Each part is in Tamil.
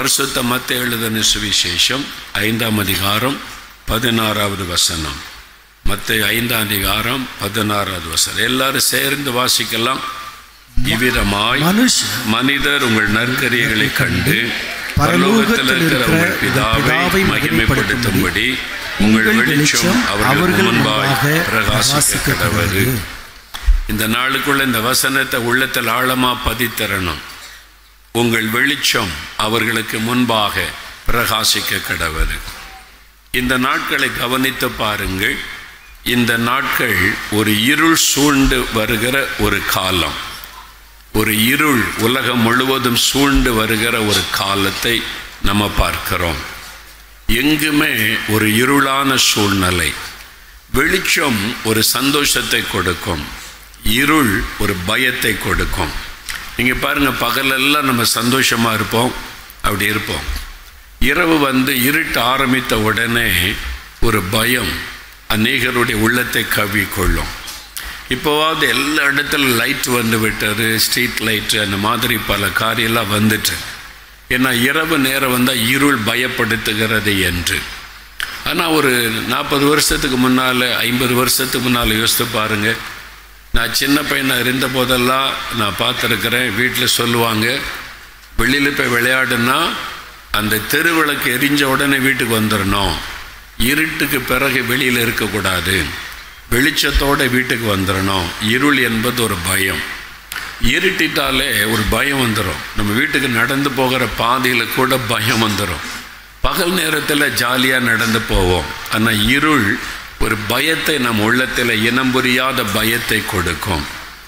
பரிசுத்த மத்த எழுதின சுவிசேஷம் ஐந்தாம் அதிகாரம் பதினாறாவது வசனம் மத்த ஐந்தாம் அதிகாரம் பதினாறாவது வசனம் எல்லாரும் சேர்ந்து வாசிக்கலாம் இவ்விதமாய் மனுஷன் மனிதர் உங்கள் நற்கரியங்களை கண்டு பரலோகத்தில் பரலோகத்தில் இருக்கிற இருக்கிற உங்கள் பிதாவை பிதாவை மகிமைப்படுத்தும்படி உங்கள் வெளிச்சம் அவர்களுக்கு முன்பாக பிரகாசிக்க கடவது இந்த நாளுக்குள்ள இந்த வசனத்தை உள்ளத்தில் ஆழமா பதித்தரணும் உங்கள் வெளிச்சம் அவர்களுக்கு முன்பாக பிரகாசிக்க கடவது இந்த நாட்களை கவனித்து பாருங்கள் இந்த நாட்கள் ஒரு இருள் சூழ்ந்து வருகிற ஒரு காலம் ஒரு இருள் உலகம் முழுவதும் சூழ்ந்து வருகிற ஒரு காலத்தை நம்ம பார்க்கிறோம் எங்குமே ஒரு இருளான சூழ்நிலை வெளிச்சம் ஒரு சந்தோஷத்தை கொடுக்கும் இருள் ஒரு பயத்தை கொடுக்கும் நீங்கள் பாருங்கள் பகலெல்லாம் நம்ம சந்தோஷமாக இருப்போம் அப்படி இருப்போம் இரவு வந்து இருட்ட ஆரம்பித்த உடனே ஒரு பயம் அநேகருடைய உள்ளத்தை கவ்விக்கொள்ளும் இப்போவாவது எல்லா இடத்துல லைட் வந்து விட்டது ஸ்ட்ரீட் லைட்டு அந்த மாதிரி பல காரியெல்லாம் வந்துட்டு ஏன்னா இரவு நேரம் வந்தால் இருள் பயப்படுத்துகிறது என்று ஆனால் ஒரு நாற்பது வருஷத்துக்கு முன்னால் ஐம்பது வருஷத்துக்கு முன்னால் யோசித்து பாருங்கள் நான் சின்ன பையனாக இருந்த போதெல்லாம் நான் பார்த்துருக்குறேன் வீட்டில் சொல்லுவாங்க வெளியில் போய் விளையாடுனா அந்த தெருவிளக்கு எரிஞ்ச உடனே வீட்டுக்கு வந்துடணும் இருட்டுக்கு பிறகு வெளியில் இருக்கக்கூடாது வெளிச்சத்தோட வீட்டுக்கு வந்துடணும் இருள் என்பது ஒரு பயம் இருட்டிட்டாலே ஒரு பயம் வந்துடும் நம்ம வீட்டுக்கு நடந்து போகிற பாதையில் கூட பயம் வந்துடும் பகல் நேரத்தில் ஜாலியாக நடந்து போவோம் ஆனால் இருள் ஒரு பயத்தை நம் உள்ளத்தில் இனம் புரியாத பயத்தை கொடுக்கும்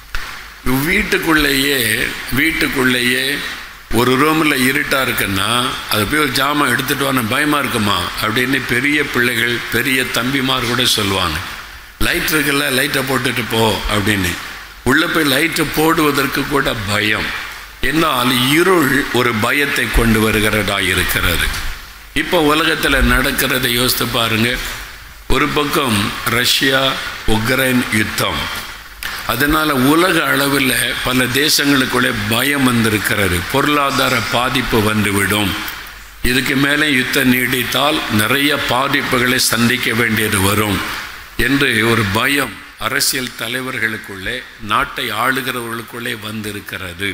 வீட்டுக்குள்ளேயே வீட்டுக்குள்ளேயே ஒரு ரூமில் இருட்டாக இருக்குன்னா அது போய் ஒரு ஜாமான் எடுத்துகிட்டு வான பயமாக இருக்குமா அப்படின்னு பெரிய பிள்ளைகள் பெரிய தம்பிமார் கூட சொல்லுவாங்க லைட் இருக்குல்ல லைட்டை போட்டுட்டு போ அப்படின்னு உள்ளே போய் லைட்டு போடுவதற்கு கூட பயம் என்னால் இருள் ஒரு பயத்தை கொண்டு வருகிறதா இருக்கிறது இப்போ உலகத்தில் நடக்கிறதை யோசித்து பாருங்க ஒரு பக்கம் ரஷ்யா உக்ரைன் யுத்தம் அதனால் உலக அளவில் பல தேசங்களுக்குள்ளே பயம் வந்திருக்கிறது பொருளாதார பாதிப்பு வந்துவிடும் இதுக்கு மேலே யுத்தம் நீடித்தால் நிறைய பாதிப்புகளை சந்திக்க வேண்டியது வரும் என்று ஒரு பயம் அரசியல் தலைவர்களுக்குள்ளே நாட்டை ஆளுகிறவர்களுக்குள்ளே வந்திருக்கிறது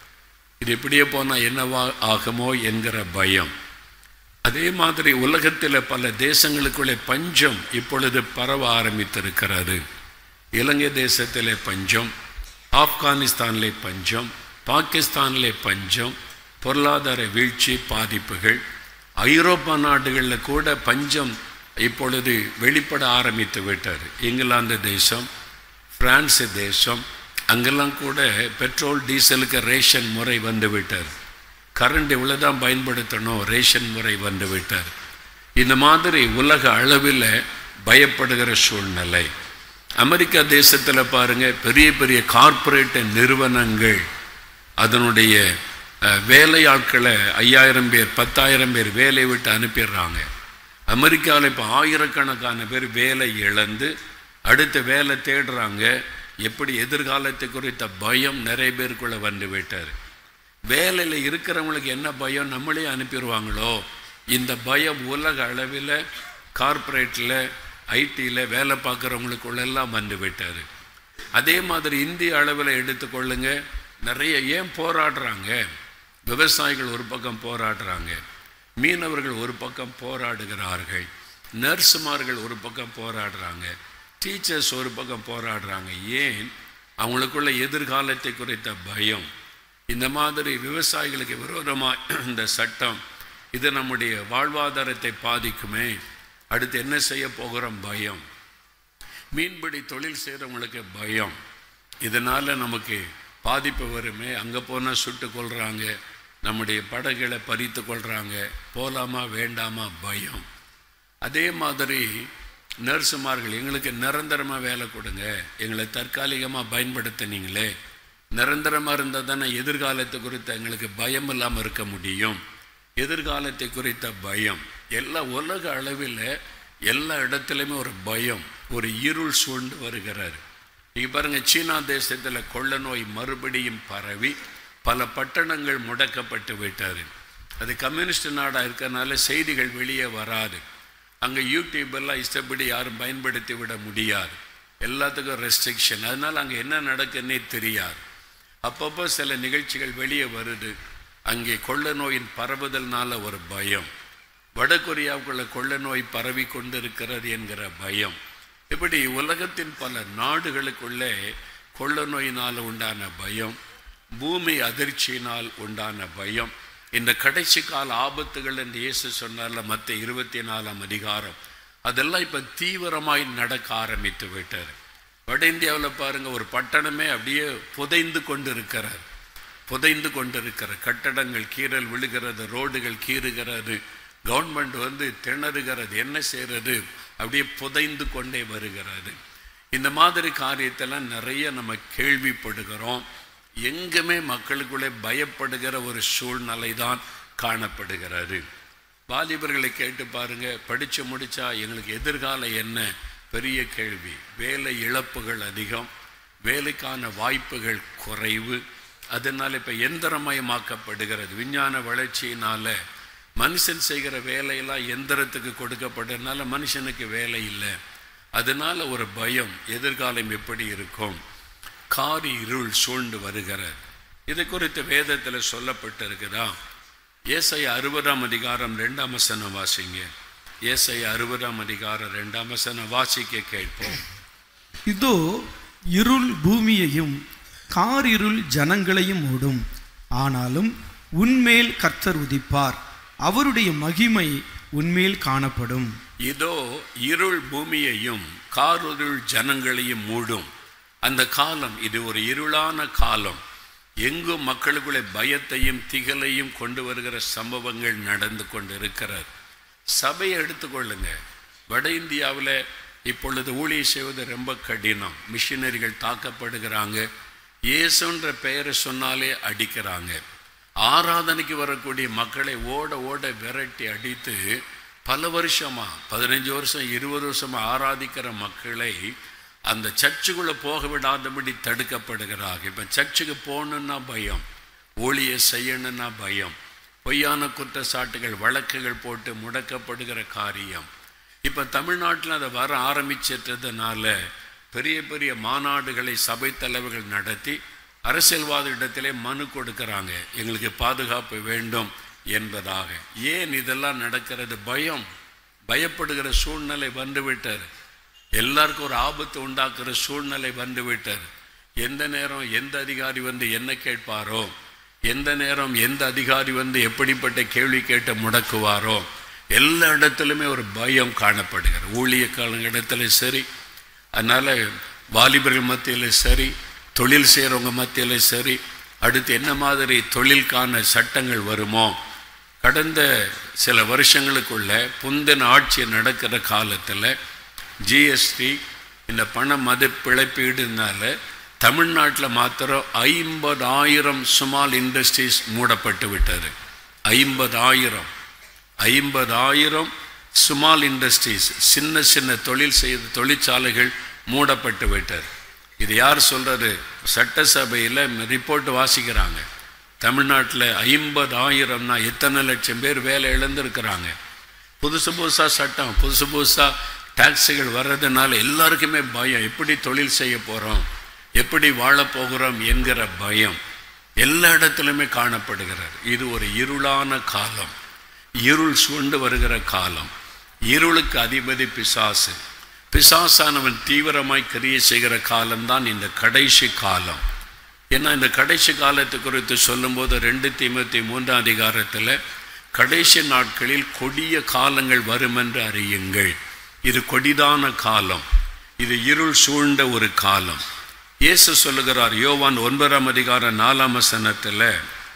இது இப்படியே போனால் என்னவா ஆகுமோ என்கிற பயம் அதே மாதிரி உலகத்தில் பல தேசங்களுக்குள்ளே பஞ்சம் இப்பொழுது பரவ ஆரம்பித்திருக்கிறது இலங்கை தேசத்திலே பஞ்சம் ஆப்கானிஸ்தானிலே பஞ்சம் பாகிஸ்தானிலே பஞ்சம் பொருளாதார வீழ்ச்சி பாதிப்புகள் ஐரோப்பா நாடுகளில் கூட பஞ்சம் இப்பொழுது வெளிப்பட ஆரம்பித்து விட்டார் இங்கிலாந்து தேசம் பிரான்ஸ் தேசம் அங்கெல்லாம் கூட பெட்ரோல் டீசலுக்கு ரேஷன் முறை வந்து விட்டார் கரண்ட் இவ்வளோ தான் பயன்படுத்தணும் ரேஷன் முறை வந்து விட்டார் இந்த மாதிரி உலக அளவில் பயப்படுகிற சூழ்நிலை அமெரிக்கா தேசத்தில் பாருங்கள் பெரிய பெரிய கார்ப்பரேட் நிறுவனங்கள் அதனுடைய வேலையாட்களை ஐயாயிரம் பேர் பத்தாயிரம் பேர் வேலை விட்டு அனுப்பிடுறாங்க அமெரிக்காவில் இப்போ ஆயிரக்கணக்கான பேர் வேலை இழந்து அடுத்த வேலை தேடுறாங்க எப்படி எதிர்காலத்தை குறித்த பயம் நிறைய பேருக்குள்ளே வந்து விட்டார் வேலையில் இருக்கிறவங்களுக்கு என்ன பயம் நம்மளே அனுப்பிடுவாங்களோ இந்த பயம் உலக அளவில் கார்ப்பரேட்டில் ஐடியில் வேலை பார்க்குறவங்களுக்குள்ளெல்லாம் வந்து விட்டார் அதே மாதிரி இந்திய அளவில் எடுத்துக்கொள்ளுங்க நிறைய ஏன் போராடுறாங்க விவசாயிகள் ஒரு பக்கம் போராடுறாங்க மீனவர்கள் ஒரு பக்கம் போராடுகிறார்கள் நர்ஸுமார்கள் ஒரு பக்கம் போராடுறாங்க டீச்சர்ஸ் ஒரு பக்கம் போராடுறாங்க ஏன் அவங்களுக்குள்ள எதிர்காலத்தை குறித்த பயம் இந்த மாதிரி விவசாயிகளுக்கு விரோதமாக இந்த சட்டம் இது நம்முடைய வாழ்வாதாரத்தை பாதிக்குமே அடுத்து என்ன செய்ய போகிறோம் பயம் மீன்பிடி தொழில் செய்கிறவங்களுக்கு பயம் இதனால் நமக்கு பாதிப்பு வருமே அங்கே போனால் சுட்டு கொள்கிறாங்க நம்முடைய படகுகளை பறித்து கொள்கிறாங்க போகலாமா வேண்டாமா பயம் அதே மாதிரி நர்ஸுமார்கள் எங்களுக்கு நிரந்தரமாக வேலை கொடுங்க எங்களை தற்காலிகமாக பயன்படுத்தினீங்களே நிரந்தரமாக இருந்தால் தானே எதிர்காலத்தை குறித்த எங்களுக்கு பயம் இல்லாமல் இருக்க முடியும் எதிர்காலத்தை குறித்த பயம் எல்லா உலக அளவில் எல்லா இடத்துலையுமே ஒரு பயம் ஒரு இருள் சூழ்ந்து வருகிறார் நீங்கள் பாருங்கள் சீனா தேசத்தில் கொள்ள நோய் மறுபடியும் பரவி பல பட்டணங்கள் முடக்கப்பட்டு விட்டார் அது கம்யூனிஸ்ட் நாடாக இருக்கறனால செய்திகள் வெளியே வராது அங்கே யூடியூப் எல்லாம் இஷ்டப்படி யாரும் பயன்படுத்தி விட முடியாது எல்லாத்துக்கும் ரெஸ்ட்ரிக்ஷன் அதனால் அங்கே என்ன நடக்குன்னே தெரியாது அப்பப்போ சில நிகழ்ச்சிகள் வெளியே வருது அங்கே கொள்ள நோயின் பரவுதல்னால ஒரு பயம் வடகொரியாவுக்குள்ள கொள்ள நோய் பரவி கொண்டிருக்கிறது என்கிற பயம் இப்படி உலகத்தின் பல நாடுகளுக்குள்ளே கொள்ள நோயினால் உண்டான பயம் பூமி அதிர்ச்சியினால் உண்டான பயம் இந்த கடைசி கால ஆபத்துகள் என்று இயேசு சொன்னார்ல மற்ற இருபத்தி நாலாம் அதிகாரம் அதெல்லாம் இப்போ தீவிரமாய் நடக்க ஆரம்பித்து விட்டார் வட இந்தியாவில் பாருங்க ஒரு பட்டணமே அப்படியே புதைந்து கொண்டு இருக்கிறார் புதைந்து கொண்டிருக்கிற கட்டடங்கள் கீறல் விழுகிறது ரோடுகள் கீறுகிறது கவர்மெண்ட் வந்து திணறுகிறது என்ன செய்கிறது அப்படியே புதைந்து கொண்டே வருகிறது இந்த மாதிரி காரியத்தெல்லாம் நிறைய நம்ம கேள்விப்படுகிறோம் எங்குமே மக்களுக்குள்ளே பயப்படுகிற ஒரு சூழ்நிலை தான் காணப்படுகிறது வாலிபர்களை கேட்டு பாருங்க படித்து முடிச்சா எங்களுக்கு எதிர்காலம் என்ன பெரிய கேள்வி வேலை இழப்புகள் அதிகம் வேலைக்கான வாய்ப்புகள் குறைவு அதனால் இப்போ எந்திரமயமாக்கப்படுகிறது விஞ்ஞான வளர்ச்சியினால மனுஷன் செய்கிற வேலையெல்லாம் எந்திரத்துக்கு கொடுக்கப்படுறதுனால மனுஷனுக்கு வேலை இல்லை அதனால ஒரு பயம் எதிர்காலம் எப்படி இருக்கும் காரி இருள் சூழ்ந்து வருகிறது இது குறித்து வேதத்தில் சொல்லப்பட்டிருக்குதா ஏசை அறுபதாம் அதிகாரம் ரெண்டாம் வசனம் வாசிங்க ஏசை அறுபதாம் அதிகாரம் ரெண்டாம் வசனம் வாசிக்க கேட்போம் இதோ இருள் பூமியையும் காரிருள் ஜனங்களையும் மூடும் ஆனாலும் உன்மேல் கர்த்தர் உதிப்பார் அவருடைய மகிமை உன்மேல் காணப்படும் இதோ இருள் பூமியையும் காருருள் ஜனங்களையும் மூடும் அந்த காலம் இது ஒரு இருளான காலம் எங்கும் மக்களுக்குள்ளே பயத்தையும் திகலையும் கொண்டு வருகிற சம்பவங்கள் நடந்து கொண்டிருக்கிறது சபையை எடுத்துக்கொள்ளுங்க வட இந்தியாவில் இப்பொழுது ஊழிய செய்வது ரொம்ப கடினம் மிஷினரிகள் தாக்கப்படுகிறாங்க இயேசுன்ற பெயரை சொன்னாலே அடிக்கிறாங்க ஆராதனைக்கு வரக்கூடிய மக்களை ஓட ஓட விரட்டி அடித்து பல வருஷமா பதினஞ்சு வருஷம் இருபது வருஷமா ஆராதிக்கிற மக்களை அந்த சர்ச்சுக்குள்ளே போக விடாதபடி தடுக்கப்படுகிறாங்க இப்போ சர்ச்சுக்கு போகணுன்னா பயம் ஊழியை செய்யணுன்னா பயம் பொய்யான குற்றச்சாட்டுகள் வழக்குகள் போட்டு முடக்கப்படுகிற காரியம் இப்போ தமிழ்நாட்டில் அதை வர ஆரம்பிச்சிட்டதுனால பெரிய பெரிய மாநாடுகளை சபை தலைவர்கள் நடத்தி அரசியல்வாத இடத்திலே மனு கொடுக்கறாங்க எங்களுக்கு பாதுகாப்பு வேண்டும் என்பதாக ஏன் இதெல்லாம் நடக்கிறது பயம் பயப்படுகிற சூழ்நிலை வந்துவிட்டார் எல்லாருக்கும் ஒரு ஆபத்து உண்டாக்குற சூழ்நிலை வந்துவிட்டார் எந்த நேரம் எந்த அதிகாரி வந்து என்ன கேட்பாரோ எந்த நேரம் எந்த அதிகாரி வந்து எப்படிப்பட்ட கேள்வி கேட்டு முடக்குவாரோ எல்லா இடத்துலையுமே ஒரு பயம் காணப்படுகிறது ஊழியக்காரங்க இடத்துல சரி அதனால் வாலிபர்கள் மத்தியில் சரி தொழில் செய்கிறவங்க மத்தியில் சரி அடுத்து என்ன மாதிரி தொழிலுக்கான சட்டங்கள் வருமோ கடந்த சில வருஷங்களுக்குள்ள புந்தின ஆட்சி நடக்கிற காலத்தில் ஜிஎஸ்டி இந்த பண மத பிழைப்பீடுனால தமிழ்நாட்டில் மாத்திரம் ஐம்பதாயிரம் சுமால் இண்டஸ்ட்ரீஸ் மூடப்பட்டு விட்டது ஐம்பதாயிரம் ஐம்பதாயிரம் சுமால் இண்டஸ்ட்ரீஸ் சின்ன சின்ன தொழில் செய்த தொழிற்சாலைகள் மூடப்பட்டு விட்டது இது யார் சொல்கிறது சட்டசபையில் ரிப்போர்ட் வாசிக்கிறாங்க தமிழ்நாட்டில் ஐம்பதாயிரம்னா எத்தனை லட்சம் பேர் வேலை இழந்திருக்கிறாங்க புதுசு புதுசாக சட்டம் புதுசு புதுசாக டாக்ஸிகள் வர்றதுனால எல்லாருக்குமே பயம் எப்படி தொழில் செய்ய போகிறோம் எப்படி வாழப் போகிறோம் என்கிற பயம் எல்லா இடத்துலையுமே காணப்படுகிறது இது ஒரு இருளான காலம் இருள் சூழ்ந்து வருகிற காலம் இருளுக்கு அதிபதி பிசாசு பிசாசானவன் தீவிரமாய் கிரியை செய்கிற காலம்தான் இந்த கடைசி காலம் ஏன்னா இந்த கடைசி காலத்தை குறித்து சொல்லும்போது ரெண்டு தீமத்தி மூன்றாம் அதிகாரத்தில் கடைசி நாட்களில் கொடிய காலங்கள் வரும் என்று அறியுங்கள் இது கொடிதான காலம் இது இருள் சூழ்ந்த ஒரு காலம் இயேசு சொல்லுகிறார் யோவான் ஒன்பதாம் அதிகாரம் நாலாம் வசனத்தில்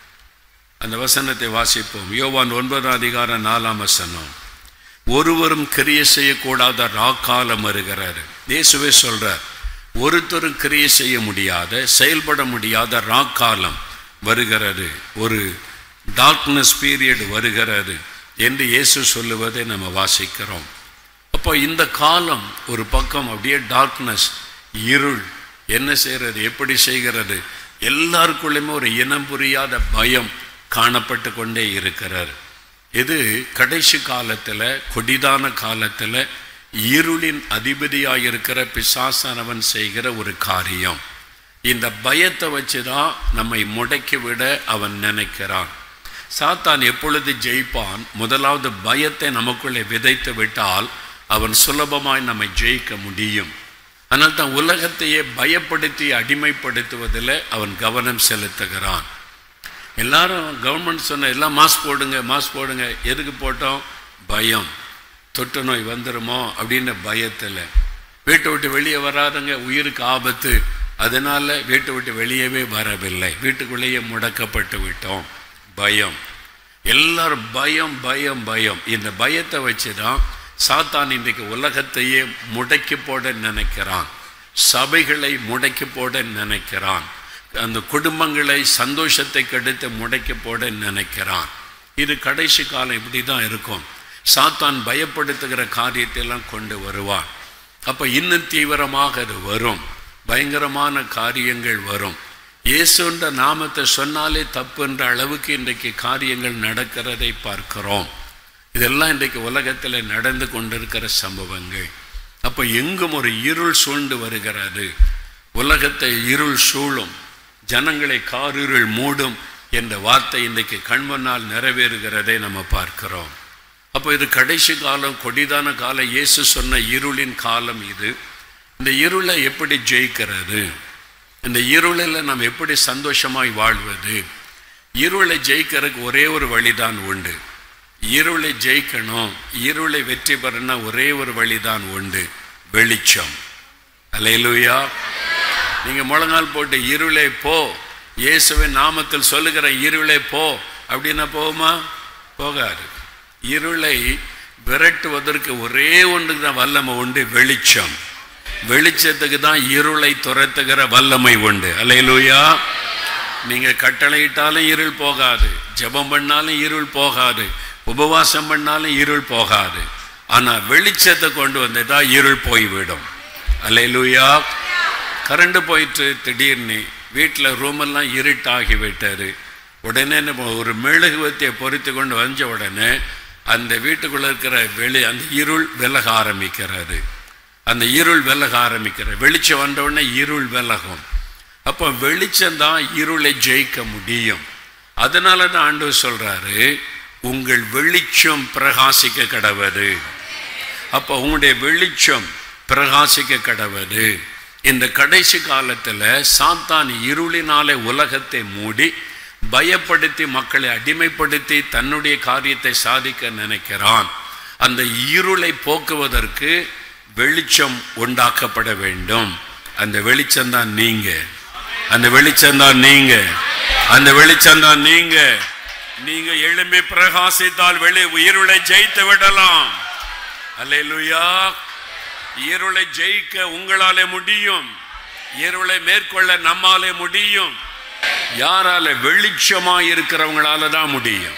அந்த வசனத்தை வாசிப்போம் யோவான் ஒன்பதாம் அதிகாரம் நாலாம் வசனம் ஒருவரும் கிரியை செய்யக்கூடாத ராக்காலம் வருகிறாரு இயேசுவே சொல்றார் ஒருத்தரும் கிரியை செய்ய முடியாத செயல்பட முடியாத ராக்காலம் வருகிறது ஒரு டார்க்னஸ் பீரியட் வருகிறது என்று இயேசு சொல்லுவதை நம்ம வாசிக்கிறோம் அப்போ இந்த காலம் ஒரு பக்கம் அப்படியே டார்க்னஸ் இருள் என்ன செய்கிறது எப்படி செய்கிறது எல்லாருக்குள்ளேயுமே ஒரு இனம் புரியாத பயம் காணப்பட்டு கொண்டே இருக்கிறார் இது கடைசி காலத்தில் கொடிதான காலத்தில் இருளின் அதிபதியாக இருக்கிற பிசாசானவன் செய்கிற ஒரு காரியம் இந்த பயத்தை வச்சு தான் நம்மை முடக்கி விட அவன் நினைக்கிறான் சாத்தான் எப்பொழுது ஜெயிப்பான் முதலாவது பயத்தை நமக்குள்ளே விதைத்து விட்டால் அவன் சுலபமாய் நம்மை ஜெயிக்க முடியும் ஆனால் தான் உலகத்தையே பயப்படுத்தி அடிமைப்படுத்துவதில் அவன் கவனம் செலுத்துகிறான் எல்லாரும் கவர்மெண்ட் சொன்ன எல்லாம் மாஸ்க் போடுங்க மாஸ்க் போடுங்க எதுக்கு போட்டோம் பயம் தொற்று நோய் வந்துருமோ அப்படின்னு பயத்தில் வீட்டை விட்டு வெளியே வராதங்க உயிருக்கு ஆபத்து அதனால வீட்டை விட்டு வெளியவே வரவில்லை வீட்டுக்குள்ளேயே முடக்கப்பட்டு விட்டோம் பயம் எல்லாரும் பயம் பயம் பயம் இந்த பயத்தை வச்சு தான் சாத்தான் இன்றைக்கு உலகத்தையே முடக்கி போட நினைக்கிறான் சபைகளை முடக்கி போட நினைக்கிறான் அந்த குடும்பங்களை சந்தோஷத்தை கெடுத்து முடக்கி போட நினைக்கிறான் இது கடைசி காலம் இப்படி தான் இருக்கும் சாத்தான் பயப்படுத்துகிற காரியத்தையெல்லாம் கொண்டு வருவான் அப்போ இன்னும் தீவிரமாக அது வரும் பயங்கரமான காரியங்கள் வரும் இயேசுன்ற நாமத்தை சொன்னாலே தப்புன்ற அளவுக்கு இன்றைக்கு காரியங்கள் நடக்கிறதை பார்க்கிறோம் இதெல்லாம் இன்றைக்கு உலகத்தில் நடந்து கொண்டிருக்கிற சம்பவங்கள் அப்போ எங்கும் ஒரு இருள் சூழ்ந்து வருகிறது உலகத்தை இருள் சூழும் ஜனங்களை காரிருள் மூடும் என்ற வார்த்தை இன்றைக்கு கண்மனால் நிறைவேறுகிறதை நம்ம பார்க்கிறோம் அப்போ இது கடைசி காலம் கொடிதான காலம் இயேசு சொன்ன இருளின் காலம் இது இந்த இருளை எப்படி ஜெயிக்கிறது இந்த இருளில் நாம் எப்படி சந்தோஷமாய் வாழ்வது இருளை ஜெயிக்கிறதுக்கு ஒரே ஒரு வழிதான் உண்டு இருளை ஜெயிக்கணும் இருளை வெற்றி பெறணும்னா ஒரே ஒரு வழிதான் உண்டு வெளிச்சம் அலையிலுயா நீங்க முழங்கால் போட்டு இருளை போ இயேசுவின் நாமத்தில் சொல்லுகிற இருளை போ அப்படின்னா போகுமா போகாது இருளை விரட்டுவதற்கு ஒரே ஒன்றுக்கு தான் வல்லமை உண்டு வெளிச்சம் வெளிச்சத்துக்கு தான் இருளை துரத்துகிற வல்லமை உண்டு அலையிலுயா நீங்க கட்டளையிட்டாலும் இருள் போகாது ஜெபம் பண்ணாலும் இருள் போகாது உபவாசம் பண்ணாலும் இருள் போகாது ஆனா வெளிச்சத்தை கொண்டு வந்ததா இருள் போய்விடும் அலையிலுயா கரண்ட் போயிட்டு திடீர்னு வீட்டில் ரூமெல்லாம் இருட்டாகி விட்டாரு உடனே நம்ம ஒரு மெழுகுவத்தியை பொறித்து கொண்டு வந்த உடனே அந்த வீட்டுக்குள்ள இருக்கிற வெளி அந்த இருள் விலக ஆரம்பிக்கிறது அந்த இருள் விலக ஆரம்பிக்கிற வெளிச்சம் வந்த உடனே இருள் விலகும் அப்போ வெளிச்சம்தான் இருளை ஜெயிக்க முடியும் அதனால தான் ஆண்டவர் சொல்றாரு உங்கள் வெளிச்சம் பிரகாசிக்க கடவது அப்போ உங்களுடைய வெளிச்சம் பிரகாசிக்க கடவது இந்த கடைசி காலத்தில் சாத்தான் இருளினாலே உலகத்தை மூடி பயப்படுத்தி மக்களை அடிமைப்படுத்தி தன்னுடைய காரியத்தை சாதிக்க நினைக்கிறான் அந்த இருளை போக்குவதற்கு வெளிச்சம் உண்டாக்கப்பட வேண்டும் அந்த வெளிச்சம்தான் நீங்க அந்த வெளிச்சம்தான் நீங்க அந்த வெளிச்சம்தான் நீங்க நீங்க எழும்பி பிரகாசித்தால் வெளி இருளை ஜெயித்து விடலாம் அல்லேலூயா இருளை ஜெயிக்க உங்களாலே முடியும் இருளை மேற்கொள்ள நம்மாலே முடியும் யாரால வெளிச்சமா இருக்கிறவங்களால தான் முடியும்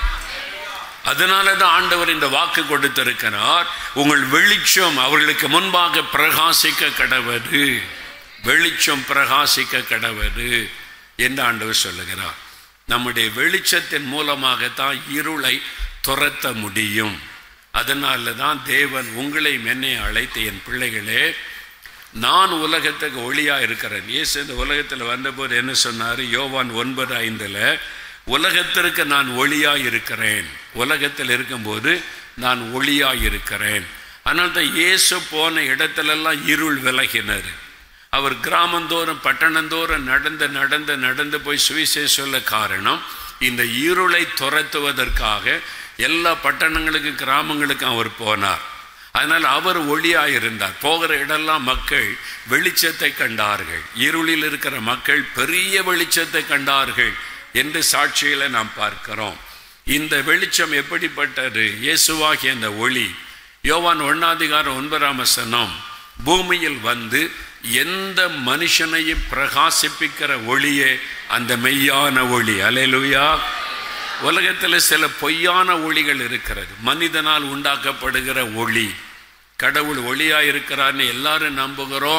அதனால தான் ஆண்டவர் இந்த வாக்கு கொடுத்திருக்கிறார் உங்கள் வெளிச்சம் அவர்களுக்கு முன்பாக பிரகாசிக்க கடவது வெளிச்சம் பிரகாசிக்க கடவது என்று ஆண்டவர் சொல்லுகிறார் நம்முடைய வெளிச்சத்தின் மூலமாகத்தான் இருளை துரத்த முடியும் அதனால தான் தேவன் உங்களை மென்னை அழைத்து என் பிள்ளைகளே நான் உலகத்துக்கு ஒளியா இருக்கிறேன் இயேசு இந்த உலகத்தில் வந்தபோது என்ன சொன்னார் யோவான் ஒன்பது ஐந்தில் உலகத்திற்கு நான் ஒளியா இருக்கிறேன் உலகத்தில் இருக்கும்போது நான் ஒளியா இருக்கிறேன் அதனால தான் இயேசு போன இடத்துலெல்லாம் இருள் விலகினர் அவர் கிராமந்தோறும் பட்டணந்தோறும் நடந்து நடந்து நடந்து போய் சுவிசேஷ சொல்ல காரணம் இந்த இருளை துரத்துவதற்காக எல்லா பட்டணங்களுக்கும் கிராமங்களுக்கும் அவர் போனார் அதனால் அவர் ஒளியாக இருந்தார் போகிற இடெல்லாம் மக்கள் வெளிச்சத்தை கண்டார்கள் இருளில் இருக்கிற மக்கள் பெரிய வெளிச்சத்தை கண்டார்கள் என்று சாட்சிகளை நாம் பார்க்கிறோம் இந்த வெளிச்சம் எப்படிப்பட்டது இயேசுவாகிய அந்த ஒளி யோவான் ஒன்னாதிகாரம் ஒன்பதாம் வசனம் பூமியில் வந்து எந்த மனுஷனையும் பிரகாசிப்பிக்கிற ஒளியே அந்த மெய்யான ஒளி அலையலுயா உலகத்தில் சில பொய்யான ஒளிகள் இருக்கிறது மனிதனால் உண்டாக்கப்படுகிற ஒளி கடவுள் ஒளியா இருக்கிறார்னு எல்லாரும் நம்புகிறோம்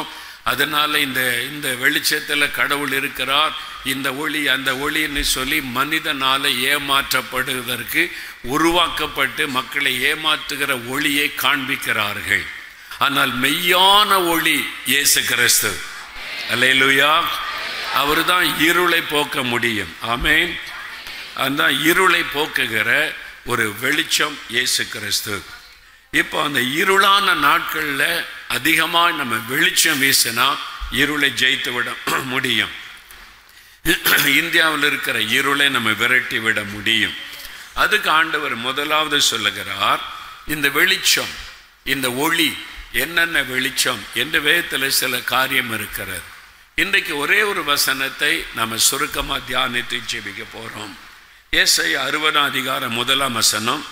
அதனால இந்த இந்த வெளிச்சத்தில் கடவுள் இருக்கிறார் இந்த ஒளி அந்த ஒளின்னு சொல்லி மனிதனால ஏமாற்றப்படுவதற்கு உருவாக்கப்பட்டு மக்களை ஏமாற்றுகிற ஒளியை காண்பிக்கிறார்கள் ஆனால் மெய்யான ஒளி இயேசு கிறிஸ்து அல்லேலூயா அவர் தான் இருளை போக்க முடியும் ஆமென் அந்த இருளை போக்குகிற ஒரு வெளிச்சம் இயேசு கிறிஸ்து இப்போ அந்த இருளான நாட்களில் அதிகமாக நம்ம வெளிச்சம் வீசினா இருளை ஜெயித்து விட முடியும் இந்தியாவில் இருக்கிற இருளை நம்ம விரட்டி விட முடியும் அதுக்கு ஆண்டவர் முதலாவது சொல்லுகிறார் இந்த வெளிச்சம் இந்த ஒளி என்னென்ன வெளிச்சம் என்ற வேதத்தில் சில காரியம் இருக்கிறது இன்றைக்கு ஒரே ஒரு வசனத்தை நம்ம சுருக்கமாக தியானித்து ஜெபிக்க போகிறோம் ஏசை அறுபதாம் அதிகாரம் முதலாம் வசனம்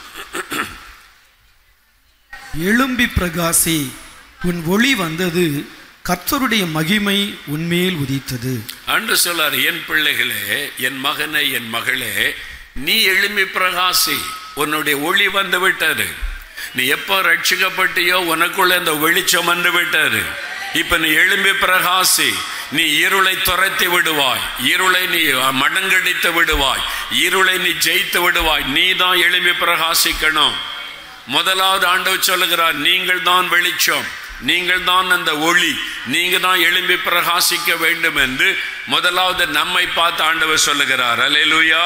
எழும்பி பிரகாசி உன் ஒளி வந்தது கர்த்தருடைய மகிமை உன்மேல் உதித்தது அன்று சொல்லார் என் பிள்ளைகளே என் மகனே என் மகளே நீ எழும்பி பிரகாசி உன்னுடைய ஒளி வந்து விட்டது நீ எப்போ ரட்சிக்கப்பட்டியோ உனக்குள்ள இந்த வெளிச்சம் வந்து விட்டது இப்ப நீ எழும்பி பிரகாசி நீ இருளை துரத்தி விடுவாய் இருளை நீ மடங்கடித்து விடுவாய் இருளை நீ ஜெயித்து விடுவாய் நீ தான் எழும்பி பிரகாசிக்கணும் முதலாவது ஆண்டவர் சொல்லுகிறார் நீங்கள் தான் வெளிச்சம் நீங்கள் தான் அந்த ஒளி நீங்க தான் எழும்பி பிரகாசிக்க வேண்டும் என்று முதலாவது நம்மை பார்த்து ஆண்டவர் சொல்லுகிறார் அல்லேலூயா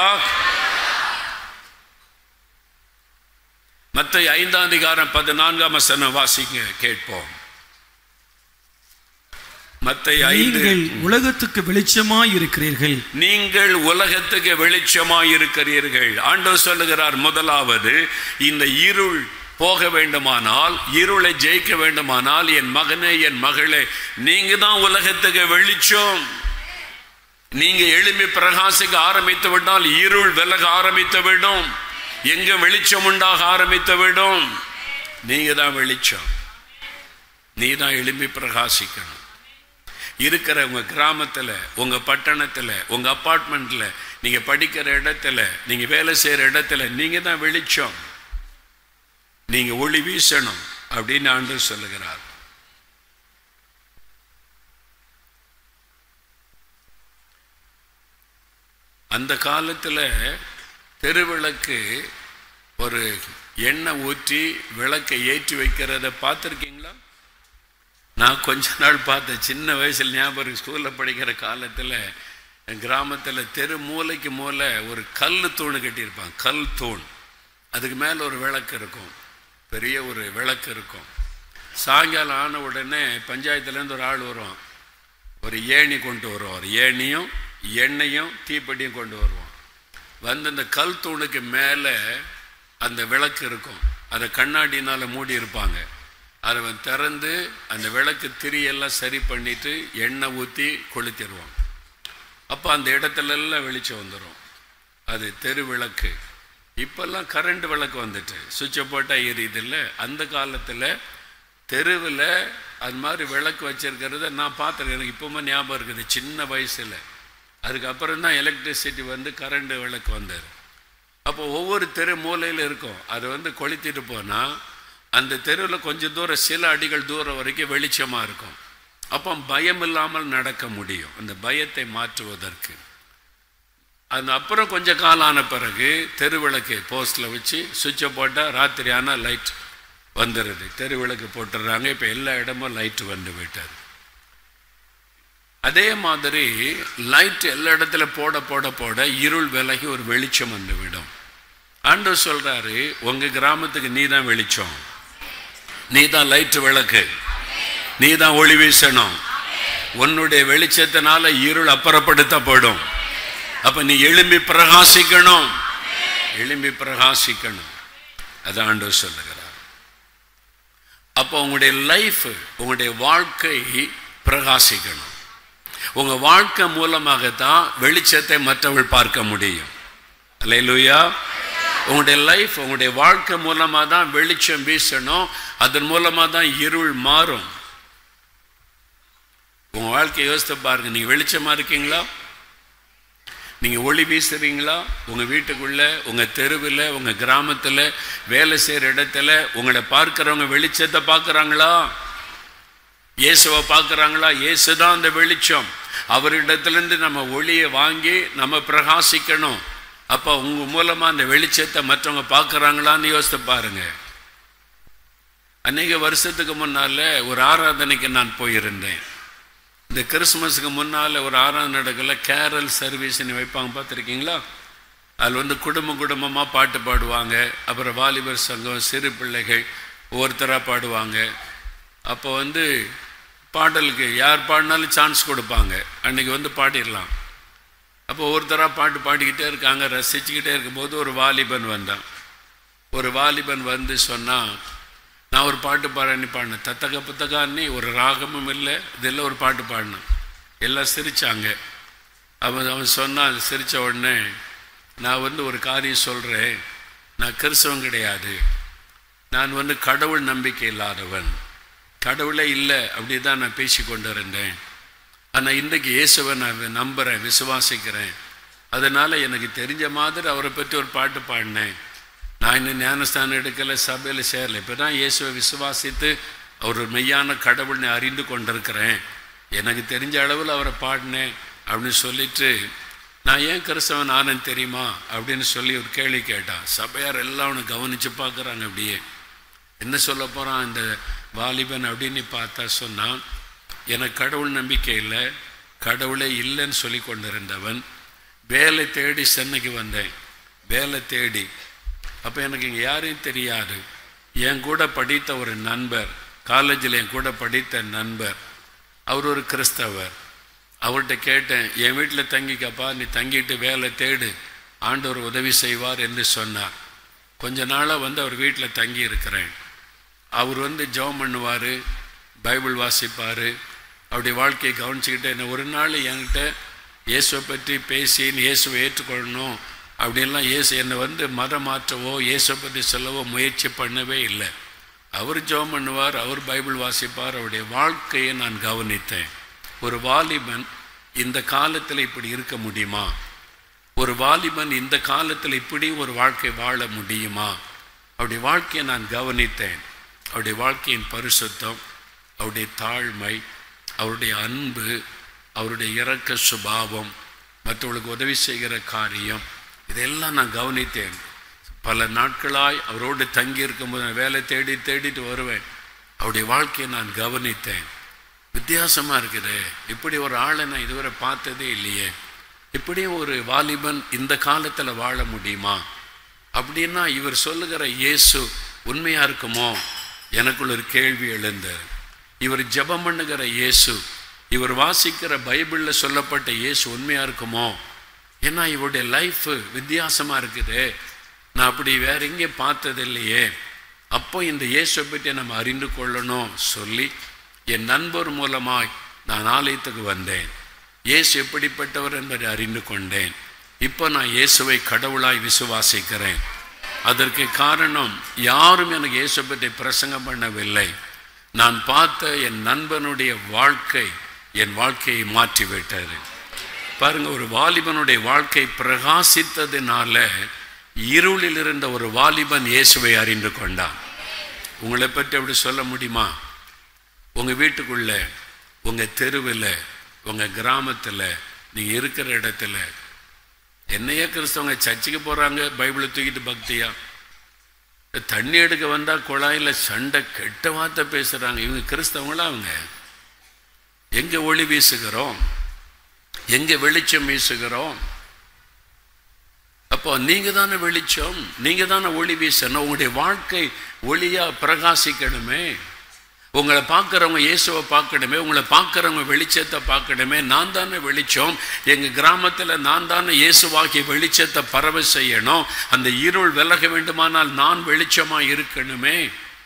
மத்த ஐந்தாம் அதிகாரம் பதினான்காம் வசனம் வாசிங்க கேட்போம் மத்த ஐந்து நீங்கள் உலகத்துக்கு வெளிச்சமாய் இருக்கிறீர்கள் நீங்கள் உலகத்துக்கு வெளிச்சமாய் இருக்கிறீர்கள் ஆண்டவர் சொல்லுகிறார் முதலாவது இந்த இருள் போக வேண்டுமானால் இருளை ஜெயிக்க வேண்டுமானால் என் மகனே என் மகளே நீங்க தான் உலகத்துக்கு வெளிச்சம் நீங்க எழும்பி பிரகாசிக்க ஆரம்பித்து விட்டால் இருள் விலக ஆரம்பித்து விடும் எங்க வெளிச்சம் உண்டாக ஆரம்பித்து விடும் நீங்க தான் வெளிச்சம் நீ தான் எழும்பி பிரகாசிக்கணும் இருக்கிற உங்க கிராமத்துல உங்க பட்டணத்துல உங்க அப்பார்ட்மெண்ட்ல நீங்க படிக்கிற இடத்துல நீங்க வேலை செய்யற இடத்துல நீங்க தான் வெளிச்சம் நீங்க ஒளி வீசணும் அப்படின்னு ஆண்டு சொல்லுகிறார் அந்த காலத்துல தெருவிளக்கு ஒரு எண்ணெய் ஊற்றி விளக்கை ஏற்றி வைக்கிறத பார்த்துருக்கீங்களா நான் கொஞ்ச நாள் பார்த்தேன் சின்ன வயசில் ஞாபகம் ஸ்கூலில் படிக்கிற காலத்தில் கிராமத்தில் தெரு மூலைக்கு மூலை ஒரு கல் தூண் கட்டியிருப்பாங்க கல் தூண் அதுக்கு மேலே ஒரு விளக்கு இருக்கும் பெரிய ஒரு விளக்கு இருக்கும் சாயங்காலம் ஆன உடனே பஞ்சாயத்துலேருந்து ஒரு ஆள் வரும் ஒரு ஏணி கொண்டு வருவார் ஏணியும் எண்ணெயும் தீப்பெட்டியும் கொண்டு வருவோம் வந்து அந்த கல் தூணுக்கு மேலே அந்த விளக்கு இருக்கும் அதை கண்ணாடினால் மூடி இருப்பாங்க அதை அவன் திறந்து அந்த விளக்கு திரியெல்லாம் சரி பண்ணிட்டு எண்ணெய் ஊற்றி கொளுத்திடுவான் அப்போ அந்த இடத்துல எல்லாம் வெளிச்சம் வந்துடும் அது தெரு விளக்கு இப்பெல்லாம் கரண்ட் விளக்கு வந்துட்டு சுவிட்சை போட்டால் எரியுது இல்லை அந்த காலத்தில் தெருவில் அது மாதிரி விளக்கு வச்சிருக்கிறத நான் பார்த்துருக்கேன் எனக்கு இப்போவுமே ஞாபகம் இருக்குது சின்ன வயசில் அதுக்கப்புறம் தான் எலக்ட்ரிசிட்டி வந்து கரண்ட் விளக்கு வந்தது அப்போ ஒவ்வொரு தெரு மூலையில் இருக்கும் அதை வந்து கொளுத்திட்டு போனால் அந்த தெருவில் கொஞ்சம் தூரம் சில அடிகள் தூரம் வரைக்கும் வெளிச்சமாக இருக்கும் அப்போ பயம் இல்லாமல் நடக்க முடியும் அந்த பயத்தை மாற்றுவதற்கு அந்த அப்புறம் கொஞ்சம் காலம் ஆன பிறகு தெருவிளக்கு போஸ்டில் வச்சு சுவிட்சை போட்டால் ராத்திரி ஆனால் லைட் வந்துடுது தெருவிளக்கு போட்டுடுறாங்க இப்போ எல்லா இடமும் லைட் வந்து விட்டது அதே மாதிரி லைட் எல்லா இடத்துல போட போட போட இருள் விலகி ஒரு வெளிச்சம் வந்து விடும் ஆண்டவர் சொல்றாரு உங்க கிராமத்துக்கு நீ தான் வெளிச்சம் நீ தான் லைட் விளக்கு நீ தான் ஒளி வீசணும் உன்னுடைய வெளிச்சத்தினால இருள் அப்புறப்படுத்தப்படும் அப்ப நீ எழும்பி பிரகாசிக்கணும் எழும்பி பிரகாசிக்கணும் அது ஆண்டவர் சொல்லுகிறார் அப்போ உங்களுடைய லைஃப் உங்களுடைய வாழ்க்கை பிரகாசிக்கணும் உங்க வாழ்க்கை மூலமாகத்தான் வெளிச்சத்தை மற்றவர்கள் பார்க்க முடியும் அல்லேலூயா உங்களுடைய லைஃப் உங்களுடைய வாழ்க்கை மூலமாக தான் வெளிச்சம் வீசணும் அதன் மூலமாக தான் இருள் மாறும் உங்க வாழ்க்கையை யோசித்து பாருங்க நீங்க வெளிச்சமா இருக்கீங்களா நீங்க ஒளி வீசுறீங்களா உங்க வீட்டுக்குள்ள உங்க தெருவில் உங்க கிராமத்தில் வேலை செய்யற இடத்துல உங்களை பார்க்கிறவங்க வெளிச்சத்தை பார்க்குறாங்களா இயேசுவை பார்க்குறாங்களா இயேசு தான் அந்த வெளிச்சம் அவரிடத்துலேருந்து நம்ம ஒளியை வாங்கி நம்ம பிரகாசிக்கணும் அப்போ உங்கள் மூலமாக அந்த வெளிச்சத்தை மற்றவங்க பார்க்குறாங்களான்னு யோசித்து பாருங்க அநேக வருஷத்துக்கு முன்னால் ஒரு ஆராதனைக்கு நான் போயிருந்தேன் இந்த கிறிஸ்மஸுக்கு முன்னால் ஒரு ஆராதனை நடக்கல கேரல் சர்வீஸ்னு வைப்பாங்க பார்த்துருக்கீங்களா அதில் வந்து குடும்ப குடும்பமாக பாட்டு பாடுவாங்க அப்புறம் வாலிபர் சங்கம் சிறு பிள்ளைகள் ஒவ்வொருத்தராக பாடுவாங்க அப்போ வந்து பாடலுக்கு யார் பாடினாலும் சான்ஸ் கொடுப்பாங்க அன்னைக்கு வந்து பாடிடலாம் அப்போ ஒருத்தராக பாட்டு பாடிக்கிட்டே இருக்காங்க ரசிச்சுக்கிட்டே இருக்கும்போது ஒரு வாலிபன் வந்தான் ஒரு வாலிபன் வந்து சொன்னான் நான் ஒரு பாட்டு பாடன்னு பாடினேன் தத்தக புத்தகான்னு ஒரு ராகமும் இல்லை இதெல்லாம் ஒரு பாட்டு பாடினேன் எல்லாம் சிரித்தாங்க அவன் அவன் சொன்னான் சிரித்த உடனே நான் வந்து ஒரு காரியம் சொல்கிறேன் நான் கிறிஸ்தவன் கிடையாது நான் வந்து கடவுள் நம்பிக்கை இல்லாதவன் கடவுளே இல்லை அப்படி தான் நான் பேசி கொண்டு இருந்தேன் ஆனால் இன்றைக்கு இயேசுவை நான் நம்புகிறேன் விசுவாசிக்கிறேன் அதனால் எனக்கு தெரிஞ்ச மாதிரி அவரை பற்றி ஒரு பாட்டு பாடினேன் நான் இன்னும் ஞானஸ்தானம் எடுக்கலை சபையில் சேரலை இப்போ தான் இயேசுவை விசுவாசித்து அவர் ஒரு மெய்யான கடவுள்னு அறிந்து கொண்டிருக்கிறேன் எனக்கு தெரிஞ்ச அளவில் அவரை பாடினேன் அப்படின்னு சொல்லிட்டு நான் ஏன் கிறிஸ்தவன் ஆனேன் தெரியுமா அப்படின்னு சொல்லி ஒரு கேள்வி கேட்டான் சபையார் எல்லாம் அவனை கவனித்து பார்க்குறாங்க அப்படியே என்ன சொல்ல போகிறான் இந்த வாலிபன் அப்படின்னு பார்த்தா சொன்னான் எனக்கு கடவுள் நம்பிக்கை இல்லை கடவுளே இல்லைன்னு சொல்லி கொண்டிருந்தவன் வேலை தேடி சென்னைக்கு வந்தேன் வேலை தேடி அப்போ எனக்கு இங்கே யாரையும் தெரியாது என் கூட படித்த ஒரு நண்பர் காலேஜில் என் கூட படித்த நண்பர் அவர் ஒரு கிறிஸ்தவர் அவர்கிட்ட கேட்டேன் என் வீட்டில் தங்கிக்கப்பா நீ தங்கிட்டு வேலை தேடு ஆண்டவர் உதவி செய்வார் என்று சொன்னார் கொஞ்ச நாளாக வந்து அவர் வீட்டில் தங்கி இருக்கிறேன் அவர் வந்து ஜெபம் பண்ணுவார் பைபிள் வாசிப்பார் அவருடைய வாழ்க்கையை கவனிச்சுக்கிட்டு என்ன ஒரு நாள் என்கிட்ட இயேசுவை பற்றி பேசி நீ இயேசுவை ஏற்றுக்கொள்ளணும் அப்படின்லாம் இயேசு என்னை வந்து மதம் மாற்றவோ இயேசுவை பற்றி சொல்லவோ முயற்சி பண்ணவே இல்லை அவர் ஜெபம் பண்ணுவார் அவர் பைபிள் வாசிப்பார் அவருடைய வாழ்க்கையை நான் கவனித்தேன் ஒரு வாலிபன் இந்த காலத்தில் இப்படி இருக்க முடியுமா ஒரு வாலிபன் இந்த காலத்தில் இப்படி ஒரு வாழ்க்கை வாழ முடியுமா அவருடைய வாழ்க்கையை நான் கவனித்தேன் அவருடைய வாழ்க்கையின் பரிசுத்தம் அவருடைய தாழ்மை அவருடைய அன்பு அவருடைய இரக்க சுபாவம் மற்றவர்களுக்கு உதவி செய்கிற காரியம் இதெல்லாம் நான் கவனித்தேன் பல நாட்களாய் அவரோடு தங்கி இருக்கும்போது நான் வேலை தேடி தேடிட்டு வருவேன் அவருடைய வாழ்க்கையை நான் கவனித்தேன் வித்தியாசமாக இருக்குது இப்படி ஒரு ஆளை நான் இதுவரை பார்த்ததே இல்லையே இப்படி ஒரு வாலிபன் இந்த காலத்தில் வாழ முடியுமா அப்படின்னா இவர் சொல்லுகிற இயேசு உண்மையாக இருக்குமோ எனக்குள்ள ஒரு கேள்வி எழுந்தது இவர் ஜெபம் பண்ணுகிற இயேசு இவர் வாசிக்கிற பைபிளில் சொல்லப்பட்ட இயேசு உண்மையாக இருக்குமோ ஏன்னா இவருடைய லைஃப் வித்தியாசமாக இருக்குது நான் அப்படி வேற எங்கேயும் பார்த்தது இல்லையே அப்போ இந்த இயேசுவை பற்றி நம்ம அறிந்து கொள்ளணும் சொல்லி என் நண்பர் மூலமாய் நான் ஆலயத்துக்கு வந்தேன் இயேசு எப்படிப்பட்டவர் என்பதை அறிந்து கொண்டேன் இப்போ நான் இயேசுவை கடவுளாய் விசுவாசிக்கிறேன் அதற்கு காரணம் யாரும் எனக்கு இயேசு பற்றி பிரசங்கம் பண்ணவில்லை நான் பார்த்த என் நண்பனுடைய வாழ்க்கை என் வாழ்க்கையை மாற்றிவிட்டது பாருங்க ஒரு வாலிபனுடைய வாழ்க்கை பிரகாசித்ததினால இருளில் இருந்த ஒரு வாலிபன் இயேசுவை அறிந்து கொண்டான் உங்களை பற்றி அப்படி சொல்ல முடியுமா உங்கள் வீட்டுக்குள்ள உங்கள் தெருவில் உங்கள் கிராமத்தில் நீங்கள் இருக்கிற இடத்துல என்னையே கிறிஸ்தவங்க சர்ச்சுக்கு போகிறாங்க பைபிளை தூக்கிட்டு பக்தியா தண்ணி எடுக்க வந்தால் குழாயில் சண்டை கெட்ட வார்த்தை பேசுகிறாங்க இவங்க கிறிஸ்தவங்களா அவங்க எங்கே ஒளி வீசுகிறோம் எங்கே வெளிச்சம் வீசுகிறோம் அப்போ நீங்கள் தானே வெளிச்சம் நீங்கள் தானே ஒளி வீசணும் உங்களுடைய வாழ்க்கை ஒளியாக பிரகாசிக்கணுமே உங்களை பார்க்குறவங்க இயேசுவை பார்க்கணுமே உங்களை பார்க்குறவங்க வெளிச்சத்தை பார்க்கணுமே நான் தானே வெளிச்சம் எங்கள் கிராமத்தில் நான் தானே இயேசுவாகிய வெளிச்சத்தை பரவ செய்யணும் அந்த இருள் விலக வேண்டுமானால் நான் வெளிச்சமாக இருக்கணுமே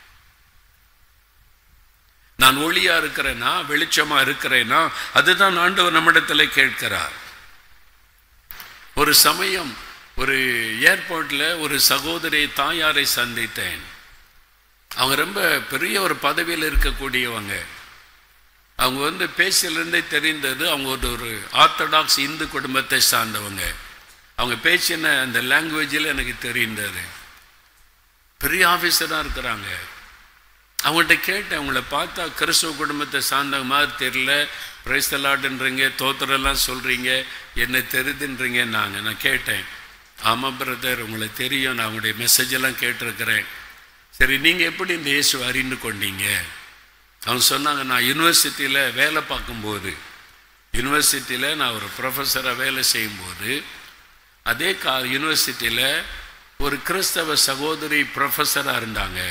நான் ஒளியா இருக்கிறேனா வெளிச்சமா இருக்கிறேனா அதுதான் ஆண்டவர் நம்மிடத்தில் கேட்கிறார் ஒரு சமயம் ஒரு ஏர்போர்ட்டில் ஒரு சகோதரி தாயாரை சந்தித்தேன் அவங்க ரொம்ப பெரிய ஒரு பதவியில் இருக்கக்கூடியவங்க அவங்க வந்து பேச்சிலிருந்தே தெரிந்தது அவங்க ஒரு ஒரு ஆர்த்தடாக்ஸ் இந்து குடும்பத்தை சார்ந்தவங்க அவங்க பேசின அந்த லாங்குவேஜில் எனக்கு தெரிந்தது பெரிய ஆஃபீஸராக இருக்கிறாங்க அவங்கள்ட்ட கேட்டேன் அவங்கள பார்த்தா கிறிஸ்துவ குடும்பத்தை சார்ந்த மாதிரி தெரியல பிரைஸ்தலாடுன்றீங்க தோத்திரெல்லாம் சொல்கிறீங்க என்ன தெரிதுன்றீங்க நாங்கள் நான் கேட்டேன் ஆமாம் பிரதர் உங்களுக்கு தெரியும் நான் உங்களுடைய மெசேஜ் எல்லாம் கேட்டிருக்கிறேன் சரி நீங்கள் எப்படி இந்த இயேசு அறிந்து கொண்டீங்க அவங்க சொன்னாங்க நான் யூனிவர்சிட்டியில் வேலை பார்க்கும்போது யூனிவர்சிட்டியில் நான் ஒரு ப்ரொஃபஸராக வேலை செய்யும்போது அதே கா யூனிவர்சிட்டியில் ஒரு கிறிஸ்தவ சகோதரி ப்ரொஃபஸராக இருந்தாங்க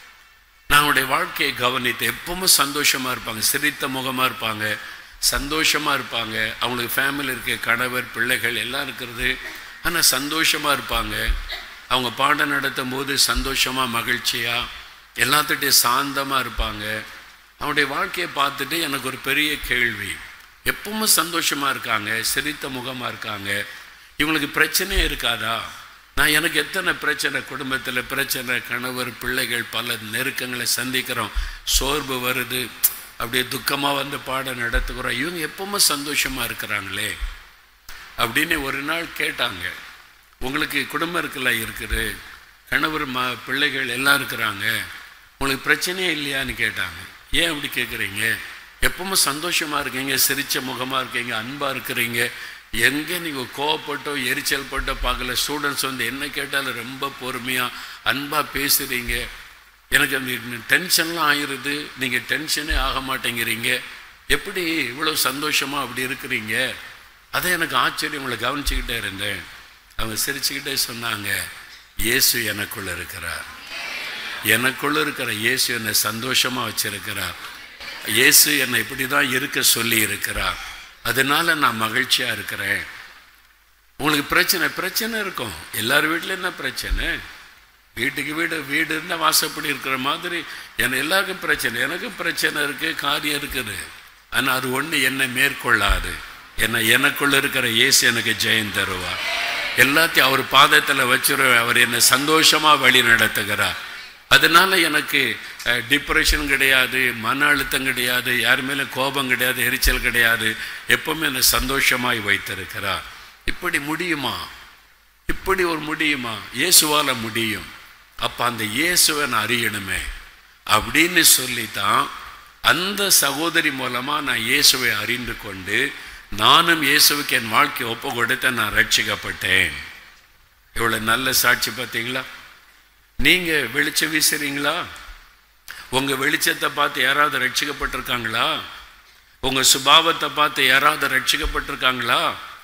நான் அவனுடைய வாழ்க்கையை கவனித்து எப்பவுமே சந்தோஷமாக இருப்பாங்க சிரித்த முகமாக இருப்பாங்க சந்தோஷமாக இருப்பாங்க அவங்களுக்கு ஃபேமிலி இருக்கு கணவர் பிள்ளைகள் எல்லாம் இருக்கிறது ஆனால் சந்தோஷமாக இருப்பாங்க அவங்க பாடம் நடத்தும் போது சந்தோஷமாக மகிழ்ச்சியாக எல்லாத்துட்டையும் சாந்தமாக இருப்பாங்க அவனுடைய வாழ்க்கையை பார்த்துட்டு எனக்கு ஒரு பெரிய கேள்வி எப்பவுமே சந்தோஷமாக இருக்காங்க சிரித்த முகமாக இருக்காங்க இவங்களுக்கு பிரச்சனையே இருக்காதா நான் எனக்கு எத்தனை பிரச்சனை குடும்பத்தில் பிரச்சனை கணவர் பிள்ளைகள் பல நெருக்கங்களை சந்திக்கிறோம் சோர்வு வருது அப்படியே துக்கமாக வந்து பாடம் நடத்துகிறோம் இவங்க எப்பவுமே சந்தோஷமாக இருக்கிறாங்களே அப்படின்னு ஒரு நாள் கேட்டாங்க உங்களுக்கு குடும்பம் இருக்குல்ல இருக்குது கணவர் ம பிள்ளைகள் எல்லாம் இருக்கிறாங்க உங்களுக்கு பிரச்சனையே இல்லையான்னு கேட்டாங்க ஏன் அப்படி கேட்குறீங்க எப்பவுமே சந்தோஷமாக இருக்கீங்க சிரிச்ச முகமாக இருக்கீங்க அன்பாக இருக்கிறீங்க எங்கே நீங்கள் கோவப்பட்டோ எரிச்சல் பட்டோ பார்க்கல ஸ்டூடெண்ட்ஸ் வந்து என்ன கேட்டாலும் ரொம்ப பொறுமையாக அன்பாக பேசுகிறீங்க எனக்கு அந்த டென்ஷன்லாம் ஆயிடுது நீங்கள் டென்ஷனே ஆக மாட்டேங்கிறீங்க எப்படி இவ்வளோ சந்தோஷமாக அப்படி இருக்கிறீங்க அதை எனக்கு ஆச்சரியம் உங்களை கவனிச்சுக்கிட்டே இருந்தேன் அவங்க சிரிச்சுக்கிட்டே சொன்னாங்க இயேசு எனக்குள்ள இருக்கிறார் எனக்குள்ள இருக்கிற இயேசு என்னை சந்தோஷமாக வச்சிருக்கிறார் இயேசு என்னை இப்படி தான் இருக்க சொல்லி இருக்கிறார் அதனால நான் மகிழ்ச்சியாக இருக்கிறேன் உங்களுக்கு பிரச்சனை பிரச்சனை இருக்கும் எல்லார் வீட்டில் என்ன பிரச்சனை வீட்டுக்கு வீடு வீடு இருந்தால் வாசப்படி இருக்கிற மாதிரி என எல்லாருக்கும் பிரச்சனை எனக்கும் பிரச்சனை இருக்குது காரியம் இருக்குது ஆனால் அது ஒன்று என்னை மேற்கொள்ளாது என்ன எனக்குள்ள இருக்கிற இயேசு எனக்கு ஜெயம் தருவார் எல்லாத்தையும் அவர் பாதத்தில் வச்சுரு அவர் என்னை சந்தோஷமாக வழி நடத்துகிறார் அதனால எனக்கு டிப்ரெஷன் கிடையாது மன அழுத்தம் கிடையாது யார் மேலே கோபம் கிடையாது எரிச்சல் கிடையாது எப்பவுமே என்னை சந்தோஷமாய் வைத்திருக்கிறார் இப்படி முடியுமா இப்படி ஒரு முடியுமா இயேசுவால முடியும் அப்போ அந்த இயேசுவை நான் அறியணுமே அப்படின்னு சொல்லித்தான் அந்த சகோதரி மூலமாக நான் இயேசுவை அறிந்து கொண்டு நானும் இயேசுவுக்கு என் வாழ்க்கையை ஒப்பு கொடுத்து நான் ரட்சிக்கப்பட்டேன் இவ்வளோ நல்ல சாட்சி பார்த்தீங்களா நீங்கள் வெளிச்சம் வீசுறீங்களா உங்கள் வெளிச்சத்தை பார்த்து யாராவது ரட்சிக்கப்பட்டிருக்காங்களா உங்கள் சுபாவத்தை பார்த்து யாராவது ரட்சிக்கப்பட்டிருக்காங்களா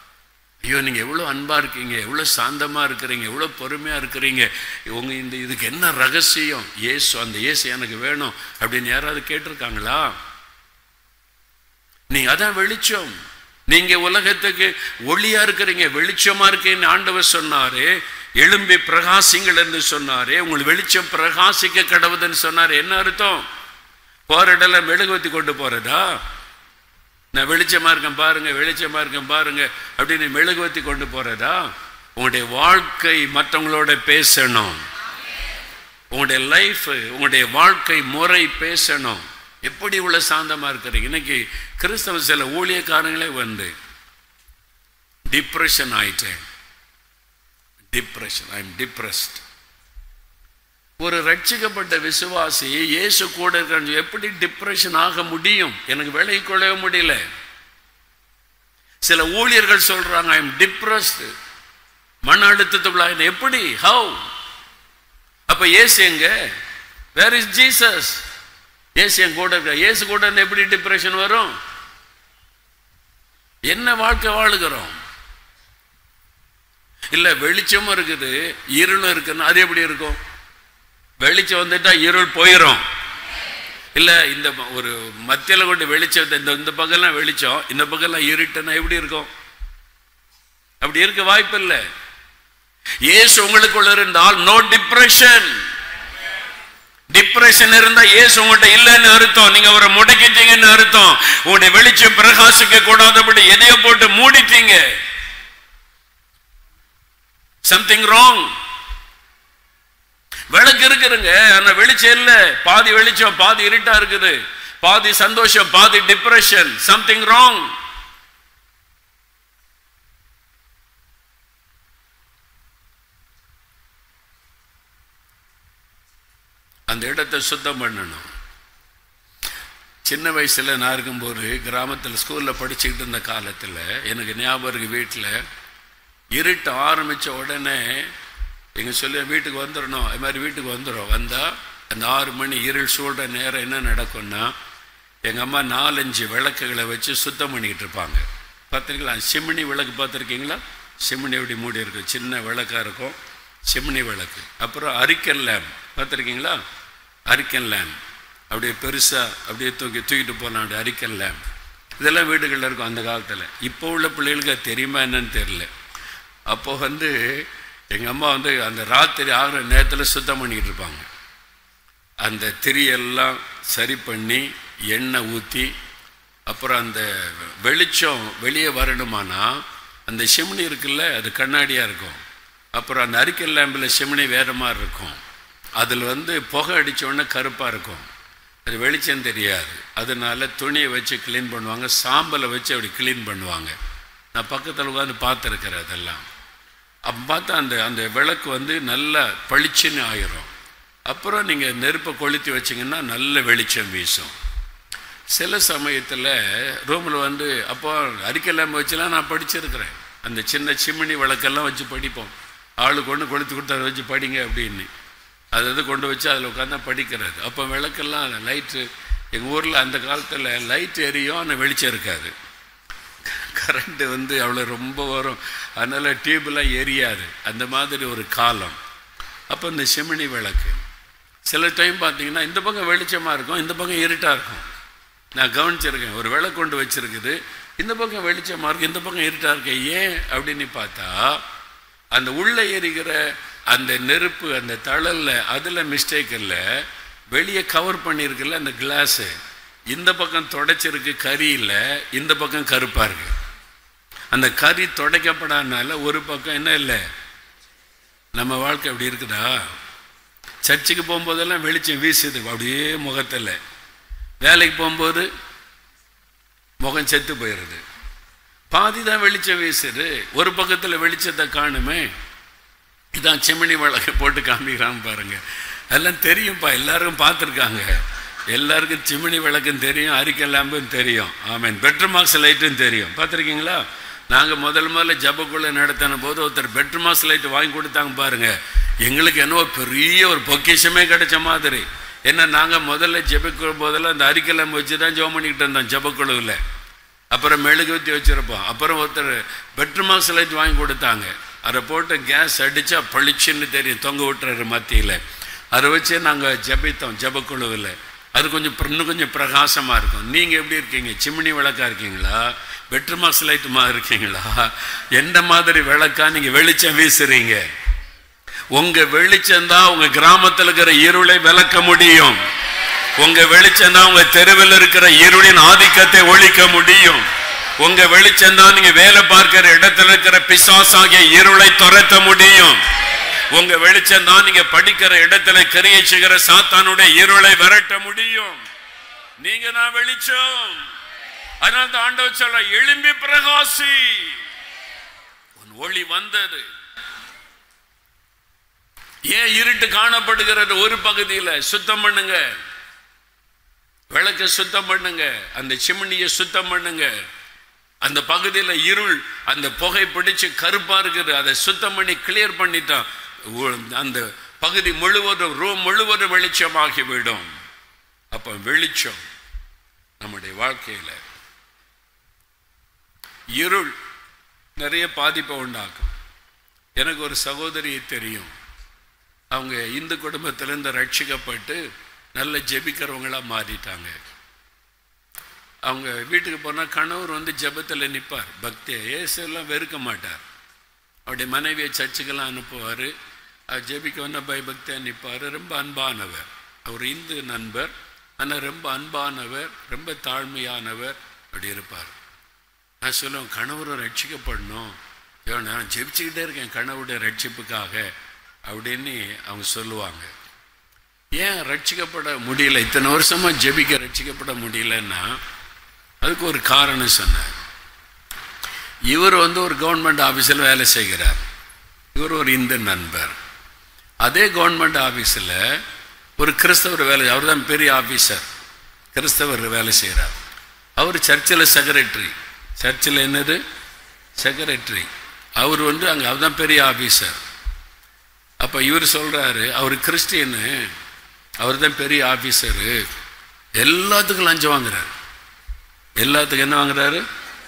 ஐயோ நீங்கள் எவ்வளோ அன்பாக இருக்கீங்க எவ்வளோ சாந்தமாக இருக்கிறீங்க எவ்வளோ பொறுமையாக இருக்கிறீங்க உங்கள் இந்த இதுக்கு என்ன ரகசியம் ஏசு அந்த ஏசு எனக்கு வேணும் அப்படின்னு யாராவது கேட்டிருக்காங்களா நீ அதான் வெளிச்சம் நீங்க உலகத்துக்கு ஒளியா இருக்கிறீங்க வெளிச்சமா இருக்கீங்கன்னு ஆண்டவர் சொன்னாரு எழும்பி பிரகாசிங்கள் என்று சொன்னாரு உங்களுக்கு வெளிச்சம் பிரகாசிக்க கடவுதுன்னு சொன்னாரு என்ன அர்த்தம் போற இடம்ல மெழுகுவத்தி கொண்டு போறதா நான் வெளிச்சமா இருக்கேன் பாருங்க வெளிச்சமா இருக்கேன் பாருங்க அப்படின்னு மெழுகுவத்தி கொண்டு போறதா உங்களுடைய வாழ்க்கை மற்றவங்களோட பேசணும் உங்களுடைய லைஃப் உங்களுடைய வாழ்க்கை முறை பேசணும் எப்படி இவ்வளோ சாந்தமாக இருக்கிறீங்க இன்னைக்கு கிறிஸ்தவ சில ஊழியக்காரங்களே வந்து டிப்ரெஷன் ஆயிட்டேன் டிப்ரெஷன் ஐ எம் டிப்ரெஸ்ட் ஒரு ரட்சிக்கப்பட்ட விசுவாசி இயேசு கூட இருக்கிற எப்படி டிப்ரெஷன் ஆக முடியும் எனக்கு விலகி கொள்ளவே முடியல சில ஊழியர்கள் சொல்றாங்க ஐ எம் டிப்ரெஸ்ட் மன அழுத்தத்துக்குள்ள எப்படி ஹவு அப்ப இயேசு எங்க வேர் இஸ் ஜீசஸ் ஏசு என் கூட இருக்க ஏசு கூட இருந்தா எப்படி டிப்ரெஷன் வரும் என்ன வாழ்க்கை வாழுகிறோம் இல்ல வெளிச்சமும் இருக்குது இருளும் இருக்குன்னு அது எப்படி இருக்கும் வெளிச்சம் வந்துட்டா இருள் போயிடும் இல்ல இந்த ஒரு மத்தியில கொண்டு வெளிச்சம் இந்த இந்த பக்கம்லாம் வெளிச்சம் இந்த பக்கம்லாம் இருட்டுன்னா எப்படி இருக்கும் அப்படி இருக்க வாய்ப்பு இல்லை ஏசு உங்களுக்குள்ள இருந்தால் நோ டிப்ரெஷன் டிப்ரெஷன் இருந்தா ஏசு உங்கள்கிட்ட இல்லைன்னு அர்த்தம் நீங்க அவரை முடக்கிட்டீங்கன்னு அர்த்தம் உங்களுடைய வெளிச்சம் பிரகாசிக்க கூடாதபடி எதையோ போட்டு மூடிட்டீங்க சம்திங் ராங் விளக்கு இருக்குதுங்க ஆனா வெளிச்சம் இல்ல பாதி வெளிச்சம் பாதி இருட்டா இருக்குது பாதி சந்தோஷம் பாதி டிப்ரெஷன் சம்திங் ராங் அந்த இடத்தை சுத்தம் பண்ணணும் சின்ன வயசில் நான் இருக்கும்போது கிராமத்தில் ஸ்கூலில் படிச்சுக்கிட்டு இருந்த காலத்தில் எனக்கு ஞாபகம் இருக்கு வீட்டில் இருட்டு ஆரம்பித்த உடனே எங்கள் சொல்லி வீட்டுக்கு வந்துடணும் அது மாதிரி வீட்டுக்கு வந்துடும் வந்தால் அந்த ஆறு மணி இருள் சூழ்ற நேரம் என்ன நடக்கும்னா எங்கள் அம்மா நாலஞ்சு விளக்குகளை வச்சு சுத்தம் பண்ணிக்கிட்டு இருப்பாங்க பார்த்துருக்கீங்களா சிம்னி விளக்கு பார்த்துருக்கீங்களா சிம்னி எப்படி மூடி இருக்கும் சின்ன விளக்காக இருக்கும் சிம்னி விளக்கு அப்புறம் அரிக்கன் லேம்ப் பார்த்துருக்கீங்களா அரிக்கன் லேம்ப் அப்படியே பெருசாக அப்படியே தூக்கி தூக்கிட்டு போன அப்படி அரிக்கன் லேம்ப் இதெல்லாம் வீடுகளில் இருக்கும் அந்த காலத்தில் இப்போ உள்ள பிள்ளைகளுக்கு அது தெரியுமா என்னன்னு தெரியல அப்போ வந்து எங்கள் அம்மா வந்து அந்த ராத்திரி ஆகிற நேரத்தில் சுத்தம் பண்ணிக்கிட்டு இருப்பாங்க அந்த திரியெல்லாம் சரி பண்ணி எண்ணெய் ஊற்றி அப்புறம் அந்த வெளிச்சம் வெளியே வரணுமானா அந்த சிம்னி இருக்குல்ல அது கண்ணாடியாக இருக்கும் அப்புறம் அந்த அரிக்கல் லேம்பில் சிம்னி வேறு மாதிரி இருக்கும் அதில் வந்து புகை அடிச்ச உடனே கருப்பாக இருக்கும் அது வெளிச்சம் தெரியாது அதனால துணியை வச்சு க்ளீன் பண்ணுவாங்க சாம்பலை வச்சு அப்படி க்ளீன் பண்ணுவாங்க நான் பக்கத்தில் உட்காந்து பார்த்துருக்கிறேன் அதெல்லாம் அப்போ பார்த்தா அந்த அந்த விளக்கு வந்து நல்லா பளிச்சுன்னு ஆயிரும் அப்புறம் நீங்கள் நெருப்பை கொளுத்தி வச்சிங்கன்னா நல்ல வெளிச்சம் வீசும் சில சமயத்தில் ரூமில் வந்து அப்போ அரிக்கெல்லாம் வச்சுலாம் நான் படிச்சிருக்கிறேன் அந்த சின்ன சிம்னி விளக்கெல்லாம் வச்சு படிப்போம் ஆளுக்கு ஒன்று கொளுத்தி கொடுத்து அதை வச்சு படிங்க அப்படின்னு அது இது கொண்டு வச்சு அதில் உட்காந்து படிக்கிறது அப்போ விளக்கெல்லாம் லைட்டு எங்கள் ஊரில் அந்த காலத்தில் லைட் எரியும் ஆனால் வெளிச்சம் இருக்காது கரண்ட்டு வந்து அவ்வளோ ரொம்ப வரும் அதனால் டியூப்லாம் எரியாது அந்த மாதிரி ஒரு காலம் அப்போ இந்த சிமினி விளக்கு சில டைம் பார்த்தீங்கன்னா இந்த பக்கம் வெளிச்சமாக இருக்கும் இந்த பக்கம் இருட்டாக இருக்கும் நான் கவனிச்சிருக்கேன் ஒரு விளக்கு கொண்டு வச்சிருக்குது இந்த பக்கம் வெளிச்சமாக இருக்கு இந்த பக்கம் இருட்டாக இருக்கு ஏன் அப்படின்னு பார்த்தா அந்த உள்ளே எரிகிற அந்த நெருப்பு அந்த தழலில் அதில் மிஸ்டேக் இல்லை வெளியே கவர் பண்ணியிருக்குல்ல அந்த கிளாஸு இந்த பக்கம் தொடச்சிருக்கு கறி இல்லை இந்த பக்கம் கருப்பாக இருக்கு அந்த கறி துடைக்கப்படாதனால ஒரு பக்கம் என்ன இல்லை நம்ம வாழ்க்கை அப்படி இருக்குதா சர்ச்சுக்கு போகும்போதெல்லாம் வெளிச்சம் வீசுது அப்படியே முகத்தில் வேலைக்கு போகும்போது முகம் செத்து போயிடுது பாதி தான் வெளிச்சம் வீசுது ஒரு பக்கத்தில் வெளிச்சத்தை காணுமே இதான் செமினி விளக்கு போட்டு காமிக்கிறான் பாருங்க எல்லாம் தெரியும்ப்பா எல்லாரும் பார்த்துருக்காங்க எல்லாருக்கும் சிமினி விளக்கும் தெரியும் அரிக்கை லேம்பும் தெரியும் ஆமீன் பெட்ரூமாக்ஸ் லைட்டும் தெரியும் பார்த்துருக்கீங்களா நாங்கள் முதல் முதல்ல ஜபக்குள்ளே நடத்தின போது ஒருத்தர் பெட்ரூமாக்ஸ் லைட் வாங்கி கொடுத்தாங்க பாருங்க எங்களுக்கு என்னவோ பெரிய ஒரு பொக்கிஷமே கிடைச்ச மாதிரி ஏன்னா நாங்கள் முதல்ல ஜெபிக்கும் போதெல்லாம் அந்த அரிக்கை லேம்பு வச்சு தான் ஜோம் பண்ணிக்கிட்டு இருந்தோம் ஜபக்குழுவில் அப்புறம் மெழுகுவத்தி வச்சுருப்போம் அப்புறம் ஒருத்தர் பெட்ரூமாக்ஸ் லைட் வாங்கி கொடுத்தாங்க அதை போட்டு கேஸ் அடித்தா பளிச்சுன்னு தெரியும் தொங்க விட்டுறாரு மத்தியில் அதை வச்சு நாங்கள் ஜபித்தோம் ஜபக்குழுவில் அது கொஞ்சம் பிர- இன்னும் கொஞ்சம் பிரகாசமாக இருக்கும் நீங்கள் எப்படி இருக்கீங்க சிம்னி விளக்கா இருக்கீங்களா பெட்ரூமாக்ஸ் லைட்டுமா இருக்கீங்களா எந்த மாதிரி விளக்கா நீங்கள் வெளிச்சம் வீசுறீங்க உங்க வெளிச்சம் தான் உங்க கிராமத்தில் இருக்கிற இருளை விளக்க முடியும் உங்க வெளிச்சம் தான் உங்க தெருவில் இருக்கிற இருளின் ஆதிக்கத்தை ஒழிக்க முடியும் உங்க வெளிச்சம் தான் நீங்க வேலை பார்க்கிற இடத்துல இருக்கிற பிசாசாகிய இருளை துரத்த முடியும் உங்க வெளிச்சம் தான் நீங்க படிக்கிற இடத்துல கிரியை செய்கிற சாத்தானுடைய இருளை விரட்ட முடியும் நீங்க தான் வெளிச்சம் அதனால தான் ஆண்டவர் சொல்ல எழும்பி பிரகாசி உன் ஒளி வந்தது ஏன் இருட்டு காணப்படுகிறது ஒரு பகுதியில் சுத்தம் பண்ணுங்க விளக்க சுத்தம் பண்ணுங்க அந்த சிம்னியை சுத்தம் பண்ணுங்க அந்த பகுதியில் இருள் அந்த புகை பிடிச்சு கருப்பா இருக்குது அதை சுத்தம் பண்ணி கிளியர் பண்ணிட்டான் உ- அந்த பகுதி முழுவதும் ரூம் முழுவதும் வெளிச்சமாகிவிடும் அப்ப வெளிச்சம் நம்முடைய வாழ்க்கையில இருள் நிறைய பாதிப்பை உண்டாக்கும் எனக்கு ஒரு சகோதரியை தெரியும் அவங்க இந்து குடும்பத்திலேருந்து ரட்சிக்கப்பட்டு நல்ல ஜெபிக்கிறவங்களா மாறிட்டாங்க அவங்க வீட்டுக்கு போனால் கணவர் வந்து ஜெபத்தில் நிற்பார் பக்தியை இயேசுலாம் வெறுக்க மாட்டார் அவருடைய மனைவியை சர்ச்சுக்கெல்லாம் அனுப்புவார் அவர் ஜெபிக்க வந்த பயபக்தியாக நிற்பார் ரொம்ப அன்பானவர் அவர் இந்து நண்பர் ஆனால் ரொம்ப அன்பானவர் ரொம்ப தாழ்மையானவர் அப்படி இருப்பார் நான் சொல்லுவேன் கணவரும் ரட்சிக்கப்படணும் ஐயோ, நான் ஜெபிச்சுக்கிட்டே இருக்கேன் கணவருடைய ரட்சிப்புக்காக அப்படின்னு அவங்க சொல்லுவாங்க ஏன் ரட்சிக்கப்பட முடியல இத்தனை வருஷமா ஜெபிக்க ரட்சிக்கப்பட முடியலன்னா அதுக்கு ஒரு காரணம் சொன்னார் இவர் வந்து ஒரு கவர்மெண்ட் ஆஃபீஸில் வேலை செய்கிறார் இவர் ஒரு இந்து நண்பர் அதே கவர்மெண்ட் ஆஃபீஸில் ஒரு கிறிஸ்தவர் வேலை அவர் தான் பெரிய ஆஃபீஸர் கிறிஸ்தவர் வேலை செய்கிறார் அவர் சர்ச்சில் செக்ரட்டரி சர்ச்சில் என்னது செக்ரட்டரி அவர் வந்து அங்கே அவர்தான் பெரிய ஆஃபீஸர் அப்போ இவர் சொல்கிறாரு அவர் கிறிஸ்டியனு அவர் தான் பெரிய ஆஃபீஸரு எல்லாத்துக்கும் லஞ்சம் வாங்குறாரு எல்லாத்துக்கும் என்ன வாங்குறாரு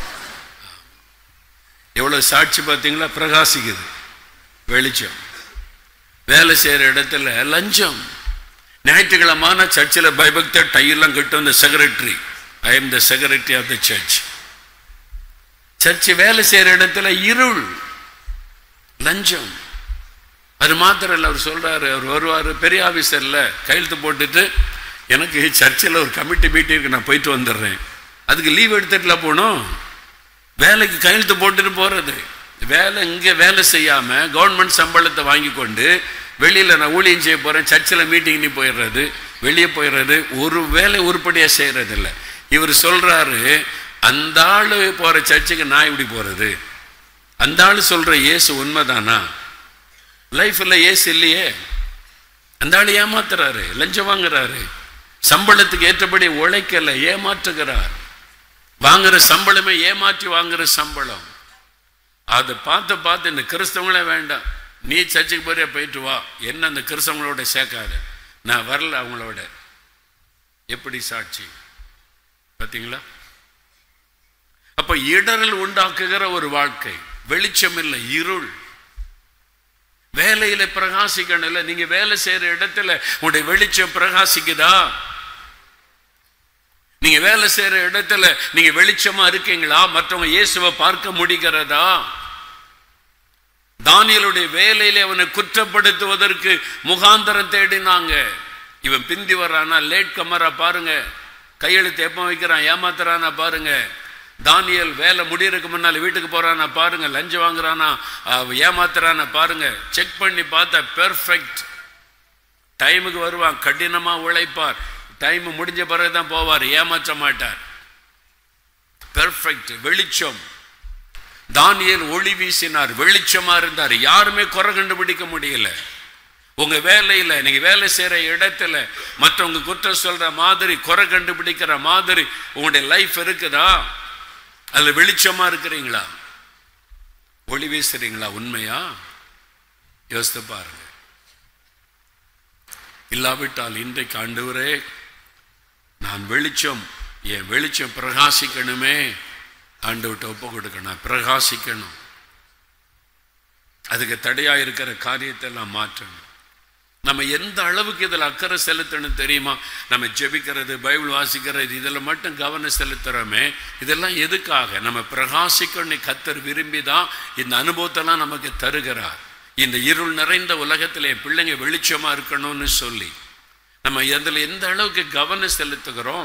எவ்வளோ சாட்சி பார்த்தீங்களா பிரகாசிக்குது வெளிச்சம் வேலை செய்கிற இடத்துல லஞ்சம் ஞாயிற்றுக்கிழமான சர்ச்சில் பயபக்தர் டையெல்லாம் கட்டு வந்த secretary I am the secretary of the church church வேலை செய்கிற இடத்துல இருள் லஞ்சம் அது மாத்திரம் இல்லை அவர் சொல்றாரு அவர் வருவார் பெரிய ஆஃபீஸர்ல கையெழுத்து போட்டுட்டு எனக்கு சர்ச்சில் ஒரு கமிட்டி மீட்டிங் இருக்கு நான் போயிட்டு வந்துடுறேன் அதுக்கு லீவ் எடுத்துட்டுல போகணும் வேலைக்கு கையெழுத்து போட்டுட்டு போறது வேலை இங்கே வேலை செய்யாம கவர்மெண்ட் சம்பளத்தை வாங்கி கொண்டு வெளியில நான் ஊழியம் செய்ய போறேன் சர்ச்சில் மீட்டிங் நீ போயிடுறது வெளியே போயிடுறது ஒரு வேலை உருப்படியா செய்யறது இல்லை இவர் சொல்றாரு அந்த ஆளு போற சர்ச்சுக்கு நான் இப்படி போறது அந்த ஆளு சொல்ற இயேசு உண்மைதானா லைஃப்ல ஏசு இல்லையே அந்த ஆள் ஏமாத்துறாரு லஞ்சம் வாங்குறாரு சம்பளத்துக்கு ஏற்றபடி உழைக்கல ஏமாற்றுகிறார் வாங்குற சம்பளமே ஏமாற்றி வாங்குற சம்பளம் அதை பார்த்து பார்த்து இந்த கிறிஸ்தவங்களே வேண்டாம் நீ சர்ச்சுக்கு போறியா போயிட்டு வா என்ன அந்த கிறிஸ்தவங்களோட சேர்க்காத நான் வரல அவங்களோட எப்படி சாட்சி பார்த்தீங்களா அப்ப இடரல் உண்டாக்குகிற ஒரு வாழ்க்கை வெளிச்சம் இல்லை இருள் வேலையில பிரகாசிக்கணும் இல்ல நீங்க வேலை செய்யற இடத்துல உங்களுடைய வெளிச்சம் பிரகாசிக்குதா நீங்க வேலை செய்யற இடத்துல நீங்க வெளிச்சமா இருக்கீங்களா மற்றவங்க இயேசுவை பார்க்க முடிகிறதா தானியலுடைய வேலையில அவனை குற்றப்படுத்துவதற்கு முகாந்தரம் தேடினாங்க இவன் பிந்தி வர்றானா லேட் கமரா பாருங்க கையெழுத்து எப்ப வைக்கிறான் ஏமாத்துறானா பாருங்க தானியல் வேலை முடியறதுக்கு முன்னால் வீட்டுக்கு போறானா பாருங்க லஞ்சம் வாங்குறானா அவ ஏமாத்துறானா பாருங்க செக் பண்ணி பார்த்தா பெர்ஃபெக்ட் டைமுக்கு வருவான் கடினமா உழைப்பார் டைம் முடிஞ்ச பிறகு தான் போவார் ஏமாற்ற மாட்டார் பெர்ஃபெக்ட் வெளிச்சம் தானியல் ஒளி வீசினார் வெளிச்சமா இருந்தார் யாருமே குறை கண்டுபிடிக்க முடியல உங்க வேலையில நீங்க வேலை செய்யற இடத்துல மற்றவங்க குற்றம் சொல்ற மாதிரி குறை கண்டுபிடிக்கிற மாதிரி உங்களுடைய லைஃப் இருக்குதா அதுல வெளிச்சமா இருக்கிறீங்களா ஒளி வீசுறீங்களா உண்மையா யோசித்து பாருங்க இல்லாவிட்டால் இன்றைக்கு ஆண்டவரே நான் வெளிச்சம் என் வெளிச்சம் பிரகாசிக்கணுமே ஆண்டவர்கிட்ட ஒப்பு கொடுக்கணும் பிரகாசிக்கணும் அதுக்கு தடையா இருக்கிற காரியத்தை எல்லாம் மாற்றணும் நம்ம எந்த அளவுக்கு இதில் அக்கறை செலுத்தணும் தெரியுமா நம்ம ஜெபிக்கிறது பைபிள் வாசிக்கிறது இதில் மட்டும் கவனம் செலுத்துகிறோமே இதெல்லாம் எதுக்காக நம்ம பிரகாசிக்கணும் கத்தர் விரும்பி தான் இந்த அனுபவத்தெல்லாம் நமக்கு தருகிறார் இந்த இருள் நிறைந்த உலகத்தில் என் பிள்ளைங்க வெளிச்சமாக இருக்கணும்னு சொல்லி நம்ம அதில் எந்த அளவுக்கு கவனம் செலுத்துகிறோம்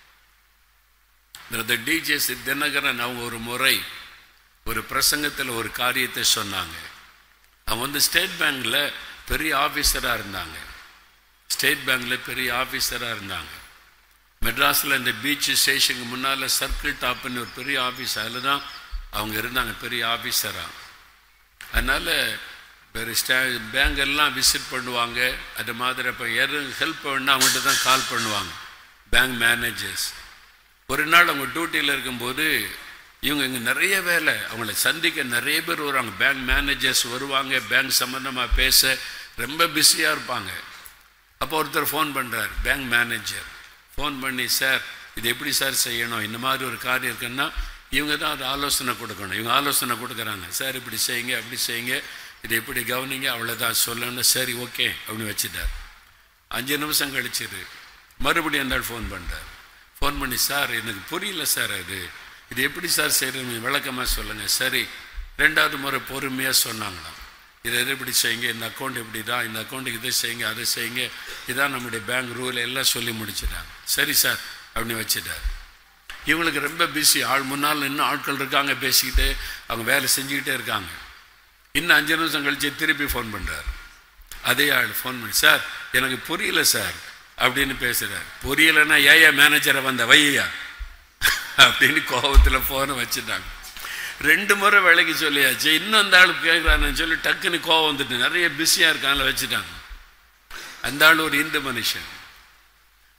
பிரதர் டிஜே தினகரன் அவங்க ஒரு முறை ஒரு பிரசங்கத்தில் ஒரு காரியத்தை சொன்னாங்க அவங்க வந்து ஸ்டேட் பேங்க்ல பெரிய ஆஃபீஸராக இருந்தாங்க ஸ்டேட் பேங்க்ல பெரிய ஆஃபீஸராக இருந்தாங்க மெட்ராஸில் இந்த பீச் ஸ்டேஷனுக்கு முன்னால் சர்க்கிள் டாப்னு ஒரு பெரிய ஆஃபீஸ் அதில் தான் அவங்க இருந்தாங்க பெரிய ஆஃபீஸராக அதனால் வேறு ஸ்டே பேங்க் எல்லாம் விசிட் பண்ணுவாங்க அது மாதிரி அப்போ எது ஹெல்ப் வேணால் அவங்கள்ட்ட தான் கால் பண்ணுவாங்க பேங்க் மேனேஜர்ஸ் ஒரு நாள் அவங்க டியூட்டியில் இருக்கும்போது இவங்க இங்கே நிறைய வேலை அவங்கள சந்திக்க நிறைய பேர் வருவாங்க பேங்க் மேனேஜர்ஸ் வருவாங்க பேங்க் சம்மந்தமாக பேச ரொம்ப பிஸியாக இருப்பாங்க அப்போ ஒருத்தர் ஃபோன் பண்ணுறார் பேங்க் மேனேஜர் ஃபோன் பண்ணி சார் இது எப்படி சார் செய்யணும் இந்த மாதிரி ஒரு காரியம் இருக்குன்னா இவங்க தான் அது ஆலோசனை கொடுக்கணும் இவங்க ஆலோசனை கொடுக்குறாங்க சார் இப்படி செய்யுங்க அப்படி செய்யுங்க இது எப்படி கவனிங்க அவ்வளோதான் சொல்லணும்னு சரி ஓகே அப்படின்னு வச்சுட்டார் அஞ்சு நிமிஷம் கழிச்சிரு மறுபடியும் அந்த ஃபோன் பண்ணுறார் ஃபோன் பண்ணி சார் எனக்கு புரியல சார் அது இது எப்படி சார் செய்யணும் விளக்கமாக சொல்லுங்கள் சரி ரெண்டாவது முறை பொறுமையாக சொன்னாங்களாம் இதை எது இப்படி செய்யுங்க இந்த அக்கௌண்ட் இப்படி தான் இந்த அக்கௌண்ட்டுக்கு இதை செய்யுங்க அதை செய்யுங்க இதான் நம்முடைய பேங்க் ரூல் எல்லாம் சொல்லி முடிச்சிட்டாங்க சரி சார் அப்படின்னு வச்சுட்டார் இவங்களுக்கு ரொம்ப பிஸி ஆள் முன்னால் இன்னும் ஆட்கள் இருக்காங்க பேசிக்கிட்டு அவங்க வேலை செஞ்சுக்கிட்டே இருக்காங்க இன்னும் அஞ்சு நிமிஷம் கழிச்சு திருப்பி ஃபோன் பண்ணுறாரு அதே ஆள் ஃபோன் பண்ணி சார் எனக்கு புரியல சார் அப்படின்னு பேசுகிறார் புரியலைன்னா ஏயா மேனேஜரை வந்த வையா அப்படின்னு கோபத்தில் ஃபோனை வச்சுட்டாங்க ரெண்டு முறை விலைக்கு சொல்லியாச்சு இன்னும் அந்த ஆள் கேட்குறான்னு சொல்லி டக்குன்னு கோவம் வந்துட்டு நிறைய பிஸியாக இருக்காங்கள வச்சுட்டாங்க அந்த ஆள் ஒரு இந்து மனுஷன்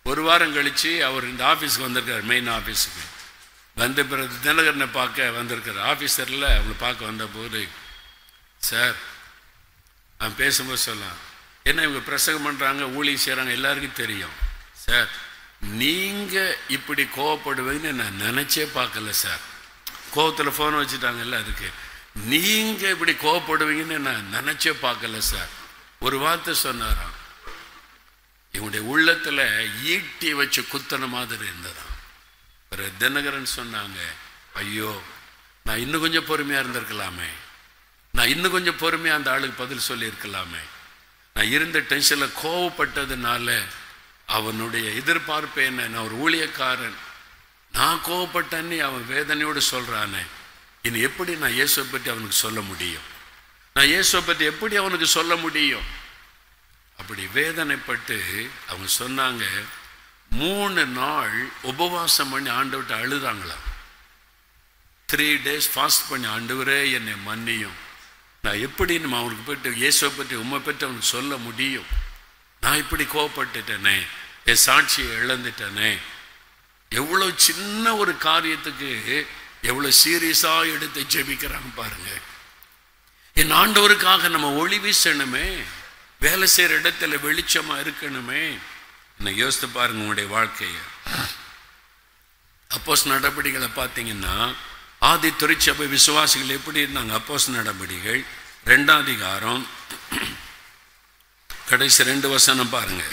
ஒரு வாரம் கழித்து அவர் இந்த ஆஃபீஸுக்கு வந்திருக்கார் மெயின் ஆஃபீஸுக்கு வந்த பிறகு தினகரனை பார்க்க வந்திருக்கார் ஆஃபீஸரில் அவங்களை பார்க்க வந்தபோது சார் அவன் பேசும்போது சொல்லலாம் என்ன இவங்க பிரசங்கம் பண்ணுறாங்க ஊழியம் செய்கிறாங்க எல்லாருக்கும் தெரியும் சார் நீங்கள் இப்படி கோவப்படுவீங்கன்னு நான் நினச்சே பார்க்கல சார் கோவத்தில் ஃபோன் வச்சுட்டாங்கல்ல அதுக்கு நீங்கள் இப்படி கோவப்படுவீங்கன்னு நான் நினச்சே பார்க்கல சார் ஒரு வார்த்தை சொன்னாராம் இவனுடைய உள்ளத்தில் ஈட்டி வச்சு குத்தன மாதிரி இருந்ததாம் ஒரு தினகரன் சொன்னாங்க ஐயோ நான் இன்னும் கொஞ்சம் பொறுமையாக இருந்திருக்கலாமே நான் இன்னும் கொஞ்சம் பொறுமையாக அந்த ஆளுக்கு பதில் சொல்லியிருக்கலாமே நான் இருந்த டென்ஷனில் கோவப்பட்டதுனால அவனுடைய எதிர்பார்ப்பு என்ன நான் ஒரு ஊழியக்காரன் நான் கோவப்பட்டேன்னு அவன் வேதனையோடு சொல்கிறானே இனி எப்படி நான் இயேசுவை பற்றி அவனுக்கு சொல்ல முடியும் நான் இயேசுவை பற்றி எப்படி அவனுக்கு சொல்ல முடியும் அப்படி வேதனைப்பட்டு அவங்க சொன்னாங்க மூணு நாள் உபவாசம் பண்ணி ஆண்டவர்கிட்ட அழுதாங்களாம் த்ரீ டேஸ் ஃபாஸ்ட் பண்ணி ஆண்டவரே என்னை மன்னியும் நான் எப்படி நம்ம அவனுக்கு போயிட்டு இயேசுவை பற்றி உண்மை பற்றி அவனுக்கு சொல்ல முடியும் நான் இப்படி கோவப்பட்டுட்டேனே என் சாட்சியை இழந்துட்டேனே எவ்வளோ சின்ன ஒரு காரியத்துக்கு எவ்வளோ சீரியஸாக எடுத்து ஜெபிக்கிறாங்க பாருங்க என் ஆண்டவருக்காக நம்ம ஒளி வீசணுமே வேலை செய்கிற இடத்துல வெளிச்சமா இருக்கணுமே என்ன யோசித்து பாருங்க உங்களுடைய வாழ்க்கையை அப்போஸ் நடவடிக்கைகளை பார்த்தீங்கன்னா ஆதி திருச்சபை விசுவாசிகள் எப்படி இருந்தாங்க அப்போஸ் நடவடிக்கைகள் ரெண்டாம் அதிகாரம் கடைசி ரெண்டு வசனம் பாருங்க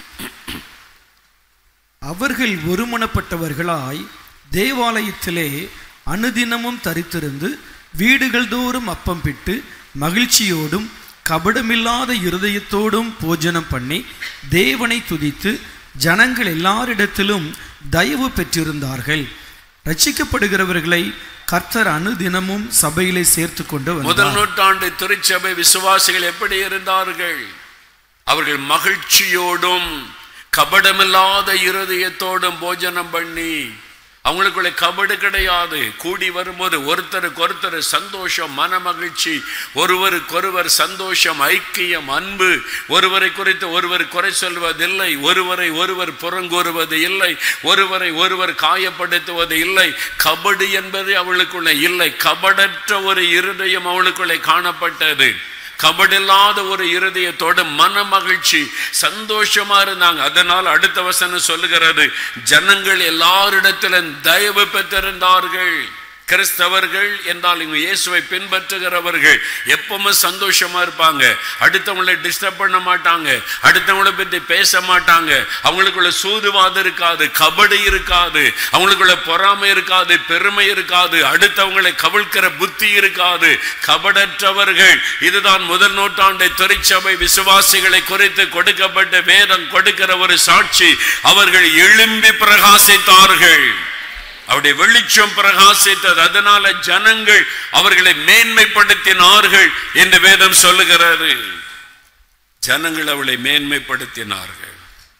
அவர்கள் ஒருமனப்பட்டவர்களாய் தேவாலயத்திலே அனுதினமும் தரித்திருந்து வீடுகள் தோறும் அப்பம் பிட்டு மகிழ்ச்சியோடும் கபடமில்லாத இருதயத்தோடும் போஜனம் பண்ணி தேவனை துதித்து ஜனங்கள் எல்லாரிடத்திலும் தயவு பெற்றிருந்தார்கள் ரட்சிக்கப்படுகிறவர்களை கர்த்தர் அனுதினமும் சபையிலே சேர்த்து கொண்டு முதல் வந்தார் நூற்றாண்டு திருச்சபை விசுவாசிகள் எப்படி இருந்தார்கள் அவர்கள் மகிழ்ச்சியோடும் கபடமில்லாத இருதயத்தோடும் போஜனம் பண்ணி அவங்களுக்குள்ள கபடு கிடையாது கூடி வரும்போது ஒருத்தருக்கு ஒருத்தர் சந்தோஷம் மன மகிழ்ச்சி ஒருவருக்கொருவர் சந்தோஷம் ஐக்கியம் அன்பு ஒருவரை குறித்து ஒருவர் குறை சொல்வதில்லை ஒருவரை ஒருவர் புறங்கூறுவது இல்லை ஒருவரை ஒருவர் காயப்படுத்துவது இல்லை கபடு என்பது அவளுக்குள்ள இல்லை கபடற்ற ஒரு இருதயம் அவளுக்குள்ளே காணப்பட்டது கபடில்லாத ஒரு இருதயத்தோட மன மகிழ்ச்சி சந்தோஷமா இருந்தாங்க அதனால் அடுத்த வசனம் சொல்லுகிறது ஜனங்கள் எல்லாரிடத்திலும் தயவு பெற்றிருந்தார்கள் கிறிஸ்தவர்கள் என்றால் இவங்க இயேசுவை பின்பற்றுகிறவர்கள் எப்பவுமே சந்தோஷமா இருப்பாங்க அடுத்தவங்களை டிஸ்டர்ப் பண்ண மாட்டாங்க அடுத்தவங்களை பற்றி பேச மாட்டாங்க அவங்களுக்குள்ள சூதுவாதம் இருக்காது கபடி இருக்காது அவங்களுக்குள்ள பொறாமை இருக்காது பெருமை இருக்காது அடுத்தவங்களை கவிழ்க்கிற புத்தி இருக்காது கபடற்றவர்கள் இதுதான் முதல் நூற்றாண்டை திருச்சபை விசுவாசிகளை குறித்து கொடுக்கப்பட்ட வேதம் கொடுக்கிற ஒரு சாட்சி அவர்கள் எழும்பி பிரகாசித்தார்கள் அவருடைய வெளிச்சம் பிரகாசித்தது அதனால ஜனங்கள் அவர்களை மேன்மைப்படுத்தினார்கள் என்று வேதம் சொல்லுகிறது ஜனங்கள் அவளை மேன்மைப்படுத்தினார்கள்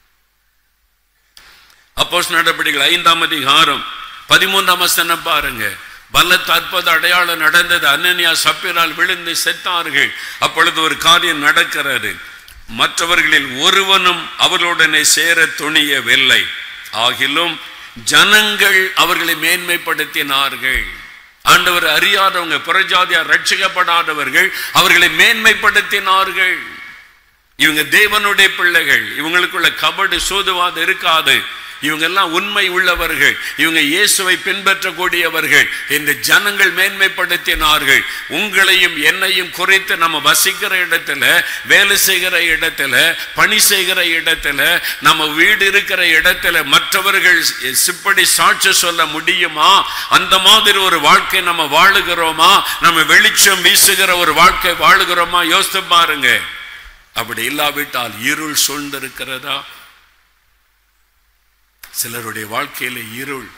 அப்போஸ் நடவடிக்கைகள் ஐந்தாம் அதிகாரம் பதிமூன்றாம் வசனம் பாருங்க பலத்த அற்புத அடையாளம் நடந்தது அனன்யா சப்பிரால் விழுந்து செத்தார்கள் அப்பொழுது ஒரு காரியம் நடக்கிறது மற்றவர்களில் ஒருவனும் அவர்களுடனே சேர துணியவில்லை ஆகிலும் ஜனங்கள் அவர்களை மேன்மைப்படுத்தினார்கள் ஆண்டவர் அறியாதவங்க புறஜாதியார் ரட்சிக்கப்படாதவர்கள் அவர்களை மேன்மைப்படுத்தினார்கள் இவங்க தேவனுடைய பிள்ளைகள் இவங்களுக்குள்ள கபடு சூதுவாதம் இருக்காது இவங்க எல்லாம் உண்மை உள்ளவர்கள் இவங்க இயேசுவை பின்பற்றக்கூடியவர்கள் இந்த ஜனங்கள் மேன்மைப்படுத்தினார்கள் உங்களையும் என்னையும் குறித்து நம்ம வசிக்கிற இடத்துல வேலை செய்கிற இடத்துல பணி செய்கிற இடத்துல நம்ம வீடு இருக்கிற இடத்துல மற்றவர்கள் சிப்படி சாட்சி சொல்ல முடியுமா அந்த மாதிரி ஒரு வாழ்க்கை நம்ம வாழுகிறோமா நம்ம வெளிச்சம் வீசுகிற ஒரு வாழ்க்கை வாழுகிறோமா யோசித்து பாருங்க அப்படி இல்லாவிட்டால் இருள் சூழ்ந்திருக்கிறதா சிலருடைய வாழ்க்கையில இருள்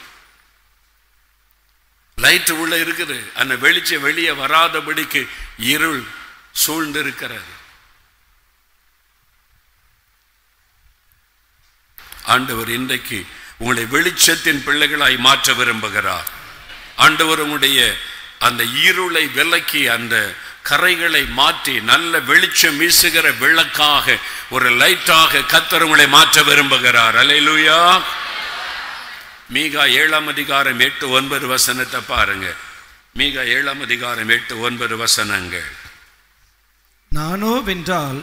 லைட் உள்ள இருக்குது அந்த வெளிச்சம் வெளியே வராதபடிக்கு இருள் சூழ்ந்திருக்கிறது ஆண்டவர் இன்றைக்கு உங்களை வெளிச்சத்தின் பிள்ளைகளாய் மாற்ற விரும்புகிறார் ஆண்டவர் உங்களுடைய அந்த இருளை விலக்கி அந்த கரைகளை மாற்றி நல்ல வெளிச்சம் வீசுகிற விளக்காக ஒரு லைட்டாக கத்தர் உங்களை மாற்ற விரும்புகிறார் அல்லேலூயா மீகா ஏழாம் அதிகாரம் எட்டு ஒன்பது வசனத்தை பாருங்க மீகா ஏழாம் அதிகாரம் எட்டு ஒன்பது வசனங்கள் நானோ வென்றால்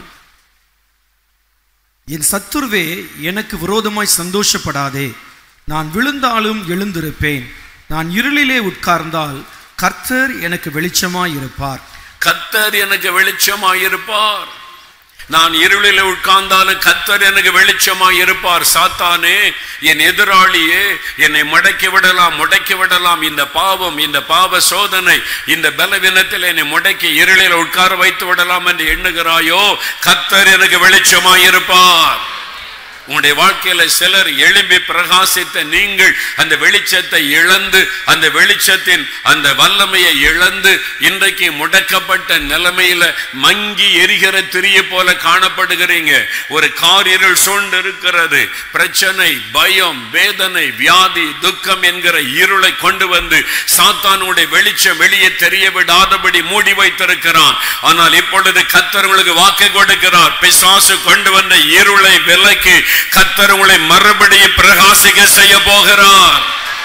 என் சத்துருவே எனக்கு விரோதமாய் சந்தோஷப்படாதே நான் விழுந்தாலும் எழுந்திருப்பேன் நான் இருளிலே உட்கார்ந்தால் கர்த்தர் எனக்கு வெளிச்சமாய் இருப்பார் கத்தர் எனக்கு வெளிச்சமாய் இருப்பார் நான் இருளில் உட்கார்ந்தாலும் கத்தர் எனக்கு வெளிச்சமாய் இருப்பார் சாத்தானே என் எதிராளியே என்னை மடக்கி விடலாம் முடக்கி விடலாம் இந்த பாவம் இந்த பாவ சோதனை இந்த பலவீனத்தில் என்னை முடக்கி இருளில் உட்கார வைத்து விடலாம் என்று எண்ணுகிறாயோ கத்தர் எனக்கு வெளிச்சமாய் இருப்பார் உங்களுடைய வாழ்க்கையில சிலர் எழும்பி பிரகாசித்த நீங்கள் அந்த வெளிச்சத்தை இழந்து அந்த வெளிச்சத்தின் அந்த வல்லமையை இழந்து இன்றைக்கு முடக்கப்பட்ட நிலைமையில மங்கி எரிகிற திரிய போல காணப்படுகிறீங்க ஒரு கார் இருள் சூழ்ந்து இருக்கிறது பிரச்சனை பயம் வேதனை வியாதி துக்கம் என்கிற இருளை கொண்டு வந்து சாத்தானுடைய வெளிச்சம் வெளியே தெரிய விடாதபடி மூடி வைத்திருக்கிறான் ஆனால் இப்பொழுது கத்தர் உங்களுக்கு வாக்கு கொடுக்கிறார் பிசாசு கொண்டு வந்த இருளை விலக்கி கத்தர் உங்களை மறுபடியும் பிரகாசிக்க செய்ய போகிறார்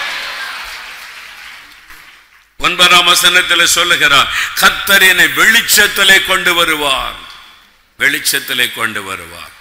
ஒன்பதாம் வசனத்தில் சொல்லுகிறார் கத்தர் என்னை வெளிச்சத்திலே கொண்டு வருவார் வெளிச்சத்திலே கொண்டு வருவார்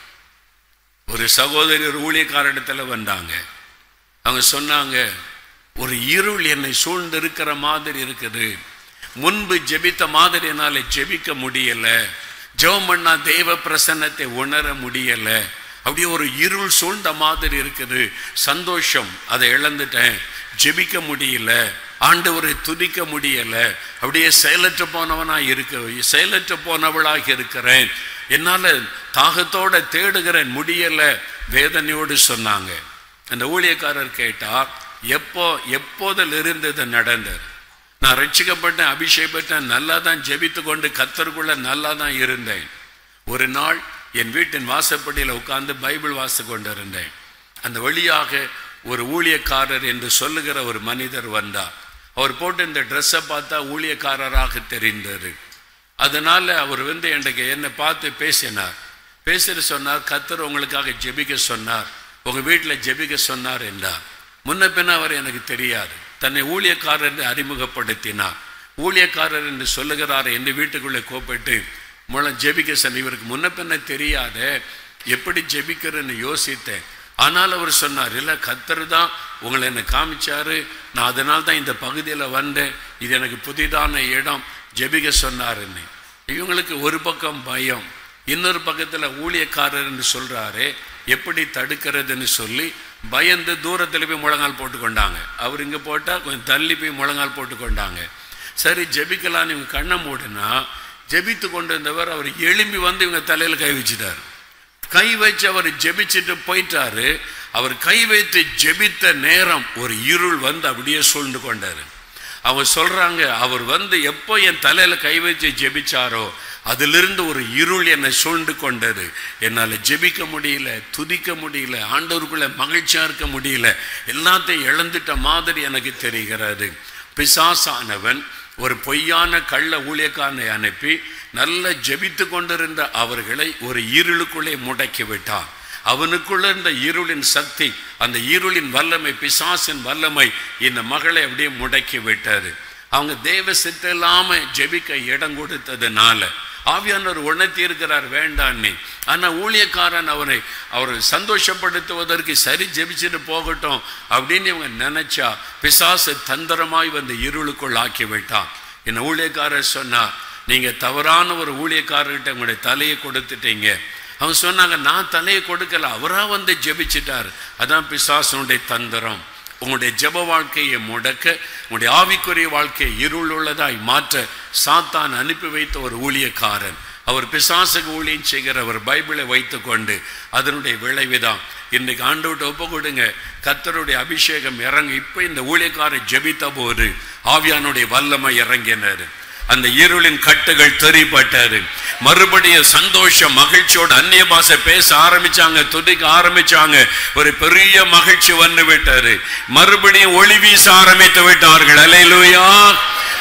ஒரு சகோதரி ஒரு ஊழியக்காரிடத்துல வந்தாங்க அவங்க சொன்னாங்க ஒரு இருள் என்னை சூழ்ந்து இருக்கிற மாதிரி இருக்குது முன்பு ஜெபித்த மாதிரி என்னால ஜெபிக்க முடியல ஜெபம் பண்ணா தெய்வ பிரசன்னத்தை உணர முடியல அப்படியே ஒரு இருள் சூழ்ந்த மாதிரி இருக்குது சந்தோஷம் அதை இழந்துட்டேன் ஜெபிக்க முடியல ஆண்டவரை துதிக்க முடியல அப்படியே செயலற்று போனவனா இருக்க செயலற்று போனவளாக இருக்கிறேன் என்னால தாகத்தோட தேடுகிறேன் முடியல வேதனையோடு சொன்னாங்க அந்த ஊழியக்காரர் கேட்டார் எப்போ எப்போதில் இருந்தது நடந்தது நான் ரட்சிக்கப்பட்டேன் அபிஷேகப்பட்டேன் நல்லா தான் ஜெபித்து கொண்டு கத்தருக்குள்ள நல்லா தான் இருந்தேன் ஒரு நாள் என் வீட்டின் வாசப்படியில் உட்கார்ந்து பைபிள் வாசித்து கொண்டிருந்தேன் அந்த வழியாக ஒரு ஊழியக்காரர் என்று சொல்லுகிற ஒரு மனிதர் வந்தார் அவர் போட்டு இந்த ட்ரெஸ்ஸை பார்த்தா ஊழியக்காரராக தெரிந்தது அதனால அவர் வந்து எனக்கு என்னை பார்த்து பேசினார் பேசிட்டு சொன்னார் கத்தர் உங்களுக்காக ஜெபிக்க சொன்னார் உங்க வீட்டில் ஜெபிக்க சொன்னார் என்றார் முன்ன பின்ன அவர் எனக்கு தெரியாது தன்னை ஊழியக்காரர் என்று அறிமுகப்படுத்தினார் ஊழியக்காரர் என்று சொல்லுகிறார் என்று வீட்டுக்குள்ளே கூப்பிட்டு மூலம் ஜெபிக்க சொன்ன இவருக்கு முன்ன பின்ன தெரியாத எப்படி ஜெபிக்கிறேன்னு யோசித்தேன் ஆனால் அவர் சொன்னார் இல்லை கத்தர் தான் உங்களை என்னை காமிச்சாரு நான் அதனால தான் இந்த பகுதியில் வந்தேன் இது எனக்கு புதிதான இடம் ஜெபிக்க சொன்னாருன்னு இவங்களுக்கு ஒரு பக்கம் பயம் இன்னொரு பக்கத்தில் ஊழியக்காரர்னு சொல்கிறாரு எப்படி தடுக்கிறதுன்னு சொல்லி பயந்து தூரத்தில் போய் முழங்கால் போட்டு கொண்டாங்க அவர் இங்கே போட்டால் கொஞ்சம் தள்ளி போய் முழங்கால் போட்டு கொண்டாங்க சரி ஜெபிக்கலான்னு இவங்க கண்ணை மூடுனா ஜெபித்து கொண்டிருந்தவர் அவர் எழும்பி வந்து இவங்க தலையில் கை வச்சுட்டார் கை வச்சு அவர் ஜெபிச்சுட்டு போயிட்டாரு அவர் கை வைத்து ஜெபித்த நேரம் ஒரு இருள் வந்து அப்படியே சூழ்ந்து கொண்டாரு அவங்க சொல்றாங்க அவர் வந்து எப்போ என் தலையில கை வச்சு ஜெபிச்சாரோ அதிலிருந்து ஒரு இருள் என்னை சூழ்ந்து கொண்டது என்னால் ஜெபிக்க முடியல துதிக்க முடியல ஆண்டவருக்குள்ள மகிழ்ச்சியா இருக்க முடியல எல்லாத்தையும் இழந்துட்ட மாதிரி எனக்கு தெரிகிறது பிசாசானவன் ஒரு பொய்யான கள்ள ஊழியக்காரனை அனுப்பி நல்ல ஜெபித்து கொண்டிருந்த அவர்களை ஒரு இருளுக்குள்ளே முடக்கி விட்டான் அவனுக்குள்ள இருந்த இருளின் சக்தி அந்த இருளின் வல்லமை பிசாசின் வல்லமை இந்த மகளை அப்படியே முடக்கி விட்டது அவங்க தேவ சித்த இல்லாம ஜெபிக்க இடம் கொடுத்ததுனால ஆவியானவர் உணர்த்தி இருக்கிறார் வேண்டான்னு ஆனா ஊழியக்காரன் அவரை அவரை சந்தோஷப்படுத்துவதற்கு சரி ஜெபிச்சுட்டு போகட்டும் அப்படின்னு இவங்க நினைச்சா பிசாசு தந்திரமாய் வந்து இருளுக்குள் ஆக்கி விட்டான் என்ன ஊழியக்காரர் சொன்னா நீங்க தவறான ஒரு ஊழியக்காரர்கிட்ட உங்களுடைய தலையை கொடுத்துட்டீங்க அவங்க சொன்னாங்க நான் தலையை கொடுக்கல அவரா வந்து ஜெபிச்சிட்டார் அதான் பிசாசனுடைய தந்திரம் உங்களுடைய ஜெப வாழ்க்கையை முடக்க உங்களுடைய ஆவிக்குரிய வாழ்க்கையை இருள் உள்ளதாய் மாற்ற சாத்தான் அனுப்பி வைத்த ஒரு ஊழியக்காரன் அவர் பிசாசுக்கு ஊழியம் செய்கிற ஒரு பைபிளை வைத்துக்கொண்டு அதனுடைய விளைவுதான் இன்னைக்கு ஆண்டோட்ட ஒப்பு கொடுங்க கத்தருடைய அபிஷேகம் இறங்கி இப்போ இந்த ஊழியக்காரன் ஜெபித்த போது ஆவியானுடைய வல்லமை இறங்கினாரு அந்த இருளின் கட்டுகள் தெரிப்பட்டது மறுபடியும் சந்தோஷம் மகிழ்ச்சியோட அந்நிய பாஷை பேச ஆரம்பிச்சாங்க துதிக்க ஆரம்பிச்சாங்க ஒரு பெரிய மகிழ்ச்சி வந்து விட்டாரு மறுபடியும் ஒளி வீச ஆரம்பித்து விட்டார்கள் அலையிலுயா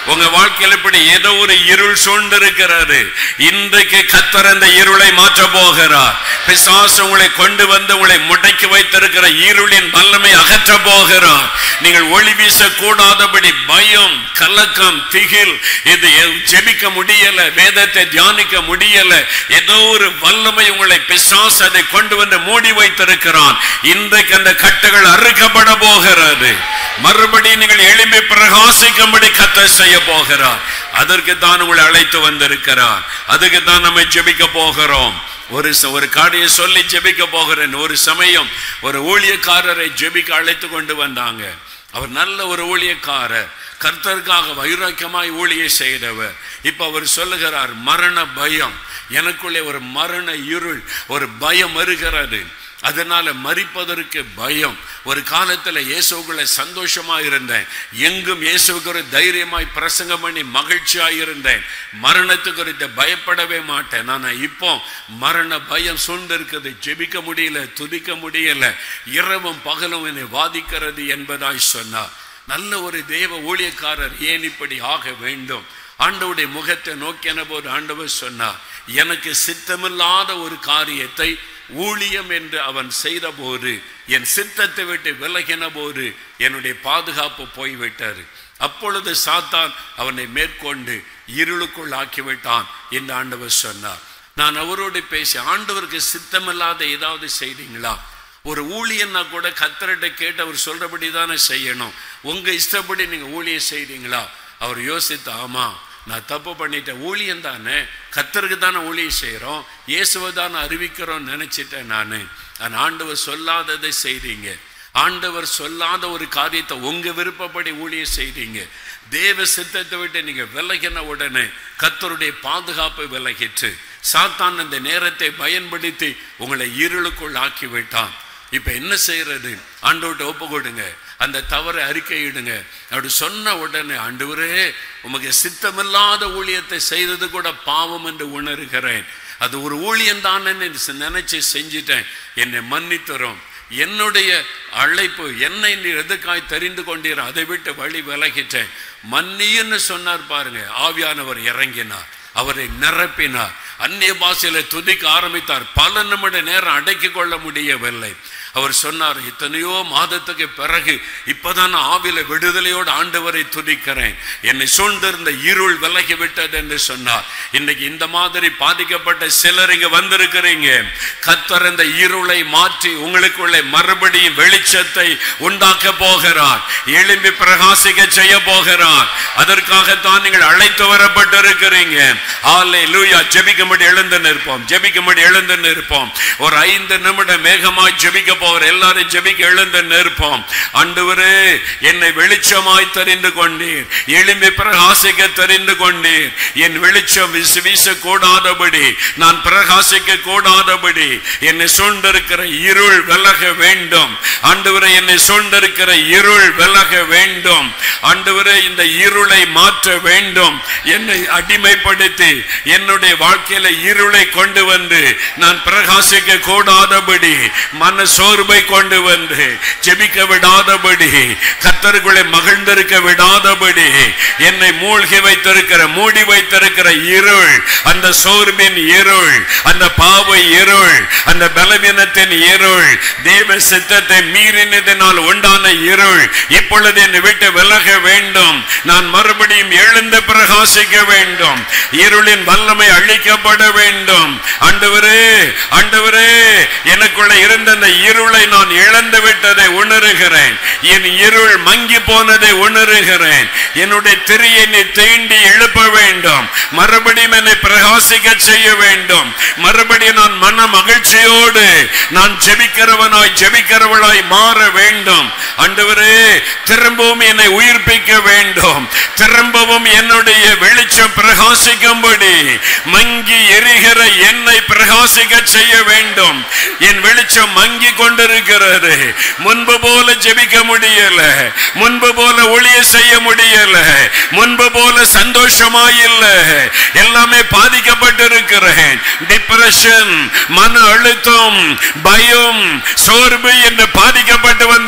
உங்க வாழ்க்கையில் இப்படி ஏதோ ஒரு இருள் சூழ்ந்திருக்கிறது இன்றைக்கு கத்தர் அந்த இருளை மாற்ற போகிறார் பிசாசு உங்களை கொண்டு வந்து உங்களை முடக்கி வைத்திருக்கிற இருளின் வல்லமை அகற்ற போகிறார் நீங்கள் ஒளி வீச கூடாதபடி பயம் கலக்கம் திகில் இது எ- ஜெபிக்க முடியல வேதத்தை தியானிக்க முடியல ஏதோ ஒரு வல்லமை உங்களை பிசாசு அதை கொண்டு வந்து மூடி வைத்திருக்கிறான் இன்றைக்கு அந்த கட்டுகள் அறுக்கப்பட போகிறது மறுபடியும் நீங்கள் எழும்பி பிரகாசிக்கும்படி கத்த செய்ய போகிறார் அதற்கு தான் உங்களை அழைத்து வந்திருக்கிறார் அதுக்கு தான் நம்ம ஜெபிக்க போகிறோம் ஒரு ச- ஒரு காரியம் சொல்லி ஜெபிக்க போகிறேன் ஒரு சமயம் ஒரு ஊழியக்காரரை ஜெபிக்க அழைத்து கொண்டு வந்தாங்க அவர் நல்ல ஒரு ஊழியக்காரர் கர்த்தருக்காக வைராக்கியமாய் ஊழிய செய்தவர் இப்ப அவர் சொல்லுகிறார் மரண பயம் எனக்குள்ளே ஒரு மரண இருள் ஒரு பயம் வருகிறது அதனால மறிப்பதற்கு பயம் ஒரு காலத்துல இயேசுக்குள்ள சந்தோஷமா இருந்தேன் எங்கும் இயேசுக்கு ஒரு தைரியமாய் பிரசங்கம் பண்ணி மகிழ்ச்சியா இருந்தேன் மரணத்து குறித்து பயப்படவே மாட்டேன் ஆனா இப்போ மரண பயம் சூழ்ந்திருக்குது ஜெபிக்க முடியல துதிக்க முடியல இரவும் பகலும் என்னை வாதிக்கிறது என்பதாய் சொன்னார் நல்ல ஒரு தேவ ஊழியக்காரர் ஏன் இப்படி ஆக வேண்டும் ஆண்டவருடைய முகத்தை நோக்கின போது ஆண்டவர் சொன்னார் எனக்கு சித்தமில்லாத ஒரு காரியத்தை ஊழியம் என்று அவன் செய்த போது என் சித்தத்தை விட்டு விலகின போது என்னுடைய பாதுகாப்பு போய்விட்டாரு அப்பொழுது சாத்தான் அவனை மேற்கொண்டு இருளுக்குள் ஆக்கிவிட்டான் என்று ஆண்டவர் சொன்னார் நான் அவரோடு பேசி ஆண்டவருக்கு சித்தமில்லாத ஏதாவது செய்தீங்களா ஒரு ஊழியன்னா கூட கத்தர்கிட்ட கேட்டு அவர் சொல்றபடி தானே செய்யணும் உங்க இஷ்டப்படி நீங்க ஊழியம் செய்றீங்களா அவர் யோசித்து ஆமா நான் தப்பு பண்ணிட்டேன் ஊழியம் தானே கத்தருக்கு தானே ஊழியம் செய்கிறோம் இயேசுவை தானே அறிவிக்கிறோம் நினைச்சிட்டேன் நான் நான் ஆண்டவர் சொல்லாததை செய்றீங்க ஆண்டவர் சொல்லாத ஒரு காரியத்தை உங்க விருப்பப்படி ஊழியம் செய்றீங்க தேவ சித்தத்தை விட்டு நீங்க விலகின உடனே கத்தருடைய பாதுகாப்பு விலகிற்று சாத்தான் அந்த நேரத்தை பயன்படுத்தி உங்களை இருளுக்குள் ஆக்கி விட்டான் இப்ப என்ன செய்யறது ஆண்டவர்கிட்ட ஒப்பு கொடுங்க அந்த தவறை அறிக்கையிடுங்க அப்படி சொன்ன உடனே ஆண்டவரே உமக்கு சித்தமில்லாத ஊழியத்தை செய்தது கூட பாவம் என்று உணர்கிறேன் அது ஒரு ஊழியம் தான் நினைச்சு செஞ்சிட்டேன் என்னை மன்னித்தரும் என்னுடைய அழைப்பு என்னை நீ எதுக்காய் தெரிந்து கொண்டீர் அதை விட்டு வழி விலகிட்டேன் மன்னின்னு சொன்னார் பாருங்க ஆவியானவர் இறங்கினார் அவரை நிரப்பினார் அந்நிய பாஷையில துதிக்க ஆரம்பித்தார் பல நிமிட நேரம் அடக்கிக் கொள்ள முடியவில்லை அவர் சொன்னார் இத்தனையோ மாதத்துக்கு பிறகு இப்பதான் நான் ஆவில விடுதலையோடு ஆண்டவரை துதிக்கிறேன் என்னை சூழ்ந்திருந்த இருள் விலகி விட்டது என்று சொன்னார் இன்னைக்கு இந்த மாதிரி பாதிக்கப்பட்ட சிலர் இங்க வந்திருக்கிறீங்க கத்தர் இந்த இருளை மாற்றி உங்களுக்குள்ளே மறுபடியும் வெளிச்சத்தை உண்டாக்க போகிறார் எழும்பி பிரகாசிக்க செய்ய போகிறார் அதற்காகத்தான் நீங்கள் அழைத்து வரப்பட்டிருக்கிறீங்க ஆலை லூயா ஜெபிக்கும்படி எழுந்து நிற்போம் ஜெபிக்கும்படி எழுந்து நிற்போம் ஒரு ஐந்து நிமிடம் மேகமாய் ஜெபிக்க போகிற எல்லாரும் ஜெபிக்க எழுந்து நிற்போம் ஆண்டவரே என்னை வெளிச்சமாய் தெரிந்து கொண்டீர் எழும்பி பிரகாசிக்க தெரிந்து கொண்டீர் என் வெளிச்சம் வீச வீச கூடாதபடி நான் பிரகாசிக்க கூடாதபடி என்னை சூழ்ந்திருக்கிற இருள் விலக வேண்டும் ஆண்டவரே என்னை சூழ்ந்திருக்கிற இருள் விலக வேண்டும் ஆண்டவரே இந்த இருளை மாற்ற வேண்டும் என்னை அடிமைப்படுத்தி என்னுடைய வாழ்க்கையில இருளை கொண்டு வந்து நான் பிரகாசிக்க கூடாதபடி மன சோர்வை கொண்டு வந்து ஜெபிக்க விடாதபடி கத்தருக்குள்ளே மகிழ்ந்திருக்க விடாதபடி என்னை மூழ்கி வைத்திருக்கிற மூடி வைத்திருக்கிற இருள் அந்த சோர்வின் இருள் அந்த பாவை இருள் அந்த பலவீனத்தின் இருள் தேவ சித்தத்தை மீறினதினால் உண்டான இருள் இப்பொழுது என்னை விட்டு விலக வேண்டும் நான் மறுபடியும் எழுந்து பிரகாசிக்க வேண்டும் இருளின் வல்லமை அழிக்கப்பட வேண்டும் ஆண்டவரே ஆண்டவரே எனக்குள்ள இருந்த அந்த இருளை நான் இழந்து விட்டதை உணர்கிறேன் என் இருள் மங்கி போனதை உணர்கிறேன் என்னுடைய திரியை நீ தீண்டி எழுப்ப வேண்டும் மறுபடியும் என்னை பிரகாசிக்க செய்ய வேண்டும் மறுபடியும் நான் மன மகிழ்ச்சியோடு நான் ஜெபிக்கிறவனாய் ஜெபிக்கிறவளாய் மாற வேண்டும் ஆண்டவரே திரும்பவும் என்னை உயிர்ப்பிக்க வேண்டும் திரும்பவும் என்னுடைய வெளிச்சம் பிரகாசிக்கும்படி மங்கி எரிகிற என்னை பிரகாசிக்க செய்ய வேண்டும் என் வெளிச்சம் மங்கி கொண்டிருக்கிறது முன்பு போல ஜெபிக்க முடியல முன்பு போல ஒளிய செய்ய முடியல முன்பு போல சந்தோஷமா இல்ல எல்லாமே பாதிக்கப்பட்டிருக்கிறேன் டிப்ரெஷன் மன அழுத்தம் பயம் சோர்வு என்று பாதிக்கப்பட்டு வந்திருக்கிறேன்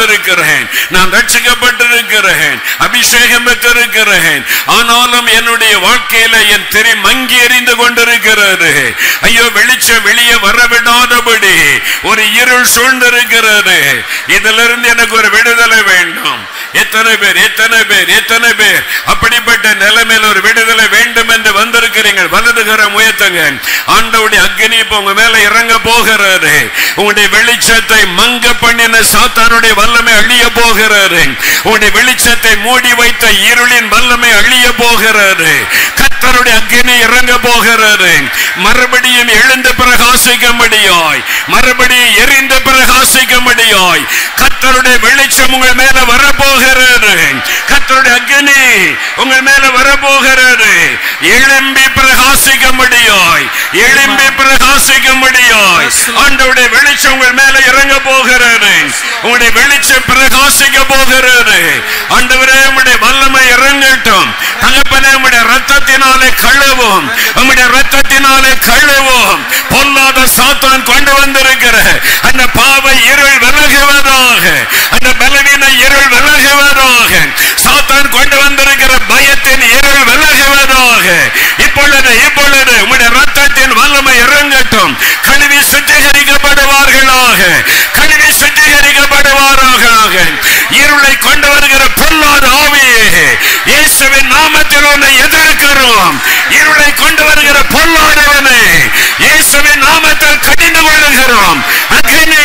வந்திருக்கிறேன் நான் ரட்சிக்கப்பட்டிருக்கிறேன் அபிஷேகம் பெற்றிருக்கிறேன் ஆனாலும் என்னுடைய வாழ்க்கையில என் திரை மங்கி எறிந்து கொண்டிருக்கிறது ஐயோ வெளிச்சம் வெளியே வரவிடாதபடி ஒரு இருள் சூழ்ந்திருக்கிறது இதிலிருந்து எனக்கு ஒரு விடுதலை வேண்டும் எத்தனை பேர் எத்தனை பேர் எத்தனை பேர் அப்படிப்பட்ட நிலைமையில் ஒரு விடுதலை வேண்டும் என்று வந்திருக்கிறீங்க வலதுகரம் உயர்த்துங்க ஆண்டவுடைய அக்னி இப்ப உங்க மேல இறங்க போகிறாரு உங்களுடைய வெளிச்சத்தை மங்க பண்ணின சாத்தானுடைய வல்லமை அழிய போகிறாரு உங்களுடைய வெளிச்சத்தை மூடி வைத்த இருளின் வல்லமை அழிய போகிறாரு கத்தருடைய அக்னி இறங்க போகிறாரு மறுபடியும் எழுந்து பிரகாசிக்கும்படியாய் மறுபடியும் எரிந்து பிரகாசிக்கும்படியாய் கத்தருடைய வெளிச்சம் உங்கள் மேல வரப்போகிறது கத்தருடைய அக்னி உங்கள் மேல வரப்போகிறது எழும்பி பிரகாசிக்கும்படியாய் எழும்பி பிரகாசிக்கும்படியாய் ஆண்டவருடைய வெளிச்சம் உங்கள் மேல இறங்க போகிறது உங்களுடைய வெளிச்சம் பிரகாசிக்க போகிறது ஆண்டவரே உங்களுடைய வல்லமை இறங்கட்டும் தகப்பனே உங்களுடைய ரத்தத்தினாலே கழுவும் உங்களுடைய ரத்தத்தினாலே கழுவும் பொல்லாத சாத்தான் கொண்டு வந்திருக்கிற அந்த பாவை இருள் விலகுவதாக அந்த பலவீன இருள் விலகுவதாக சாத்தான் கொண்டு வந்திருக்கிற பயத்தின் இருள் விலகுவதாக இப்பொழுது இப்பொழுது உங்களுடைய ரத்தத்தின் வல்லமை இறங்கட்டும் கழுவி சுத்திகரிக்கப்படுவார்களாக கழுவி சுத்திகரிக்கப்படுவாராக இருளை கொண்டு வருகிற பொல்லாத ஆவியே இயேசுவின் நாமத்தில் உன்னை எதிர்க்கிறோம் இருளை கொண்டு வருகிற பொல்லாதவனை இயேசுவின் நாமத்தில் கடிந்து கொள்ளுகிறோம் அக்னி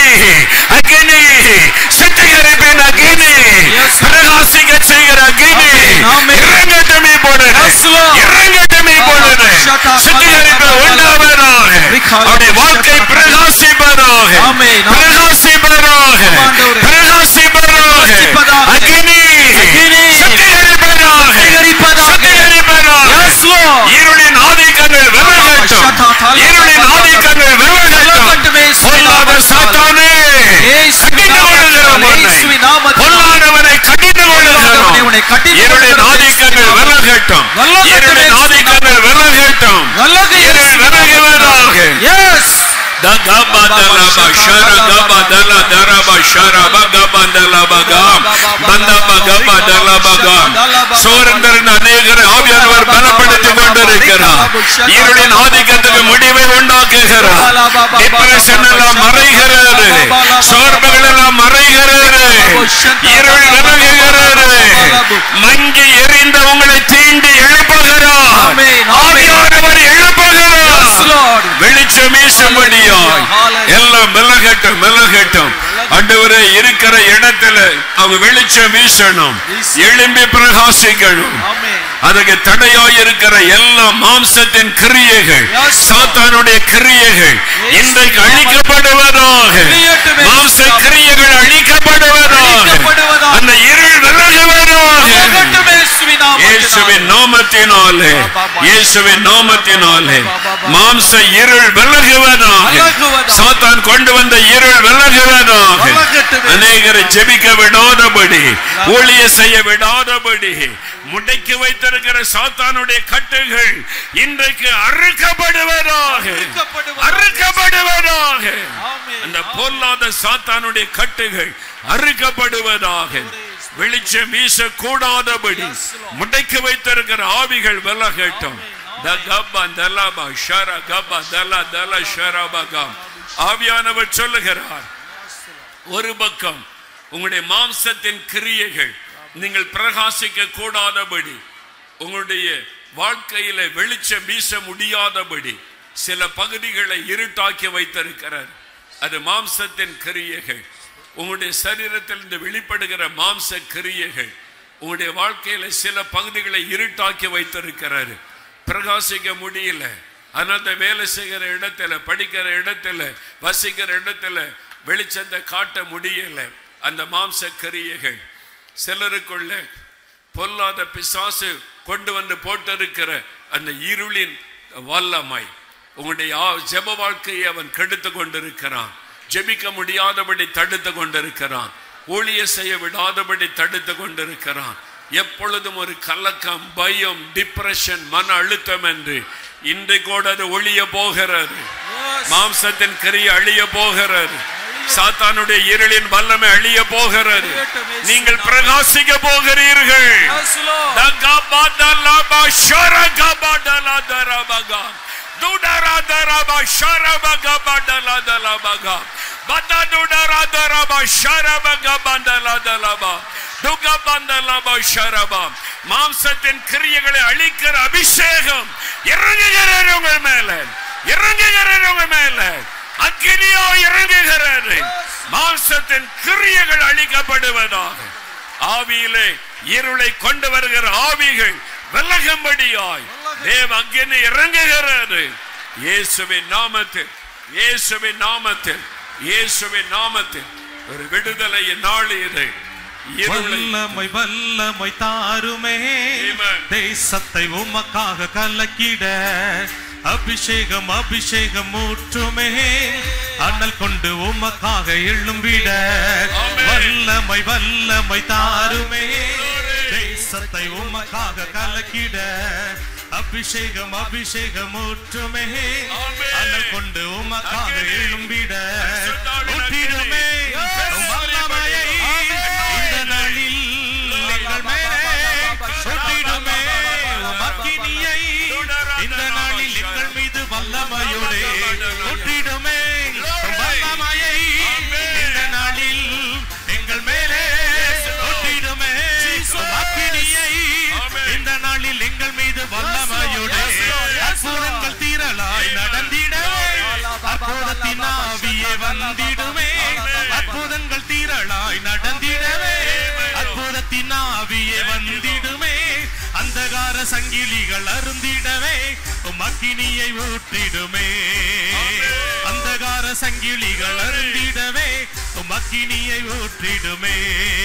அக்னி சுத்திகரிப்பின் அக்னி Yes. பிரகாசிக்க செய்கிற அக்னி Amen. Amen. இறங்கட்டுமே பொழுது Yes, Lord. இறங்கட்டுமே பொழுது Shata, சுத்திகரிப்பு Shata, உண்டாவதாக Rikala, அவருடைய வாழ்க்கை Shata, பிரகாசிப்பதாக Amen. பிரகாசிப்பதாக ஆண்டவரே. பிரகாசிப்பதாக பிரகாசிப்பதாக. அக்னி அக்னி. சுத்திகரிப்பதாக சுத்திகரிப்பதாக. சுத்திகரிப்பதாக Yes, Lord. இருளின் ஆதிக்கங்கள் விலகட்டும் Shata, Tala, இருளின் Tala, ஆதிக்கங்கள் விலகட்டும் விலகட்டுமே, பொல்லாத சுவாமி. சாத்தானே இயேசுவின் கடிந்து கொள்ளுகிறோம் நாமத்தினாலே, உன்னை. இயேசுவின் நாமத்தினாலே. பொல்லாதவனை கடிந்து பொல்லாதவனை உன்னை கொள்ளுகிறோம் கடிந்து இருளின் கொள்ளுகிறோம். ஆதிக்கங்கள் விலகட்டும் விலகட்டுமே, இருளின் ஆதிக்கங்கள் விலகட்டும் வல்லது இருள் விலகுவதாக Yes. சோரந்தரன் அநேகரை ஆவியானவர் பலப்படுத்திக் கொண்டிருக்கிறார் இருளின் ஆதிக்கத்துக்கு முடிவை உண்டாக்குகிறார் டிப்ரெஷன் எல்லாம் மறைகிறது சோர்வுகள் எல்லாம் மறைகிறது இருள் விலகுகிறது மங்கி எரிந்த உங்களை தீண்டி எழுப்புகிறார் ஆமென், ஆமென். ஆவியானவர் Yes, எழுப்புகிறார் Lord. வெளிச்சம் வீசும்படியாய் எல்லாம் விலகட்டும் விலகட்டும் ஆண்டவரே இருக்கிற இடத்துல அவங்க வெளிச்சம் வீசணும் எழும்பி பிரகாசிக்கணும் Amen. அதுக்கு தடையாய் இருக்கிற எல்லா மாம்சத்தின் கிரியைகள் Yes. சாத்தானுடைய கிரியைகள் இன்றைக்கு அழிக்கப்படுவதாக அழியட்டுமே. மாம்ச கிரியைகள் அழிக்கப்படுவதாக அழிக்கப்படுவதாக. அந்த இருள் விலகுவதாக வல்லகட்டும் இயேசுவின் நாமத்தினாலே. இயேசுவின் நாமத்தினாலே இயேசுவின் நாமத்தினாலே மாம்ச இருள் விலகுவதாக விலகுவதாக. சாத்தான் கொண்டு வந்த இருள் விலகுவதாக விலகட்டுமே. அநேகரை ஜெபிக்க விடாதபடி ஊழிய செய்ய விடாதபடி முடக்கி வைத்திருக்கிற சாத்தானுடைய கட்டுகள் இன்றைக்கு அறுக்கப்படுவதாக அறுக்கப்படுவதாக. அறுக்கப்படுவதாக ஆமென். அந்த பொல்லாத சாத்தானுடைய கட்டுகள் அறுக்கப்படுவதாக வெளிச்சம் வீசக்கூடாதபடி முடக்கி வைத்திருக்கிற ஆவிகள் விலகட்டும் த கப்பா தலபா ஷர கப்பா தல தல ஷரபகா ஆவியானவர் சொல்லுகிறார் ஒரு பக்கம் உங்களுடைய மாம்சத்தின் கிரியைகள் நீங்கள் பிரகாசிக்க கூடாதபடி உங்களுடைய வாழ்க்கையில வெளிச்சம் வீச முடியாதபடி சில பகுதிகளை இருட்டாக்கி வைத்திருக்கிறார் அது மாம்சத்தின் கிரியைகள் உங்களுடைய சரீரத்தில் இருந்து வெளிப்படுகிற மாம்ச கிரியைகள் உங்களுடைய வாழ்க்கையில சில பகுதிகளை இருட்டாக்கி வைத்திருக்கிறார் பிரகாசிக்க முடியல அதனால வேலை செய்கிற இடத்துல படிக்கிற இடத்துல வசிக்கிற இடத்துல வெளிச்சத்தை காட்ட முடியல அந்த மாம்ச கிரியைகள் சிலருக்குள்ள பொல்லாத பிசாசு கொண்டு வந்து போட்டிருக்கிற அந்த இருளின் வல்லமை உங்களுடைய ஆ- ஜெப வாழ்க்கையை அவன் கெடுத்து கொண்டிருக்கிறான் ஜெபிக்க முடியாதபடி தடுத்து கொண்டிருக்கிறான் ஊழிய செய்ய விடாதபடி தடுத்து கொண்டிருக்கிறான் எப்பொழுதும் ஒரு கலக்கம் பயம் டிப்ரெஷன் மன அழுத்தம் என்று இன்றைக்கு கூட அது ஒழிய போகிறது Yes. மாம்சத்தின் கிரியை அழிய போகிறது சாத்தானுடைய இருளின் வல்லமை அழிய போகிறது நீங்கள் பிரகாசிக்க போகிறீர்கள் Yes, Lord. தகபதலப ஷரகபதலதரபக. துடரதரப ஷரபகபதலதலபக. பததுடரதரப ஷரபகபதலதலப. துகபதலப ஷரப. மாம்சத்தின் கிரியைகளை அழிக்கிற அபிஷேகம் இறங்குகிறது உங்கள் மேல இறங்குகிறது உங்கள் மேல அக்கினியோ இறங்குகிறது மாம்சத்தின் கிரியைகள் அழிக்கப்படுவதாக ஆவியிலே இருளை கொண்டு வருகிற ஆவிகள் விலகும்படியாய் தேவ அங்கிருந்து இறங்குகிறது இயேசுவின் நாமத்தில் இயேசுவின் நாமத்தில் இயேசுவின் நாமத்தில் ஒரு விடுதலையின் நாள் இது இருளை வல்லமை வல்லமை தாருமே Amen. தேசத்தை உமக்காக கலக்கிட அபிஷேகம் அபிஷேகம் ஊற்றுமே அண்ணல் கொண்டு உமக்காக எழும்பிட Amen. வல்லமை வல்லமை தாருமே தேசத்தை உமக்காக கலக்கிட அபிஷேகம் அபிஷேகம் ஊற்றுமே Amen. அண்ணல் கொண்டு உமக்காக அக்கினி. எழும்பிட பரிசுத்தாவின் ஊற்றிடுமே அக்கினி. உம் வல்லமையை இந்த நாளில் எங்கள் மேலே ஊற்றிடுமே உம் அக்கினியை இந்த நாளில் எங்கள் மீது வல்லமையோடு ஊற்றிடுமே உம் வல்லமையை இந்த நாளில் எங்கள் மேலே ஊற்றிடுமே உம் அக்கினியை இந்த நாளில் எங்கள் மீது வல்லமையோடு அற்புதங்கள் தீரலாய் நடந்திடவே அற்புதத்தின் ஆவியே வந்திடுமே அற்புதங்கள் தீரலாய் நடந்திடவே அற்புதத்தின் ஆவியே வந்திடுமே அந்தகார சங்கிலிகள் அருந்திடவே உம் அக்கினியை ஊற்றிடுமே அந்தகார சங்கிலிகள் அருந்திடவே உம் அக்கினியை ஊற்றிடுமே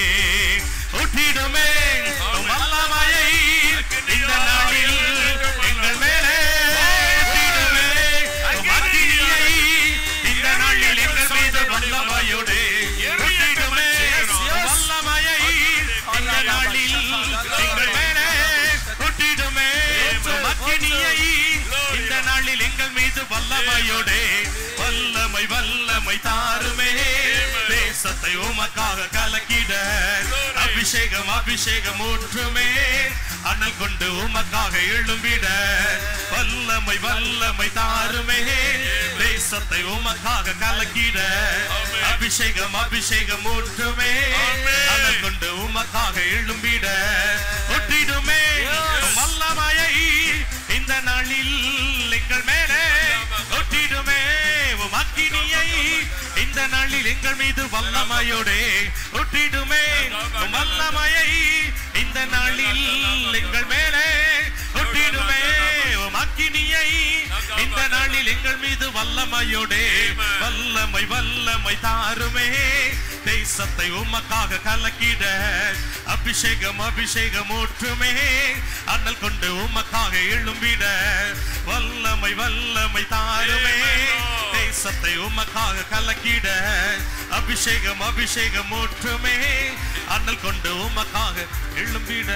ஊற்றிடுமே உம் வல்லமையை இந்த நாளில் எங்கள் மேலே ஊற்றிடுமே உம் அக்கினியை இந்த நாளில் எங்கள் மீது வல்லமையோடு ஊற்றிடுமே உம் வல்லமையை இந்த நாளில் எங்கள் மேலே ஊற்றிடுமே உம் அக்கினியை இந்த நாளில் எங்கள் மீது வல்லமையோடு வல்லமை வல்லமை தாருமே தேசத்தை உமக்காக கலக்கிட அபிஷேகம் அபிஷேகம் ஊற்றுமே அனல் கொண்டு உமக்காக எழும்பிட வல்லமை வல்லமை தாருமே தேசத்தை உமக்காக கலக்கிட அபிஷேகம் அபிஷேகம் ஊற்றுமே அனல் கொண்டு உமக்காக எழும்பிட ஒட்டிடுமே வல்லமையை இந்த நாளில் எங்கள் மேலே ஒட்டிடுமே உம் அக்கினியை இந்த நாளில் எங்கள் மீது வல்லமையோடே ஒட்டிடுமே உம் வல்லமையை இந்த நாளில் எங்கள் மேலே ஒட்டிடுமே உம் அக்கினியை இந்த நாளில் எங்கள் மீது வல்லமையோடே வல்லமை வல்லமை தாருமே தேசத்தை உமக்காக கலக்கிட அபிஷேகம் அபிஷேகம் ஊற்றுமே அண்ணல் கொண்டு உமக்காக எழும்பிட வல்லமை வல்லமை தாருமே தேசத்தை உமக்காக கலக்கிட அபிஷேகம் அபிஷேகம் ஊற்றுமே அண்ணல் கொண்டு உமக்காக எழும்பிட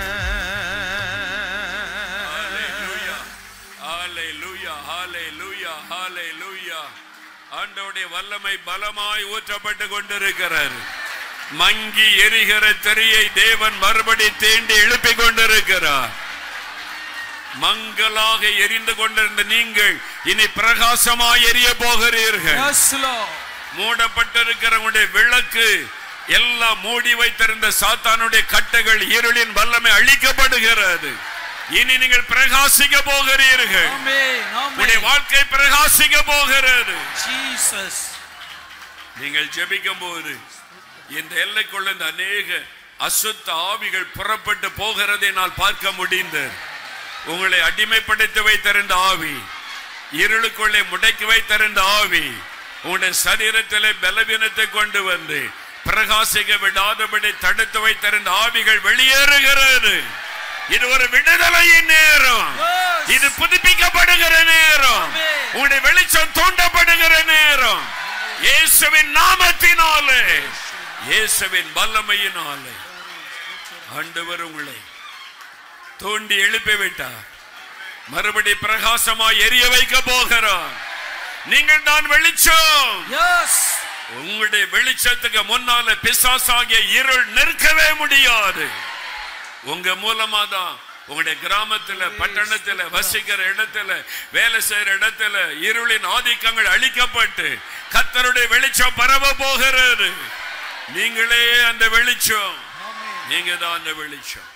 ஹalleluya ஹalleluya ஹalleluya ஆண்டவருடைய வல்லமை பலமாய் ஊற்றப்பட்டு கொண்டிருக்கிறார் மங்கி எரிகிற திரையை தேவன் மறுபடி தீண்டி எழுப்பிக் கொண்டிருக்கிறார் மங்கலாக எரிந்து கொண்டிருந்த நீங்கள் இனி பிரகாசமாய் எரிய போகிறீர்கள் Yes, Lord. மூடப்பட்டிருக்கிற உங்களுடைய விளக்கு எல்லாம் மூடி வைத்திருந்த சாத்தானுடைய கட்டைகள் இருளின் வல்லமை அழிக்கப்படுகிறது இனி நீங்கள் பிரகாசிக்க போகிறீர்கள் Amen. உங்களுடைய Amen. வாழ்க்கை பிரகாசிக்க போகிறது Jesus. நீங்கள் ஜெபிக்கும் போது இந்த எல்லைக்குள்ள இந்த அநேக அசுத்த ஆவிகள் புறப்பட்டு போகிறதை நான் பார்க்க முடிந்தது உங்களை அடிமைப்படுத்தி வைத்திருந்த ஆவி இருளுக்குள்ளே முடக்கி வைத்திருந்த ஆவி உங்களுடைய சரீரத்திலே பலவீனத்தை கொண்டு வந்து பிரகாசிக்க விடாதபடி தடுத்து வைத்திருந்த ஆவிகள் வெளியேறுகிறது இது ஒரு விடுதலையின் நேரம் Yes. இது புதுப்பிக்கப்படுகிற நேரம் Amen. உங்களுடைய வெளிச்சம் தூண்டப்படுகிற நேரம் இயேசுவின் நாமத்தினாலே இயேசுவின் வல்லமையினாலே ஆண்டவர் உங்களை தூண்டி எழுப்பி விட்டார் மறுபடி பிரகாசமாய் எரிய வைக்க போகிறார் நீங்கள் தான் வெளிச்சம் Yes. உங்களுடைய வெளிச்சத்துக்கு முன்னால பிசாசாகிய இருள் நிற்கவே முடியாது உங்க மூலமா தான் உங்களுடைய கிராமத்துல பட்டணத்துல வசிக்கிற இடத்துல வேலை செய்யற இடத்துல இருளின் ஆதிக்கங்கள் அழிக்கப்பட்டு கத்தருடைய வெளிச்சம் பரவ போகிறது நீங்களே அந்த வெளிச்சம் நீங்க தான் அந்த வெளிச்சம்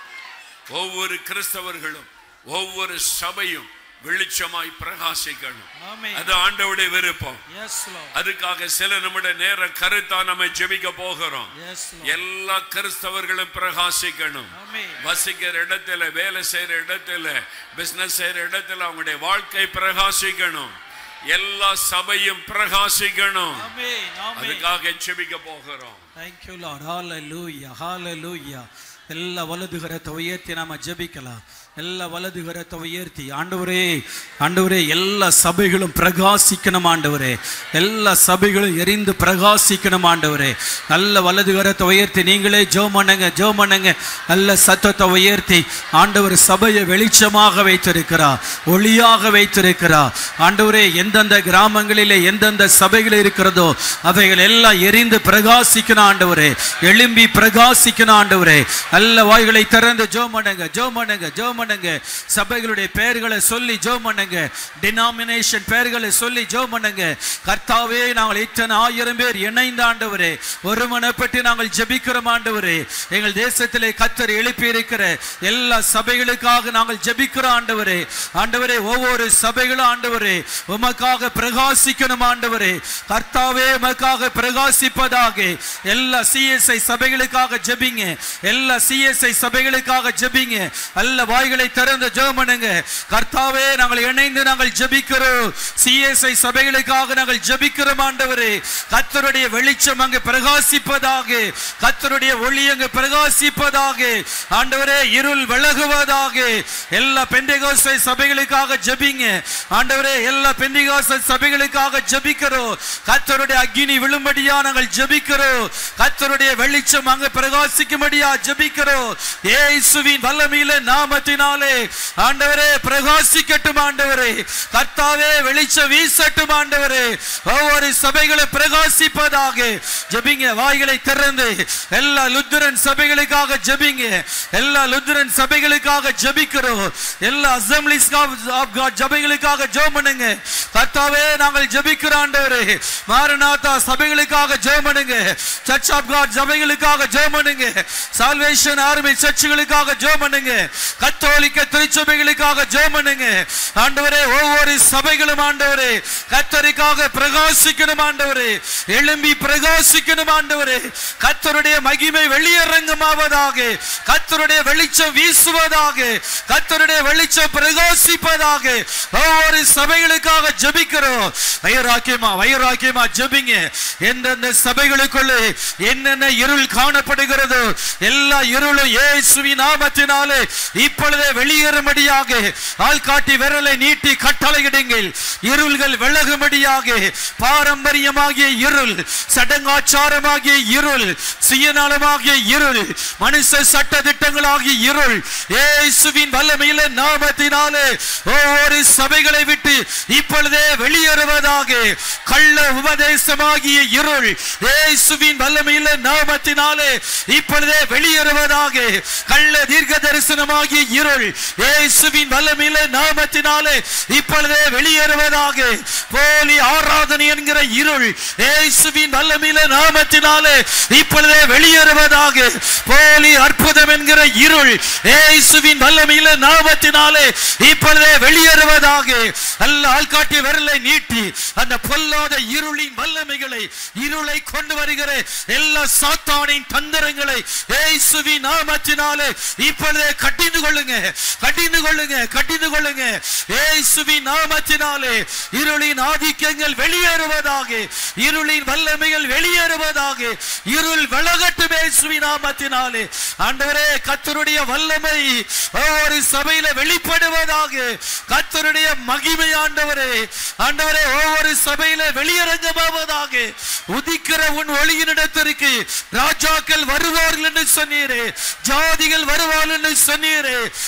ஒவ்வொரு கிறிஸ்தவர்களும் ஒவ்வொரு சபையும் வெளிச்சமாய் பிரகாசிக்கணும் ஆமென். அது ஆண்டவுடைய விருப்பம் Yes, Lord. அதுக்காக சில நிமிட நேர கருத்தா நம்ம ஜெபிக்க போகிறோம் Yes, Lord. எல்லா கிறிஸ்தவர்களும் பிரகாசிக்கணும் ஆமென். வசிக்கிற இடத்துல வேலை செய்யற இடத்துல பிசினஸ் செய்யற இடத்துல அவங்களுடைய வாழ்க்கை பிரகாசிக்கணும் எல்லா சபையும் பிரகாசிக்கணும் ஆமென். ஆமென். அதுக்காக ஜெபிக்க போகிறோம் Thank you, Lord. Hallelujah. Hallelujah. எல்லா வலது கரத்தை உயர்த்தி நாம ஜெபிக்கலாம் எல்லா வலது கரத்தை உயர்த்தி ஆண்டவரே ஆண்டவரே எல்லா சபைகளும் பிரகாசிக்கணும் ஆண்டவரே எல்லா சபைகளும் எரிந்து பிரகாசிக்கணும் ஆண்டவரே நல்ல வலது கரத்தை உயர்த்தி நீங்களே ஜோ பண்ணுங்க ஜோ பண்ணுங்க நல்ல சத்தத்தை உயர்த்தி ஆண்டவர் சபையை வெளிச்சமாக வைத்திருக்கிறார் ஒளியாக வைத்திருக்கிறார் ஆண்டவரே எந்தெந்த கிராமங்களிலே எந்தெந்த சபைகள் இருக்கிறதோ அவைகள் எல்லாம் எரிந்து பிரகாசிக்கணும் ஆண்டவரே எழும்பி பிரகாசிக்கணும் ஆண்டவரே நல்ல வாய்களை திறந்து ஜோ பண்ணுங்க ஜோ பண்ணுங்க ஜோ பண்ணுங்க சபைகளுடைய பெயர்களை சொல்லி ஜோ பண்ணுங்க டினாமினேஷன் பெயர்களை சொல்லி ஜோ பண்ணுங்க கர்த்தாவே நாங்கள் இத்தனை ஆயிரம் பேர் இணைந்த ஆண்டவரே ஒருமனப்பட்டு நாங்கள் ஜெபிக்கிறோம் ஆண்டவரே எங்கள் தேசத்திலே கத்தர் எழுப்பி இருக்கிற எல்லா சபைகளுக்காக நாங்கள் ஜெபிக்கிறோம் ஆண்டவரே ஆண்டவரே ஒவ்வொரு சபைகளும் ஆண்டவரே உமக்காக பிரகாசிக்கணும் ஆண்டவரே கர்த்தாவே உமக்காக பிரகாசிப்பதாக எல்லா சிஎஸ்ஐ சபைகளுக்காக ஜெபிங்க எல்லா சிஎஸ்ஐ சபைகளுக்காக ஜெபிங்க அல்ல வாய்களை திறந்து ஜெபம் பண்ணுங்க கர்த்தாவே நாங்கள் இணைந்து நாங்கள் ஜெபிக்கிறோம் சிஎஸ்ஐ சபைகளுக்காக நாங்கள் ஜெபிக்கிறோம் ஆண்டவரே கர்த்தருடைய வெளிச்சம் அங்கு பிரகாசிப்பதாக கர்த்தருடைய ஒளி அங்கு பிரகாசிப்பதாக ஆண்டவரே இருள் விலகுவதாக எல்லா பெந்தைகோஸ்தை சபைகளுக்காக ஜெபிங்க ஆண்டவரே எல்லா பெந்தைகோஸ்தை சபைகளுக்காக ஜெபிக்கிறோம் கர்த்தருடைய அக்கினி விழும்படியா நாங்கள் ஜெபிக்கிறோம் கர்த்தருடைய வெளிச்சம் அங்கு பிரகாசிக்கும்படியா ஜெபிக்கிறோம் இயேசுவின் வல்லமையில நாமத்தினாலே ஆண்டவரே பிரகாசிக்கட்டும் ஆண்டவரே கர்த்தாவே வெளிச்சம் வீசட்டும் ஆண்டவரே ஒவ்வொரு சபைகளும் பிரகாசிப்பதாக ஜெபிங்க வாய்களை திறந்து எல்லா லுத்திரன் சபைகளுக்காக ஜெபிங்க எல்லா லுத்திரன் சபைகளுக்காக ஜெபிக்கிறோம் எல்லா அசம்பிளிஸ் ஆஃப் காட் சபைகளுக்காக ஜெபம் பண்ணுங்க கர்த்தாவே நாங்கள் ஜெபிக்கிறோம் ஆண்டவரே மாரநாதா சபைகளுக்காக ஜெபம் பண்ணுங்க சர்ச் ஆஃப் காட் சபைகளுக்காக ஜெபம் பண்ணுங்க சால்வேஷன் ஆர்மி சர்ச்சுகளுக்காக ஜெபம் பண்ணுங்க கத்தோலிக்க திருச்சபைகளுக்காக ஜெபம் பண்ணுங்க ஆண்டவரே ஒவ்வொரு சபைகளும் ஆண்டவரே கத்தருக்காக பிரகாசிக்கணும் ஆண்டவரே எழும்பி பிரகாசிக்கணும் ஆண்டவரே கத்தருடைய மகிமை வெளியரங்கமாவதாக கத்தருடைய வெளிச்சம் வீசுவதாக கத்தருடைய வெளிச்சம் பிரகாசிப்பதாக ஒவ்வொரு சபைகளுக்காக ஜெபிக்கிறோம் வைராக்கியமா வைராக்கியமா ஜெபிங்க எந்தெந்த சபைகளுக்குள்ளே என்னென்ன இருள் காணப்படுகிறதோ எல்லா இருளும் இயேசுவின் நாமத்தினாலே இப்பொழுதே வெளியேறும்படியாக ஆள்காட்டி விரலை நீட்டி கட்டளையிடுங்கள் இருள்கள் விலகும்படியாக பாரம்பரியமாகிய இருள் சடங்காச்சாரமாகிய இருள் சுயநலமாகிய இருள் மனுஷ சட்ட திட்டங்களாகிய இருள் இயேசுவின் வல்லமையில நாமத்தினாலே ஒவ்வொரு சபைகளை விட்டு இப்பொழுதே வெளியேறுவதாக கள்ள உபதேசமாகிய இருள் இயேசுவின் வல்லமையில நாமத்தினாலே இப்பொழுதே வெளியேறுவதாக கள்ள தீர்க்க தரிசனமாகிய இருள் இயேசுவின் வல்லமையில நாமத்தினாலே இப்பொழுதே வெளியேறுவதாக போலி ஆராதனை என்கிற இருள் இயேசுவின் வல்லமையில நாமத்தினாலே இப்பொழுதே வெளியேறுவதாக போலி அற்புதம் என்கிற இருள் இயேசுவின் வல்லமையில நாமத்தினாலே இப்பொழுதே வெளியேறுவதாக அல்ல ஆள்காட்டி விரலை நீட்டி அந்த பொல்லாத இருளின் வல்லமைகளை இருளை கொண்டு வருகிற எல்லா சாத்தானின் தந்திரங்களை இயேசுவின் நாமத்தினாலே இப்பொழுதே கட்டிந்து கொள்ளுங்க கட்டிந்து கொள்ளுங்க கட்டிந்து கொள்ளுங்க இயேசுவின் நாமத்தினாலே இருளின் ஆதிக்கங்கள் வெளியேறுவதாக இருளின் வல்லமைகள் வெளியேறுவதாக இருள் விலகட்டும் இயேசுவின் நாமத்தினாலே ஆண்டவரே கத்தருடைய வல்லமை ஒவ்வொரு சபையில வெளிப்படுவதாக கத்தருடைய மகிமை ஆண்டவரே ஆண்டவரே ஒவ்வொரு சபையில வெளியரங்கமாவதாக உதிக்கிற உன் ஒளியினிடத்திற்கு ராஜாக்கள் வருவார்கள் என்று சொன்னீரே ஜாதிகள் வருவார்கள் என்று சொன்னீரே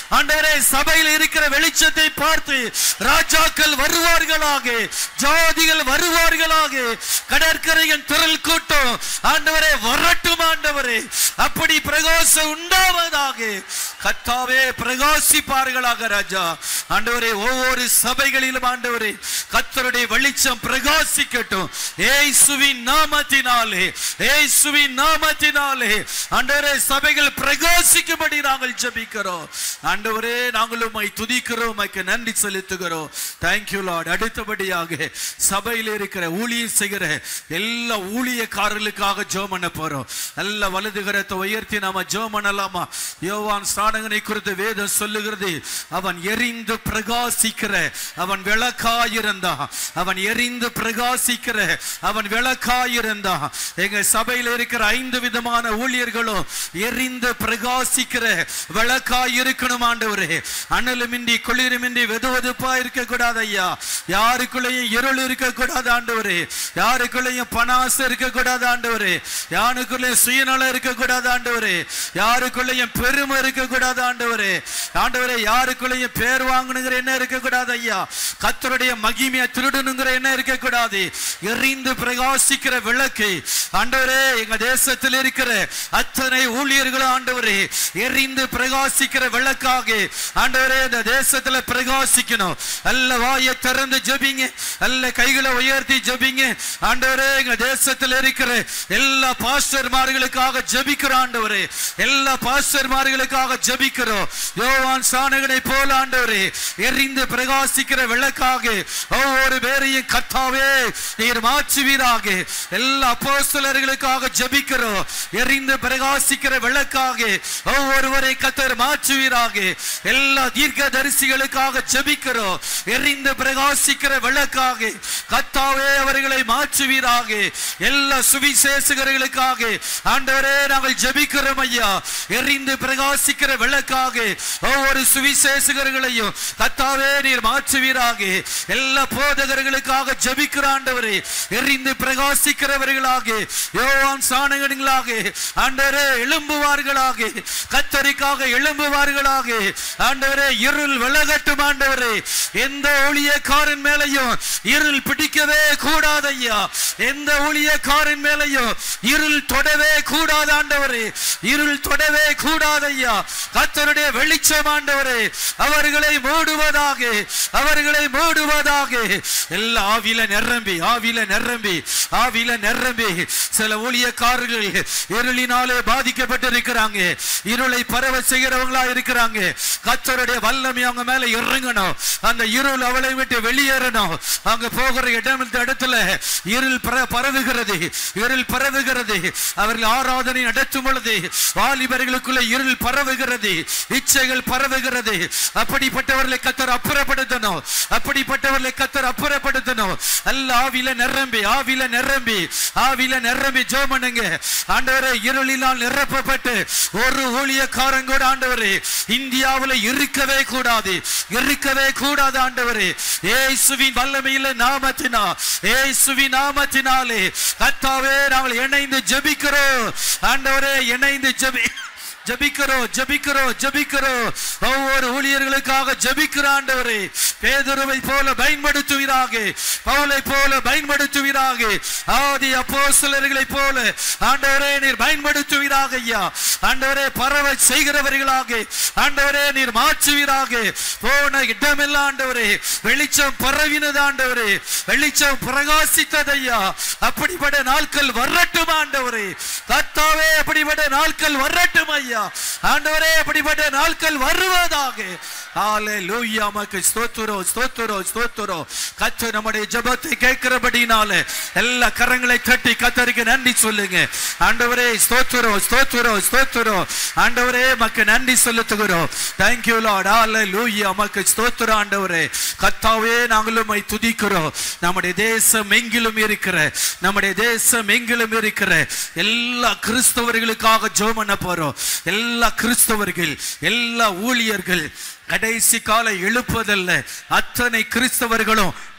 ஆண்டவரே சபையில் இருக்கிற வெளிச்சத்தை பார்த்து ராஜாக்கள் வருவார்களாக ஜாதிகள் வருவார்களாக கடற்கரையின் திரள் கூட்டம் ஆண்டவரே வரட்டும் ஆண்டவரே அப்படி பிரகாசம் உண்டாவதாக கத்தாவே பிரகாசிப்பார்களாக ராஜா ஆண்டவரே ஒவ்வொரு சபைகளிலும் ஆண்டவரே கத்தருடைய வெளிச்சம் பிரகாசிக்கட்டும் ஏசுவின் நாமத்தினாலே ஏசுவின் நாமத்தினாலே ஆண்டவரே சபைகள் பிரகாசிக்கும்படி நாங்கள் ஜெபிக்கிறோம் ஆண்டவரே நாங்கள் உம்மை துதிக்கிறோம் உமக்கு நன்றி செலுத்துகிறோம் தேங்க்யூ லார்ட் அடுத்தபடியாக சபையில் இருக்கிற ஊழியம் செய்கிற எல்லா ஊழியக்காரர்களுக்காக ஜெபம் பண்ண போறோம் நல்ல வலதுகரத்தை உயர்த்தி நாம ஜெபம் பண்ணலாமா யோவான் ஸ்நானகனை குறித்து வேதம் சொல்லுகிறது அவன் எரிந்து பிரகாசிக்கிற அவன் விளக்காயிருந்தான் அவன் எரிந்து பிரகாசிக்கிற அவன் விளக்காயிருந்தான் எங்க சபையில் இருக்கிற ஐந்து விதமான ஊழியர்களும் எரிந்து பிரகாசிக்கிற விளக்காய் இருக்கணும் ஆண்டவரே அனலுமின்றி குளிருமின்றி வெதுவெதுப்பா இருக்க கூடாது ஐயா யாருக்குள்ளேயும் இருள் இருக்க கூடாது ஆண்டவரே யாருக்குள்ளேயும் பணாசு இருக்க கூடாது ஆண்டவரே யாருக்குள்ளேயும் சுயநலம் இருக்க கூடாது ஆண்டவரே யாருக்குள்ளேயும் பெருமை இருக்க கூடாது ஆண்டவரே ஆண்டவரே யாருக்குள்ளேயும் பேர் வாங்கணுங்கிற என்ன இருக்க கூடாது ஐயா கத்தருடைய மகிமையை திருடணுங்கிற என்ன இருக்க கூடாது எரிந்து பிரகாசிக்கிற விளக்கு ஆண்டவரே எங்க தேசத்தில் இருக்கிற அத்தனை ஊழியர்களும் ஆண்டவரே எரிந்து பிரகாசிக்கிற விளக்காக ஆண்டவரே இந்த தேசத்துல பிரகாசிக்கணும் அல்ல வாயை திறந்து ஜெபிங்க அல்ல கைகளை உயர்த்தி ஜெபிங்க ஆண்டவரே எங்க தேசத்தில் இருக்கிற எல்லா பாஸ்டர்மார்களுக்காக ஜெபிக்கிறோம் ஆண்டவரே எல்லா பாஸ்டர்மார்களுக்காக ஜெபிக்கிறோம் யோவான் சாணகனை போல ஆண்டவரே எரிந்து பிரகாசிக்கிற விளக்காக ஒவ்வொரு பேரையும் கத்தாவே நீர் மாற்றுவீராக எல்லா அப்போஸ்தலர்களுக்காக ஜெபிக்கிறோம் எரிந்து பிரகாசிக்கிற விளக்காக ஒவ்வொருவரை கத்தர் மாற்றுவீராக எல்லா தீர்க்க தரிசிகளுக்காக ஜெபிக்கிறோம் எரிந்து பிரகாசிக்கிற விளக்காக கத்தாவே அவர்களை மாற்றுவீராக எல்லா சுவிசேஷகர்களுக்காக ஆண்டவரே நாங்கள் ஜெபிக்கிறோம் ஐயா எரிந்து பிரகாசிக்கிற விளக்காக ஒவ்வொரு சுவிசேஷகர்களையும் கத்தாவே நீர் மாற்றுவீராக எல்லா போதகர்களுக்காக ஜெபிக்கிற ஆண்டவரே எரிந்து பிரகாசிக்கிறவர்களாக யோவான் சாணகர்களாக ஆண்டவரே எழும்புவார்களாக கத்தரிக்காக எழும்புவார்களாக ஆண்டவரே இருள் விலகட்டும் ஆண்டவரே எந்த ஊழியக்காரன் மேலையும் இருள் பிடிக்கவே கூடாது ஐயா எந்த ஊழியக்காரன் மேலையும் இருள் தொடவே கூடாது ஆண்டவரே இருள் தொடவே கூடாது ஐயா கத்தருடைய வெளிச்சம் ஆண்டவரே அவர்களை மூடுவதாக அவர்களை மூடுவதாக எல்லா ஆவில நிரம்பி ஆவில நிரம்பி ஆவில நிரம்பி சில ஊழியக்காரர்கள் இருளினாலே பாதிக்கப்பட்டிருக்கிறாங்க இருளை பரவ செய்கிறவங்களா இருக்கிறாங்க கத்தருடைய வல்லமை அவங்க மேல இறங்கணும் அந்த இருள் அவளை விட்டு வெளியேறணும் அங்க போகிற இடம் இந்த இடத்துல இருள் பர- பரவுகிறது இருள் பரவுகிறது அவர்கள் ஆராதனை நடத்தும் பொழுது வாலிபர்களுக்குள்ள இருள் பரவுகிறது இச்சைகள் பரவுகிறது அப்படிப்பட்டவர்களை கத்தர் அப்புறப்படுத்தணும் அப்படிப்பட்டவர்களை கத்தர் அப்புறப்படுத்தணும் அல்ல ஆவில நிரம்பி ஆவில நிரம்பி ஆவில நிரம்பி ஜெபம் பண்ணுங்க ஆண்டவரே இருளினால் நிரப்பப்பட்டு ஒரு ஊழியக்காரன் கூட ஆண்டவரே இந்தியாவுல இருக்கவே கூடாது இருக்கவே கூடாது ஆண்டவரே ஏசுவின் வல்லமையில நாமத்தினா ஏசுவின் நாமத்தினாலே கத்தாவே நாங்கள் இணைந்து ஜெபிக்கிறோம் ஆண்டவரே இணைந்து ஜெபி ஜபிக்கிறோம் ஜபிக்கிறோம் ஜபிக்கிறோம் ஒவ்வொரு ஊழியர்களுக்காக ஜபிக்கிற ஆண்டவரே பேதுருவை போல பயன்படுத்துவீராக பவுலை போல பயன்படுத்துவீராக ஆதி அப்போஸ்தலர்களை போல ஆண்டவரே நீர் பயன்படுத்துவீராக ஐயா ஆண்டவரே பரவ செய்கிறவர்களாக ஆண்டவரே நீர் மாற்றுவீராக போன இடமெல்லாம் ஆண்டவரே வெளிச்சம் பரவினது ஆண்டவரே வெளிச்சம் பிரகாசித்தது ஐயா அப்படிப்பட்ட நாட்கள் வரட்டும் ஆண்டவரே கர்த்தாவே அப்படிப்பட்ட நாட்கள் வரட்டும் ஐயா ஆண்டவரே அப்படிப்பட்ட நாட்கள் வருவதாக ஹalleluya மக்கு ஸ்தோத்திரம் ஸ்தோத்திரம் ஸ்தோத்திரம் கர்த்தர் நம்முடைய ஜெபத்தை கேட்கிறபடினால எல்லா கரங்களை தட்டி கர்த்தருக்கு நன்றி சொல்லுங்க ஆண்டவரே ஸ்தோத்திரம் ஸ்தோத்திரம் ஸ்தோத்திரம் ஆண்டவரே மக்கு நன்றி செலுத்துகிறோம் thank you lord hallelujah மக்கு ஸ்தோத்திரம் ஆண்டவரே கர்த்தாவே நாங்களும் உம்மை துதிக்கிறோம் நம்முடைய தேசம் எங்கிலும் இருக்கிற நம்முடைய தேசம் எங்கிலும் இருக்கிற எல்லா கிறிஸ்தவர்களுக்காக ஜெபம் பண்ண போறோம் எல்லா கிறிஸ்தவர்கள் எல்லா ஊழியர்கள் கடைசி கால எழுப்பதல்ல அத்தனை கிறிஸ்தவர்களும்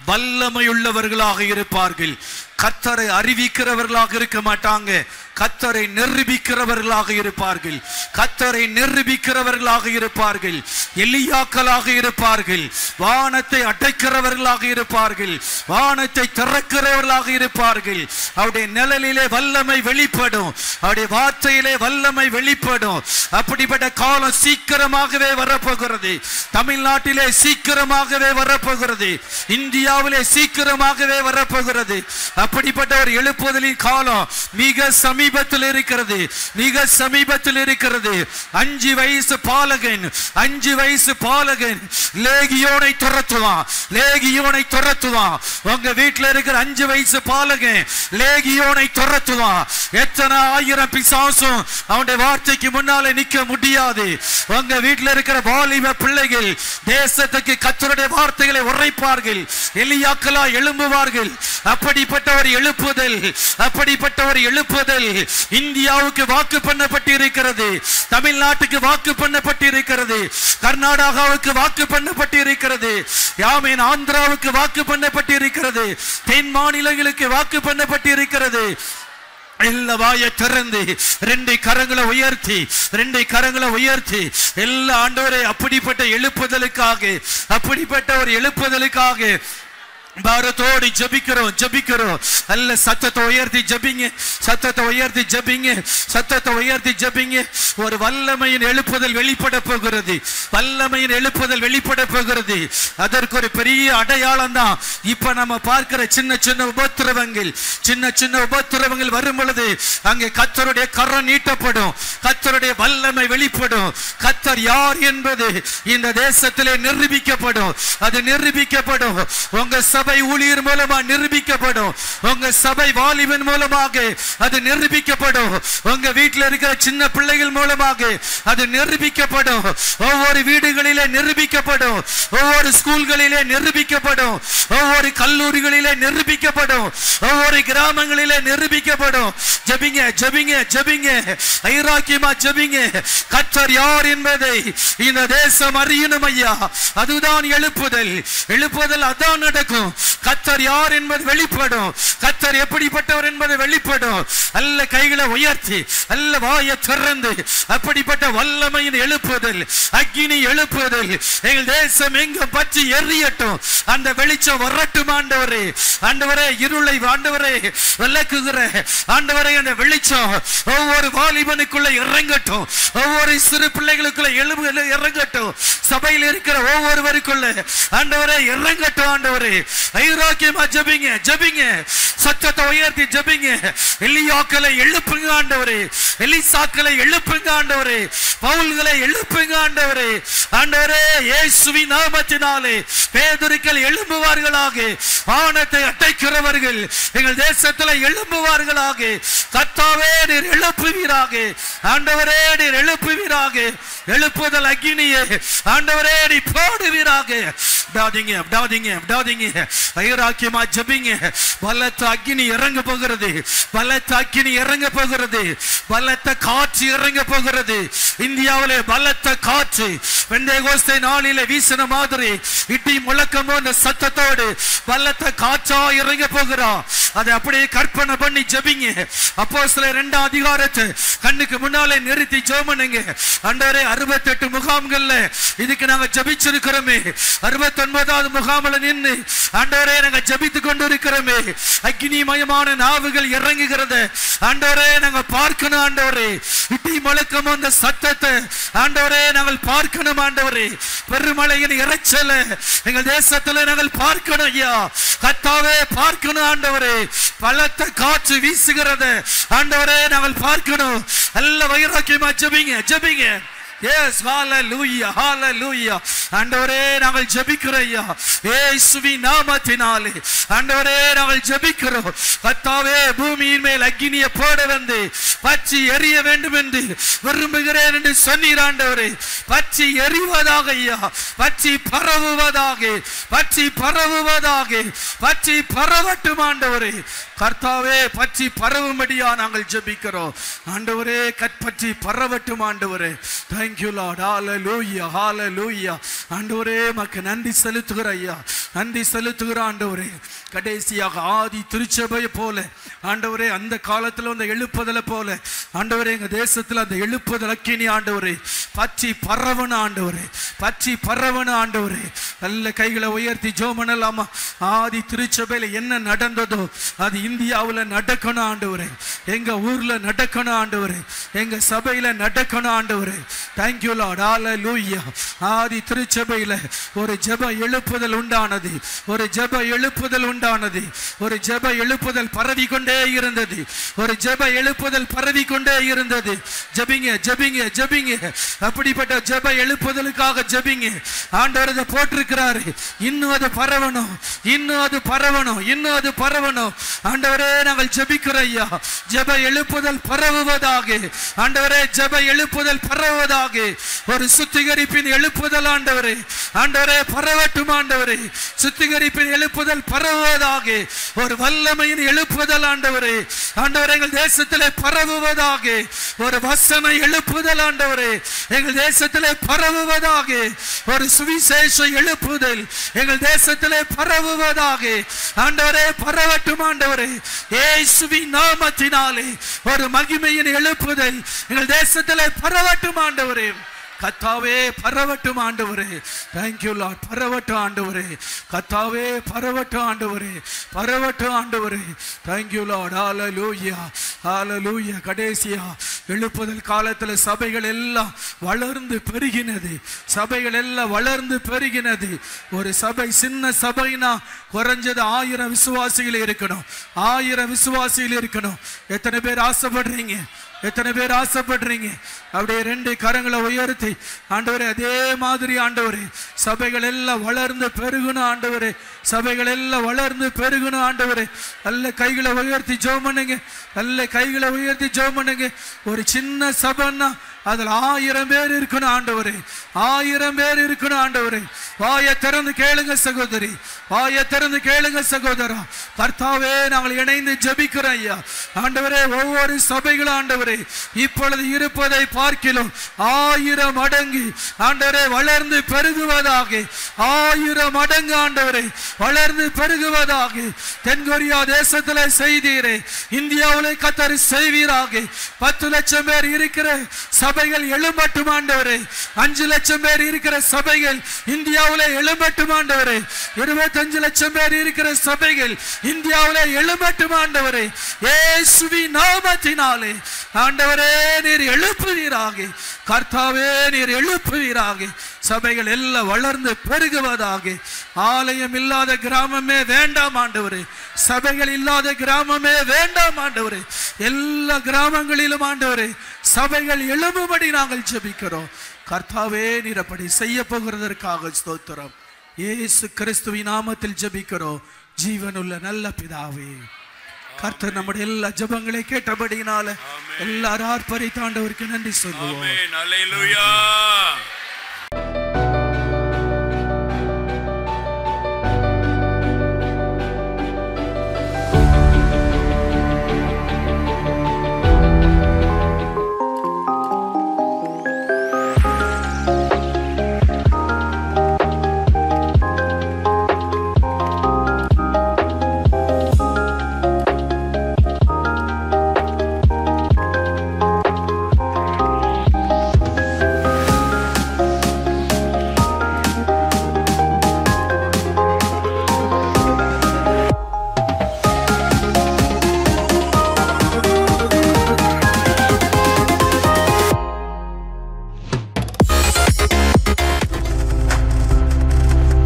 வல்லமையுள்ளவர்களாக இருப்பார்கள் கத்தரை அறிவிக்கிறவர்களாக இருக்க மாட்டாங்க கத்தரை நிரூபிக்கிறவர்களாக இருப்பார்கள் கத்தரை நிரூபிக்கிறவர்களாக இருப்பார்கள் எலியாக்களாக இருப்பார்கள் வானத்தை அடைக்கிறவர்களாக இருப்பார்கள் வானத்தை திறக்கிறவர்களாக இருப்பார்கள் அவருடைய நிழலிலே வல்லமை வெளிப்படும் அவருடைய வார்த்தையிலே வல்லமை வெளிப்படும் அப்படிப்பட்ட காலம் சீக்கிரமாகவே வரப்போகிறது தமிழ்நாட்டிலே சீக்கிரமாகவே வரப்போகிறது இந்தியாவிலே சீக்கிரமாகவே வரப்போகிறது அப்படிப்பட்ட ஒரு எழுப்புதலின் காலம் மிக சமீபத்தில் இருக்கிறது மிக சமீபத்தில் இருக்கிறது அஞ்சு வயசு பாலகன் அஞ்சு வயசு பாலகன் லேகியோனை துரத்துவான் லேகியோனை துரத்துவான் உங்க வீட்டுல இருக்கிற அஞ்சு வயசு பாலகன் லேகியோனை துரத்துவான் எத்தனை ஆயிரம் பிசாசும் அவனுடைய வார்த்தைக்கு முன்னாலே நிக்க முடியாது உங்க வீட்டுல இருக்கிற வாலிப பிள்ளைகள் தேசத்துக்கு கத்தருடைய வார்த்தைகளை உரைப்பார்கள் எலியாக்களா எழும்புவார்கள் அப்படிப்பட்ட ஒரு எழுப்புதல் அப்படிப்பட்ட ஒரு எழுப்புதல் இந்தியாவுக்கு வாக்கு பண்ணப்பட்டிருக்கிறது தமிழ்நாட்டுக்கு வாக்கு பண்ணப்பட்டிருக்கிறது கர்நாடகாவுக்கு வாக்கு பண்ணப்பட்டிருக்கிறது யாமேன் ஆந்திராவுக்கு வாக்கு பண்ணப்பட்டிருக்கிறது தென் மாநிலங்களுக்கு வாக்கு பண்ணப்பட்டிருக்கிறது எல்லா வாயை திறந்து ரெண்டு கரங்களை உயர்த்தி ரெண்டு கரங்களை உயர்த்தி எல்லா ஆண்டவரை அப்படிப்பட்ட எழுப்புதலுக்காக அப்படிப்பட்ட ஒரு எழுப்புதலுக்காக பாரத்தோடு ஜபிக்கிறோம் ஜபிக்கிறோம் அல்ல சத்தத்தை உயர்த்தி ஜபிங்க சத்தத்தை உயர்த்தி ஜபிங்க சத்தத்தை உயர்த்தி ஜபிங்க ஒரு வல்லமையின் எழுப்புதல் வெளிப்பட போகிறது வல்லமையின் எழுப்புதல் வெளிப்பட போகிறது அதற்கு ஒரு பெரிய அடையாளம் தான் இப்ப நம்ம பார்க்கிற சின்ன சின்ன உபத்திரவங்கள் சின்ன சின்ன உபத்திரவங்கள் வரும் பொழுது அங்கே கத்தருடைய கரம் நீட்டப்படும் கத்தருடைய வல்லமை வெளிப்படும் கத்தர் யார் என்பது இந்த தேசத்திலே நிரூபிக்கப்படும் அது நிரூபிக்கப்படும் உங்க சபை ஊழியர் மூலமா நிரூபிக்கப்படும் உங்க சபை வாலிபன் மூலமாக அது நிரூபிக்கப்படும் உங்க வீட்டில் இருக்கிற சின்ன பிள்ளைகள் மூலமாக அது நிரூபிக்கப்படும் ஒவ்வொரு வீடுகளிலே நிரூபிக்கப்படும் ஒவ்வொரு ஸ்கூல்களிலே நிரூபிக்கப்படும் ஒவ்வொரு கல்லூரிகளிலே நிரூபிக்கப்படும் ஒவ்வொரு கிராமங்களிலே நிரூபிக்கப்படும் ஜபிங்க ஜபிங்க ஜபிங்க ஐராக்கியமா ஜபிங்க கத்தர் யார் என்பதை இந்த தேசம் அறியணும் ஐயா அதுதான் எழுப்புதல் எழுப்புதல் அதான் நடக்கும் கத்தர் யார் என்பது வெளிப்படும் கத்தர் எப்படிப்பட்டவர் என்பது வெளிப்படும் அல்ல கைகளை உயர்த்தி அல்ல வாயை திறந்து அப்படிப்பட்ட வல்லமையின் எழுப்புதல் அக்கினி எழுப்புதல் எங்கள் தேசம் எங்கும் பற்றி எரியட்டும் அந்த வெளிச்சம் வரட்டும் ஆண்டவரே ஆண்டவரே இருளை ஆண்டவரே விளக்குகிற ஆண்டவரே அந்த வெளிச்சம் ஒவ்வொரு வாலிபனுக்குள்ள இறங்கட்டும் ஒவ்வொரு சிறு பிள்ளைகளுக்குள்ள எழுபு இறங்கட்டும் சபையில் இருக்கிற ஒவ்வொருவருக்குள்ள ஆண்டவரே இறங்கட்டும் ஆண்டவரே ஐரோக்கியமா ஜபிங்க ஜபிங்க சத்தத்தை உயர்த்தி ஜபிங்க எலியாக்களை எழுப்புங்க ஆண்டவரே எலிசாக்களை எழுப்புங்க ஆண்டவரே பவுல்களை எழுப்புங்க ஆண்டவரே ஆண்டவரே இயேசுவின் நாமத்தினாலே பேதுருக்கள் எழும்புவார்களாக வானத்தை அட்டைக்கிறவர்கள் எங்கள் தேசத்தில் எழும்புவார்களாக கத்தாவே நீர் எழுப்புவீராக ஆண்டவரே நீர் எழுப்புவீராக எழுப்புதல் அக்கினியே ஆண்டவரே நீ போடுவீராக விடாதீங்க விடாதீங்க விடாதீங்க வைராக்கியமா ஜபிங்க பலத்த அக்கினி இறங்க போகிறது பலத்த அக்கினி இறங்க போகிறது பலத்த காற்று இறங்க போகிறது இந்தியாவிலே பலத்த காற்று வெண்டை கோஸ்தை நாளிலே வீசின மாதிரி இட்டி முழக்கம் போன்ற சத்தத்தோடு பலத்த காற்றா இறங்க போகிறோம் அதை அப்படியே கற்பனை பண்ணி ஜபிங்க அப்போ சில ரெண்டாம் அதிகாரத்தை கண்ணுக்கு முன்னாலே நிறுத்தி ஜோமனுங்க அண்டவரே அறுபத்தெட்டு முகாம்கள்ல இதுக்கு நாங்க ஜபிச்சிருக்கிறோமே அறுபத்தி ஒன்பதாவது முகாமில் நின்று ஆண்டவரே நாங்க ஜபித்து கொண்டு இருக்கிறோமே அக்னிமயமான நாவுகள் இறங்குகிறத ஆண்டவரே நாங்க பார்க்கணும் ஆண்டவரே இட்டி முழக்கம் அந்த சத்தத்தை ஆண்டவரே நாங்கள் பார்க்கணும் ஆண்டவரே பெருமழையின் இறைச்சல எங்கள் தேசத்துல நாங்கள் பார்க்கணும் ஐயா கத்தாவே பார்க்கணும் ஆண்டவரே பலத்த காற்று வீசுகிறத ஆண்டவரே நாங்கள் பார்க்கணும் நல்ல வைராக்கியமா ஜபிங்க ஜபிங்க எஸ் ஹalleluya ஹalleluya ஆண்டவரே நாங்கள் ஜெபிக்கிறோம் ஐயா இயேசுவின் நாமத்தினாலே ஆண்டவரே நாங்கள் ஜெபிக்கிறோம் கர்த்தாவே பூமியின் மேல் அக்கினியை போட வந்து பற்றி எரிய வேண்டும் என்று விரும்புகிறேன் என்று சொன்னீர் ஆண்டவரே பற்றி எரிவதாக ஐயா பற்றி பரவுவதாக பற்றி பரவுவதாக பற்றி பரவட்டும் ஆண்டவரே கர்த்தாவே பற்றி பரவும்படியா நாங்கள் ஜெபிக்கிறோம் ஆண்டவரே கற்பற்றி பரவட்டும் ஆண்டவரே தேங்க்யூ லார்ட் ஹalleluya ஹalleluya ஆண்டவரே மக்கு நன்றி செலுத்துகிற ஐயா நன்றி செலுத்துகிற ஆண்டவரே கடைசியாக ஆதி திருச்சபையை போல ஆண்டவரே அந்த காலத்துல அந்த எழுப்புதலை போல ஆண்டவரே எங்க தேசத்துல அந்த எழுப்புதல் அக்கினி ஆண்டவரே பற்றி பரவன ஆண்டவரே பற்றி பரவன ஆண்டவரே நல்ல கைகளை உயர்த்தி ஜோமனலாமா ஆதி திருச்சபையில என்ன நடந்ததோ அது இந்தியாவுல நடக்கணும் ஆண்டவரே எங்க ஊர்ல நடக்கணும் ஆண்டவரே எங்க சபையில நடக்கணும் ஆண்டவரே தேங்க்யூ லார்ட் ஹalleluya ஆதி திருச்சபையில ஒரு ஜெப எழுப்புதல் உண்டானது ஒரு ஜெப எழுப்புதல் உண்டானது ஒரு ஜெப எழுப்புதல் பரவி கொண்டே இருந்தது ஒரு ஜெப எழுப்புதல் பரவி கொண்டே இருந்தது ஜெபிங்க ஜெபிங்க ஜெபிங்க அப்படிப்பட்ட ஜெப எழுப்புதலுக்காக ஜெபிங்க ஆண்டவர் அதை போட்டிருக்கிறாரு இன்னும் அது பரவணும் இன்னும் அது பரவணும் இன்னும் அது பரவணும் ஆண்டவரே நாங்கள் ஜெபிக்கிறோம் ஐயா ஜெப எழுப்புதல் பரவுவதாக ஆண்டவரே ஜெப எழுப்புதல் பரவுவதாக ஒரு சுத்திகரிப்பின் எழுப்புதல் ஆண்டவரே ஆண்டவரே பரவட்டும் ஆண்டவரே சுத்திகரிப்பின் எழுப்புதல் பரவுவதாக ஒரு வல்லமையின் எழுப்புதல் ஆண்டவரே ஆண்டவரே எங்கள் தேசத்திலே பரவுவதாக ஒரு வசன எழுப்புதல் ஆண்டவரே எங்கள் தேசத்திலே பரவுவதாக ஒரு சுவிசேஷ எழுப்புதல் எங்கள் தேசத்திலே பரவுவதாக ஆண்டவரே பரவட்டும் ஆண்டவரே இயேசுவின் நாமத்தினாலே ஒரு மகிமையின் எழுப்புதல் எங்கள் தேசத்திலே பரவட்டும் ஆண்டவரே கத்தாவே பரவட்டும் ஆண்டவரே தேங்க்யூ லார்ட் பரவட்டும் ஆண்டவரே கத்தாவே பரவட்டும் ஆண்டவரே பரவட்டும் ஆண்டவரே தேங்க்யூ லார்ட் ஹalleluya ஹalleluya கடைசியா எழுப்புதல் காலத்துல சபைகள் எல்லாம் வளர்ந்து பெருகினது சபைகள் எல்லாம் வளர்ந்து பெருகினது ஒரு சபை சின்ன சபைனா குறைஞ்சது ஆயிரம் விசுவாசிகள் இருக்கணும் ஆயிரம் விசுவாசிகள் இருக்கணும் எத்தனை பேர் ஆசைப்படுறீங்க எத்தனை பேர் ஆசைப்படுறீங்க அப்படியே ரெண்டு கரங்களை உயர்த்தி ஆண்டவரே அதே மாதிரி ஆண்டவரே சபைகள் எல்லாம் வளர்ந்து பெருகணும் ஆண்டவரே சபைகள் எல்லாம் வளர்ந்து பெருகணும் ஆண்டவரே நல்ல கைகளை உயர்த்தி ஜெபம் பண்ணுங்க நல்ல கைகளை உயர்த்தி ஜெபம் பண்ணுங்க ஒரு சின்ன சபைன்னா அதுல ஆயிரம் பேர் இருக்கணும் ஆண்டவரே ஆயிரம் பேர் இருக்கணும் ஆண்டவரே வாயை திறந்து கேளுங்க சகோதரி வாயை திறந்து கேளுங்க சகோதரா கர்த்தாவே நாங்கள் இணைந்து ஜெபிக்கிறோம் ஐயா ஆண்டவரே ஒவ்வொரு சபைகளும் ஆண்டவரே இப்பொழுது இருப்பதை பார்க்கிலும் ஆயிரம் மடங்கு ஆண்டவரே வளர்ந்து பெருகுவதாக ஆயிரம் மடங்கு ஆண்டவரே வளர்ந்து பெருகுவதாக தென்கொரியா தேசத்துல செய்தீரே இந்தியாவிலே கத்தர் செய்வீராக பத்து லட்சம் பேர் இருக்கிற சபைகள் எழும்பட்டும் ஆண்டவரே அஞ்சு லட்சம் பேர் இருக்கிற சபைகள் இந்தியாவிலே எழும்பட்டும் ஆண்டவரே இருபத்தஞ்சு லட்சம் பேர் இருக்கிற சபைகள் இந்தியாவிலே எழும்பட்டும் ஆண்டவரே இயேசுவி நாமத்தினாலே ஆண்டவரே நீர் எழுப்புவீராக கர்த்தாவே நீர் எழுப்புவீராக சபைகள் எல்லாம் வளர்ந்து பெருகுவதாக ஆலயம் இல்லாத கிராமமே வேண்டாம் ஆண்டவரே சபைகள் இல்லாத கிராமமே வேண்டாம் ஆண்டவரே எல்லா கிராமங்களிலும் ஆண்டவரே சபைகள் எழும்பும்படி நாங்கள் ஜெபிக்கிறோம் கர்த்தாவே நீர் அப்படி செய்ய போகிறதற்காக ஸ்தோத்திரம் இயேசு கிறிஸ்துவின் நாமத்தில் ஜெபிக்கிறோம் ஜீவனுள்ள நல்ல பிதாவே கர்த்தர் நம்முடைய எல்லா ஜெபங்களை கேட்டபடியினால எல்லாரும் ஆர்ப்பரித்தாண்டவருக்கு நன்றி சொல்லுவோம் ஆமென் அல்லேலூயா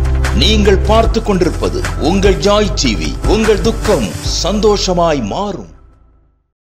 நீங்கள் பார்த்துக் கொண்டிருப்பது உங்கள் ஜாய் டிவி உங்கள் துக்கம் சந்தோஷமாய் மாறும்